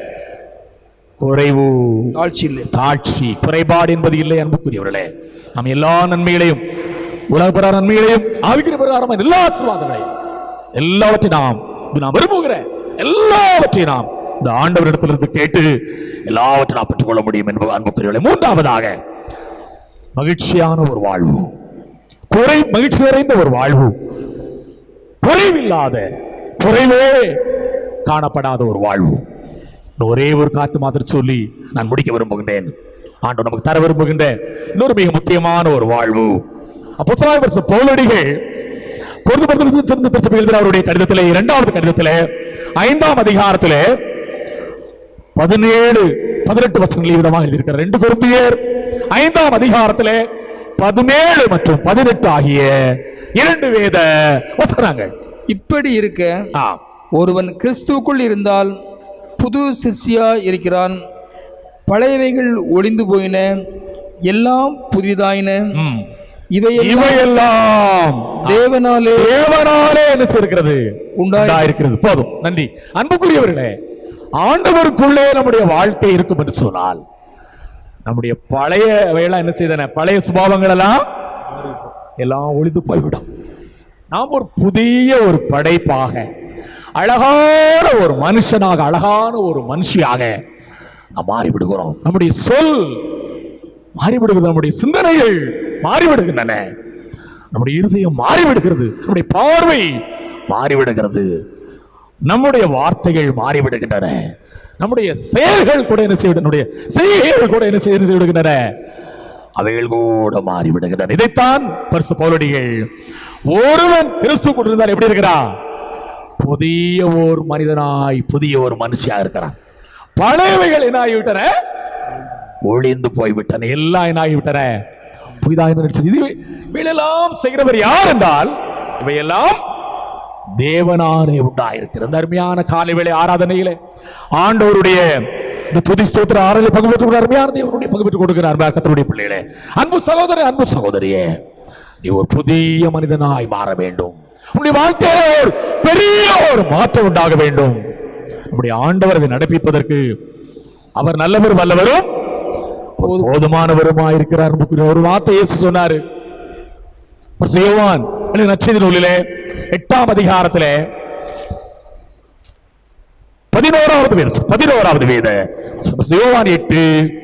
குறைவு தாழ்ச்சி இல்லை தாட்சி குறைபாடு என்பது இல்லை அன்புக்குரியவர்களே நாம் எல்லா நன்மைகளையும் உலகப்பர நன்மைகளையும் ஆவிக்கிற பிரகாரம் எல்லா ஆசீர்வாதங்களையும் எல்லாவற்றையும் நாம் இது நாம் விரும்புகிற எல்லாவற்றையும் நாம் இந்த ஆண்டவரிடத்திலிருந்து கேட்டு எல்லாவற்றையும் நாம் பெற்றுக்கொள்ள முடியும் என்பது அன்புக்குரியவர்களே மூன்றாவதாக மகிழ்ச்சியான ஒரு வாழ்வு குறை மகிழ்ச்சி நிறைந்த ஒரு வாழ்வு குறைவில்லாத குறைவே காணப்படாத ஒரு வாழ்வு இன்னும் ஒரே ஒரு காத்து மாத்திரம் சொல்லி நான் முடிக்க விரும்புகின்றேன் ஆண்டு நமக்கு தர விரும்புகின்ற இன்னொரு மிக முக்கியமான ஒரு வாழ்வு அப்போ வருஷ பௌலடிகள் பொருத்தப்படுத்த திறந்த திருச்சபை எழுதுகிற அவருடைய கடிதத்திலே இரண்டாவது கடிதத்திலே ஐந்தாம் அதிகாரத்திலே பதினேழு பதினெட்டு வசனங்கள் விதமாக எழுதியிருக்கிறார் ரெண்டு குருந்தியர் ஐந்தாம் அதிகாரத்திலே பதினேழு மற்றும் பதினெட்டு ஆகிய இரண்டு வேத வசனங்கள் இப்படி இருக்க ஆ ஒருவன் கிறிஸ்துவுக்குள் இருந்தால் புது சிருஷ்டியா இருக்கிறான் பழையவைகள் ஒளிந்து போயின எல்லாம் புதிதாயின ம். இவையெல்லாம் இவையெல்லாம் தேவனாலே தேவனாலே என்ன செய்திருக்கிறது உண்டாய்- உண்டாயிருக்கிறது போதும் நன்றி அன்புக்குரியவர்களே ஆண்டவருக்குள்ளே நம்முடைய வாழ்க்கை இருக்கும் என்று சொன்னால் நம்முடைய பழைய வேலை என்ன செய்தன பழைய சுபாவங்கள் எல்லாம் எல்லாம் ஒளிந்து போய்விடும் நாம் ஒரு புதிய ஒரு படைப்பாக அழகான ஒரு மனுஷனாக அழகான ஒரு மனுஷியாக நாம் மாறிவிடுகிறோம் நம்முடைய சொல் மாறிவிடுகிறது நம்முடைய சிந்தனைகள் மாறிவிடுகின்றன நம்முடைய இருதயம் மாறிவிடுகிறது நம்முடைய பார்வை மாறிவிடுகிறது நம்முடைய வார்த்தைகள் மாறிவிடுகின்றன நம்முடைய செயல்கள் கூட என்ன செய்ய நம்முடைய செய்கைகள் கூட என்ன செய்ய என்ன செய்து விடுகின்றன அவைகள் கூட மாறிவிடுகின்றன இதைத்தான் பரிசு பௌலடிகள் ஒருவன் கிறிஸ்து கொண்டிருந்தால் எப்படி இருக்கிறான் புதிய ஒரு மனிதனாய் புதிய ஒரு மனுஷியா இருக்கிறான் பழையவைகள் என்ன ஆகிவிட்டன ஒளிந்து போய்விட்டன எல்லாம் என்ன ஆகிவிட்டன புதிதாக நினைச்சது இது இவையெல்லாம் செய்கிறவர் யார் என்றால் இவையெல்லாம் தேவனாலே உண்டாயிருக்கிறது இந்த அருமையான காலை வேளை ஆராதனையிலே ஆண்டவருடைய இந்த துதி ஸ்தோத்திர ஆராதனை பங்கு பெற்று அருமையான தேவனுடைய பங்கு பெற்றுக் கொடுக்கிறார் கத்தருடைய பிள்ளைகளே அன்பு சகோதரன் அன்பு சகோதரியே நீ ஒரு புதிய மனிதனாய் மாற வேண்டும் உன்னுடைய வாழ்க்கையில ஒரு பெரிய ஒரு மாற்றம் உண்டாக வேண்டும் நம்முடைய ஆண்டவர் அதை நடப்பிப்பதற்கு அவர் நல்லவர் வல்லவரும் அவர் போதுமானவருமாய் இருக்கிறார் அன்புக்குரிய ஒரு வார்த்தை இயேசு சொன்னாரு யோவான் நச்சதி நூலிலே எட்டாம் அதிகாரத்திலே பதினோராவது வேத பதினோராவது வேத யோவான் எட்டு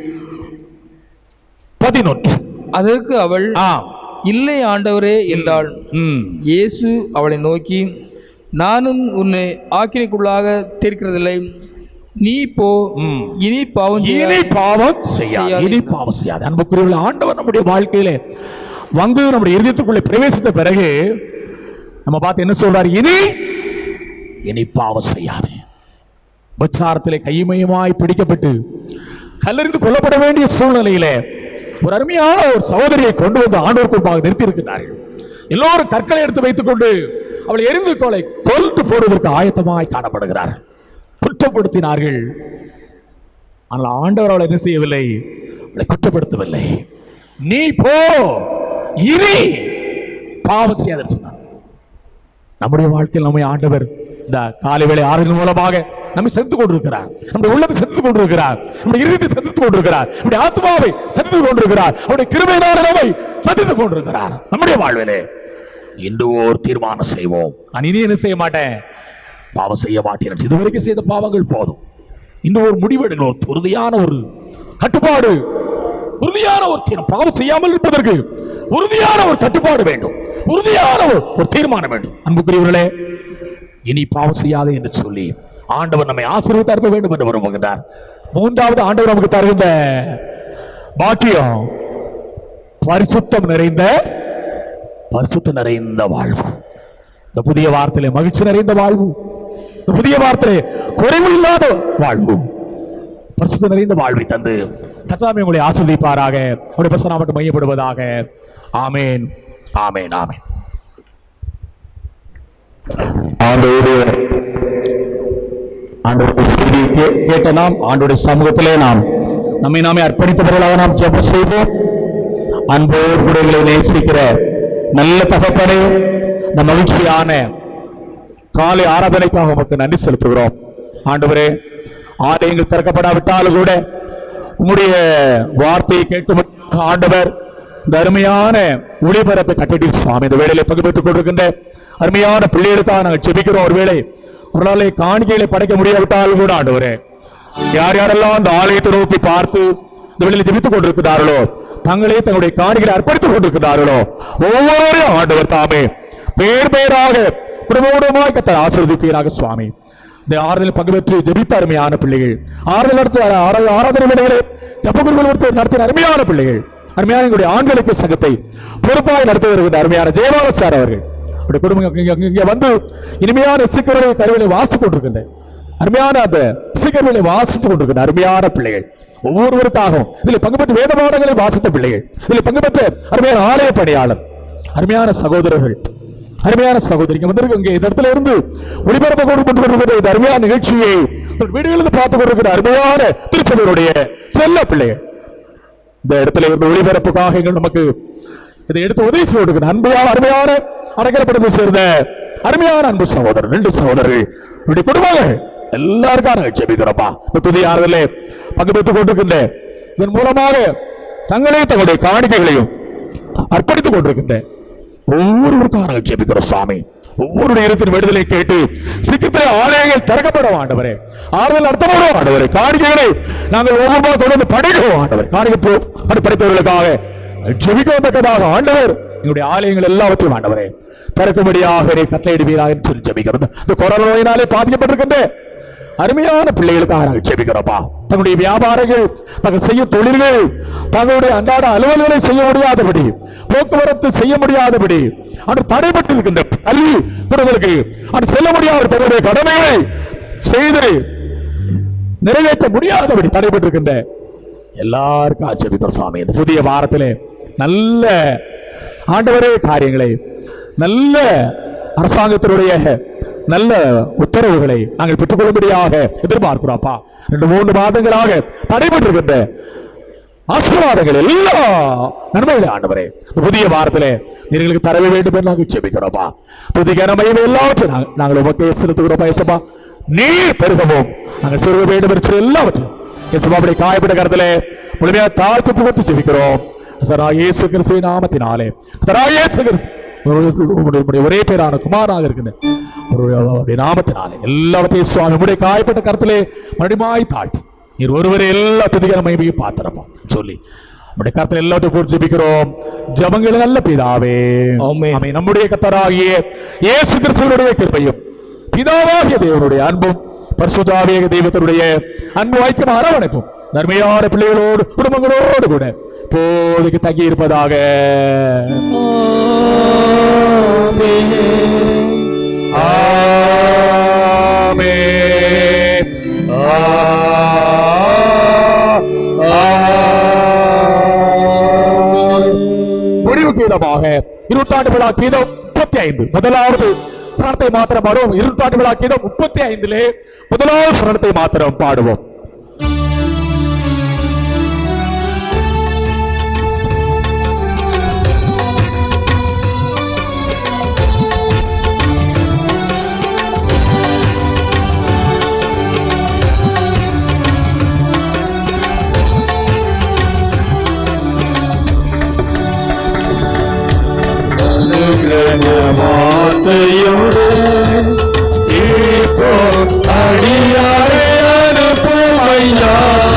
பதினொன்று அதற்கு அவள் ஆ இல்லை ஆண்டவரே என்றாள் ம் இயேசு அவளை நோக்கி நானும் உன்னை ஆக்கினைக்குள்ளாக தீர்க்கிறதில்லை நீ போ ம். இனி பாவம் இனி செய்யாதே. பாவம் செய்யாது செய்யாதே. இனி பாவம் செய்யாது அன்புக்குரியவர்கள் ஆண்டவர் நம்முடைய வாழ்க்கையிலே வந்து நம்முடைய இருதயத்துக்குள்ளே பிரவேசித்த பிறகு நம்ம பார்த்து என்ன சொல்றாரு இனி இனி பாவம் செய்யாது விபச்சாரத்திலே கையுமையுமாய் பிடிக்கப்பட்டு கல்லறிந்து கொல்லப்பட வேண்டிய சூழ்நிலையிலே ஒரு அருமையான ஒரு சகோதரியை கொண்டு வந்து ஆண்டவர் குறிப்பாக நிறுத்தி இருக்கிறார்கள் எல்லோரும் கற்களை எடுத்து வைத்துக் கொண்டு அவளை எரிந்து கொலை கொல்ட்டு போடுவதற்கு ஆயத்தமாய் காணப்படுகிறார்கள் குற்றப்படுத்தினார்கள் ஆனால் ஆண்டவர் அவளை என்ன செய்யவில்லை அவளை குற்றப்படுத்தவில்லை நீ போ இனி பாவம் செய்யாத சொன்னார் நம்முடைய வாழ்க்கையில் நம்மை ஆண்டவர் இந்த காலை வேளை ஆறுதல் மூலமாக நம்மை செலுத்திக் கொண்டிருக்கிறார் நம்முடைய உள்ளத்தை செலுத்திக் கொண்டிருக்கிறார் நம்முடைய இருதயத்தை செலுத்திக் கொண்டிருக்கிறார் நம்முடைய ஆத்மாவை செலுத்திக் கொண்டிருக்கிறார் அவருடைய கிருபையினால நம்மை சந்தித்துக் கொண்டிருக்கிறார் நம்முடைய வாழ்விலே இன்று ஓர் தீர்மானம் செய்வோம் நான் இனி என்ன செய்ய மாட்டேன் பாவம் செய்ய மாட்டேன் இதுவரைக்கும் செய்த பாவங்கள் போதும் இன்னும் ஒரு முடிவெடுக்கணும் ஒரு உறுதியான ஒரு கட்டுப்பாடு உறுதியான ஒரு தீர்மானம் பாவம் செய்யாமல் இருப்பதற்கு உறுதியான ஒரு கட்டுப்பாடு வேண்டும் உறுதியான ஒரு ஒரு தீர்மானம் வேண்டும் அன்புக்குரியவர்களே இனி பாவம் செய்யாதே என்று சொல்லி ஆண்டவர் நம்மை ஆசீர்வதித்து அனுப்ப வேண்டும் என்று விரும்புகின்றார் மூன்றாவது ஆண்டவர் நமக்கு தருகின்ற பாக்கியம் பரிசுத்தம் நிறைந்த பரிசுத்தம் நிறைந்த வாழ்வு இந்த புதிய வார்த்தையிலே மகிழ்ச்சி நிறைந்த வாழ்வு இந்த புதிய வார்த்தையிலே குறைவு இல்லாத வாழ்வு பரிசுத்தம் நிறைந்த வாழ்வை தந்து கத்தாமே உங்களை ஆஸ்வதிப்பாராக உங்களுடைய பிரசனாமட்டு மையப்படுவதாக ஆமேன் ஆமேன் ஆமேன் ஆண்டோடு ஆண்டோடைய செய்தியை கே- கேட்ட நாம் ஆண்டோடைய சமூகத்திலே நாம் நம்மை நாமே அர்ப்பணித்தவர்களாக நாம் ஜெபம் செய்வோம் அன்போடு கூட எங்களை நேசிக்கிற நல்ல தகப்பனே இந்த மகிழ்ச்சியான காலை ஆராதனைக்காக உமக்கு நன்றி செலுத்துகிறோம் ஆண்டவரே ஆலயங்கள் திறக்கப்படாவிட்டாலும் கூட உம்முடைய வார்த்தையை கேட்கும் ஆண்டவர் இந்த அருமையான ஒளிபரப்பை கட்டிட்டு சுவாமி இந்த வேளையில பங்கு பெற்றுக் கொண்டிருக்கின்ற அருமையான பிள்ளைகளுக்காக நாங்கள் செபிக்கிறோம் ஒருவேளை அவர்களாலே காணிக்கைகளை படைக்க முடியாவிட்டாலும் கூட ஆண்டவரே யார் யாரெல்லாம் அந்த ஆலயத்தை நோக்கி பார்த்து இந்த வெளியில் ஜெபித்துக் கொண்டிருக்கிறார்களோ தங்களே தங்களுடைய காணிகளை அர்ப்பணித்துக் கொண்டிருக்கிறார்களோ ஒவ்வொரு ஆண்டவர் தாமே பேர் பேராக குடும்பமாய் கத்தர் ஆசீர்வதிப்பீராக சுவாமி இந்த ஆறுதல் பங்கு பெற்று ஜெபித்த அருமையான பிள்ளைகள் ஆறுதல் நடத்த ஆரா- ஆராதனை வேலைகளை ஜப்பகுருகள் நடத்த நடத்தின அருமையான பிள்ளைகள் அருமையான எங்களுடைய ஆண்களுக்கு சங்கத்தை பொறுப்பாய் நடத்தி வருகின்ற அருமையான ஜெயபால சார் அவர்கள் அவருடைய குடும்பம் இங்க- இங்க- இங்க வந்து இனிமையான சீக்கிரவை கருவிலை வாசித்துக் கொண்டிருக்கின்ற அருமையான அந்த சீக்கிரவிலை வாசித்துக் கொண்டிருக்கின்ற அருமையான பிள்ளைகள் ஒவ்வொருவருக்காகவும் இதில் பங்கு பெற்ற வேத பாடங்களை வாசித்த பிள்ளைகள் இதில் பங்கு பெற்ற அருமையான ஆலய பணியாளர் அருமையான சகோதரர்கள் அருமையான சகோதரிங்க வந்திருக்கு இங்கே இந்த இடத்துல இருந்து ஒளிபரப்ப கொண்டு கொண்டு வருகிற இந்த அருமையான நிகழ்ச்சியை தன் வீடுகளில் பார்த்து கொண்டிருக்கிற அருமையான திருச்சபையுடைய செல்ல பிள்ளைகள் இந்த இடத்துல இருந்து ஒளிபரப்புக்காக எங்கள் நமக்கு இதை எடுத்து உதவி செய்து அன்பையான அருமையான அடைக்கலப்படத்தை சேர்ந்த அருமையான அன்பு சகோதரர் ரெண்டு சகோதரர்கள் என்னுடைய குடும்பங்கள் எல்லாருக்கும் நாங்கள் ஜெபிக்கிறோம்ப்பா இந்த புதிய ஆறுதலே பங்கு பெற்றுக் கொண்டிருக்கின்ற இதன் மூலமாக தங்களே தங்களுடைய காணிக்கைகளையும் அர்ப்பணித்துக் கொண்டிருக்கின்ற ஒவ்வொருவருக்கும் நாங்கள் ஜெபிக்கிறோம் சுவாமி ஒவ்வொரு இடத்தின் விடுதலை கேட்டு சீக்கிரத்தில் ஆலயங்கள் திறக்கப்படும் ஆண்டவரே ஆறுதல் அர்த்தப்படும் ஆண்டவரே காணிக்கைகளை நாங்கள் ஒவ்வொரு கொண்டு வந்து படைக்கிறோம் ஆண்டவர் காணிக்கை போ- அது படைத்தவர்களுக்காக ஜெபிக்கத்தக்கதாக ஆண்டவர் எங்களுடைய ஆலயங்கள் எல்லாவற்றையும் ஆண்டவரே திறக்கும்படியாக நீ கட்டளையிடுவீராக என்று சொல்லி ஜெபிக்கிறது இந்த கொரோனா நோயினாலே பாதிக்கப்பட்டிருக்கின்ற அருமையான பிள்ளைகளுக்காக நாங்கள் ஜெபிக்கிறோம்ப்பா தங்களுடைய வியாபாரங்கள் தங்கள் செய்யும் தொழில்கள் தங்களுடைய அன்றாட அலுவல்களை செய்ய முடியாதபடி போக்குவரத்து செய்ய முடியாதபடி அன்று தடைப்பட்டு இருக்கின்ற கல்வி குடும்பங்களுக்கு அன்று செல்ல முடியாத தங்களுடைய கடமைகளை செய்து நிறைவேற்ற முடியாதபடி தடைப்பட்டிருக்கின்ற எல்லாருக்கும் ஆச்சரிக்கிறோம் சாமி இந்த புதிய வாரத்திலே நல்ல ஆண்டவரே காரியங்களை நல்ல அரசாங்கத்தினுடைய நல்ல உத்தரவுகளை நாங்கள் பெற்றுக்கொள்ளும்படியாக எதிர்பார்க்கிறோம்ப்பா ரெண்டு மூன்று மாதங்களாக தடைபட்டிருக்கின்ற ஆசீர்வாதங்கள் எல்லா நன்மைகளை ஆண்டவரே இந்த புதிய வாரத்திலே நீர்களுக்கு தர வேண்டும் என்று நாங்கள் ஜெபிக்கிறோம்ப்பா புதிய கனமையும் எல்லாவற்றையும் நாங்கள் நாங்கள் உமக்கே செலுத்துகிறோம் பேசப்பா நீ பெருகவும் நாங்கள் சிறுக வேண்டும் என்று சொல்லி எல்லாவற்றையும் இயேசுபாவுடைய காயப்பட்ட கருத்திலே முழுமையாக தாழ்த்து புகழ்த்து ஜெபிக்கிறோம் சரா இயேசு கிறிஸ்துவின் நாமத்தினாலே சரா இயேசு கிறிஸ்து உங்களுடைய- உங்களுடைய ஒரே பேரான குமாராக இருக்கின்ற அவருடைய அவருடைய நாமத்தினாலே எல்லாவற்றையும் சுவாமி உடைய காயப்பட்ட கருத்திலே மறுபடியுமாய் தாழ்த்தி நீர் ஒருவரே எல்லா துதிகர மகிமையும் பாத்திரமா சொல்லி நம்முடைய கருத்தில் எல்லாத்தையும் போட்டு ஜெபிக்கிறோம் ஜபங்கள் நல்ல பிதாவே ஆமென். ஆமென். நம்முடைய கத்தராகிய இயேசு கிறிஸ்துவனுடைய கிருபையும் பிதாவாகிய தேவனுடைய அன்பும் பரிசுத்தாவிய தெய்வத்தினுடைய அன்பு வாய்க்கும் அரவணைப்பும் நன்மையான பிள்ளைகளோடு குடும்பங்களோடு கூட இப்போதைக்கு தங்கி இருப்பதாக முடிவு கீதமாக இருபத்தாண்டு விழா கீதம் முப்பத்தி ஐந்து முதலாவது சரணத்தை மாத்திரம் பாடுவோம் இருபத்தாண்டு விழா கீதம் முப்பத்தி ஐந்திலே முதலாவது சரணத்தை மாத்திரம் பாடுவோம் வார்த்தையோடு இப்போ அடியாரை அனுப்புமையா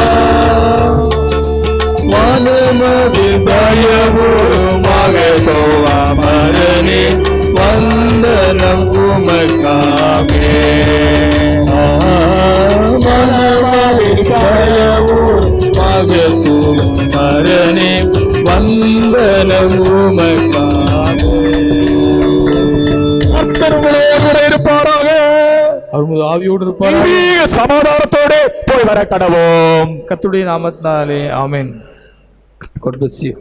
மனமது பயபூர்வமாக போவா மரணி வந்தனம் உமக்காமே மனமது பய வந்தனம் உமக்காக கர்த்தர் உங்களோடு கூட இருப்பாராக அவர் உமது ஆவியோடு இருப்பார் நீங்க சமாதானத்தோடு போய் வர கடவோம் கர்த்தருடைய நாமத்தினாலே ஆமென் God bless you.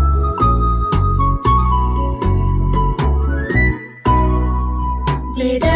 Play the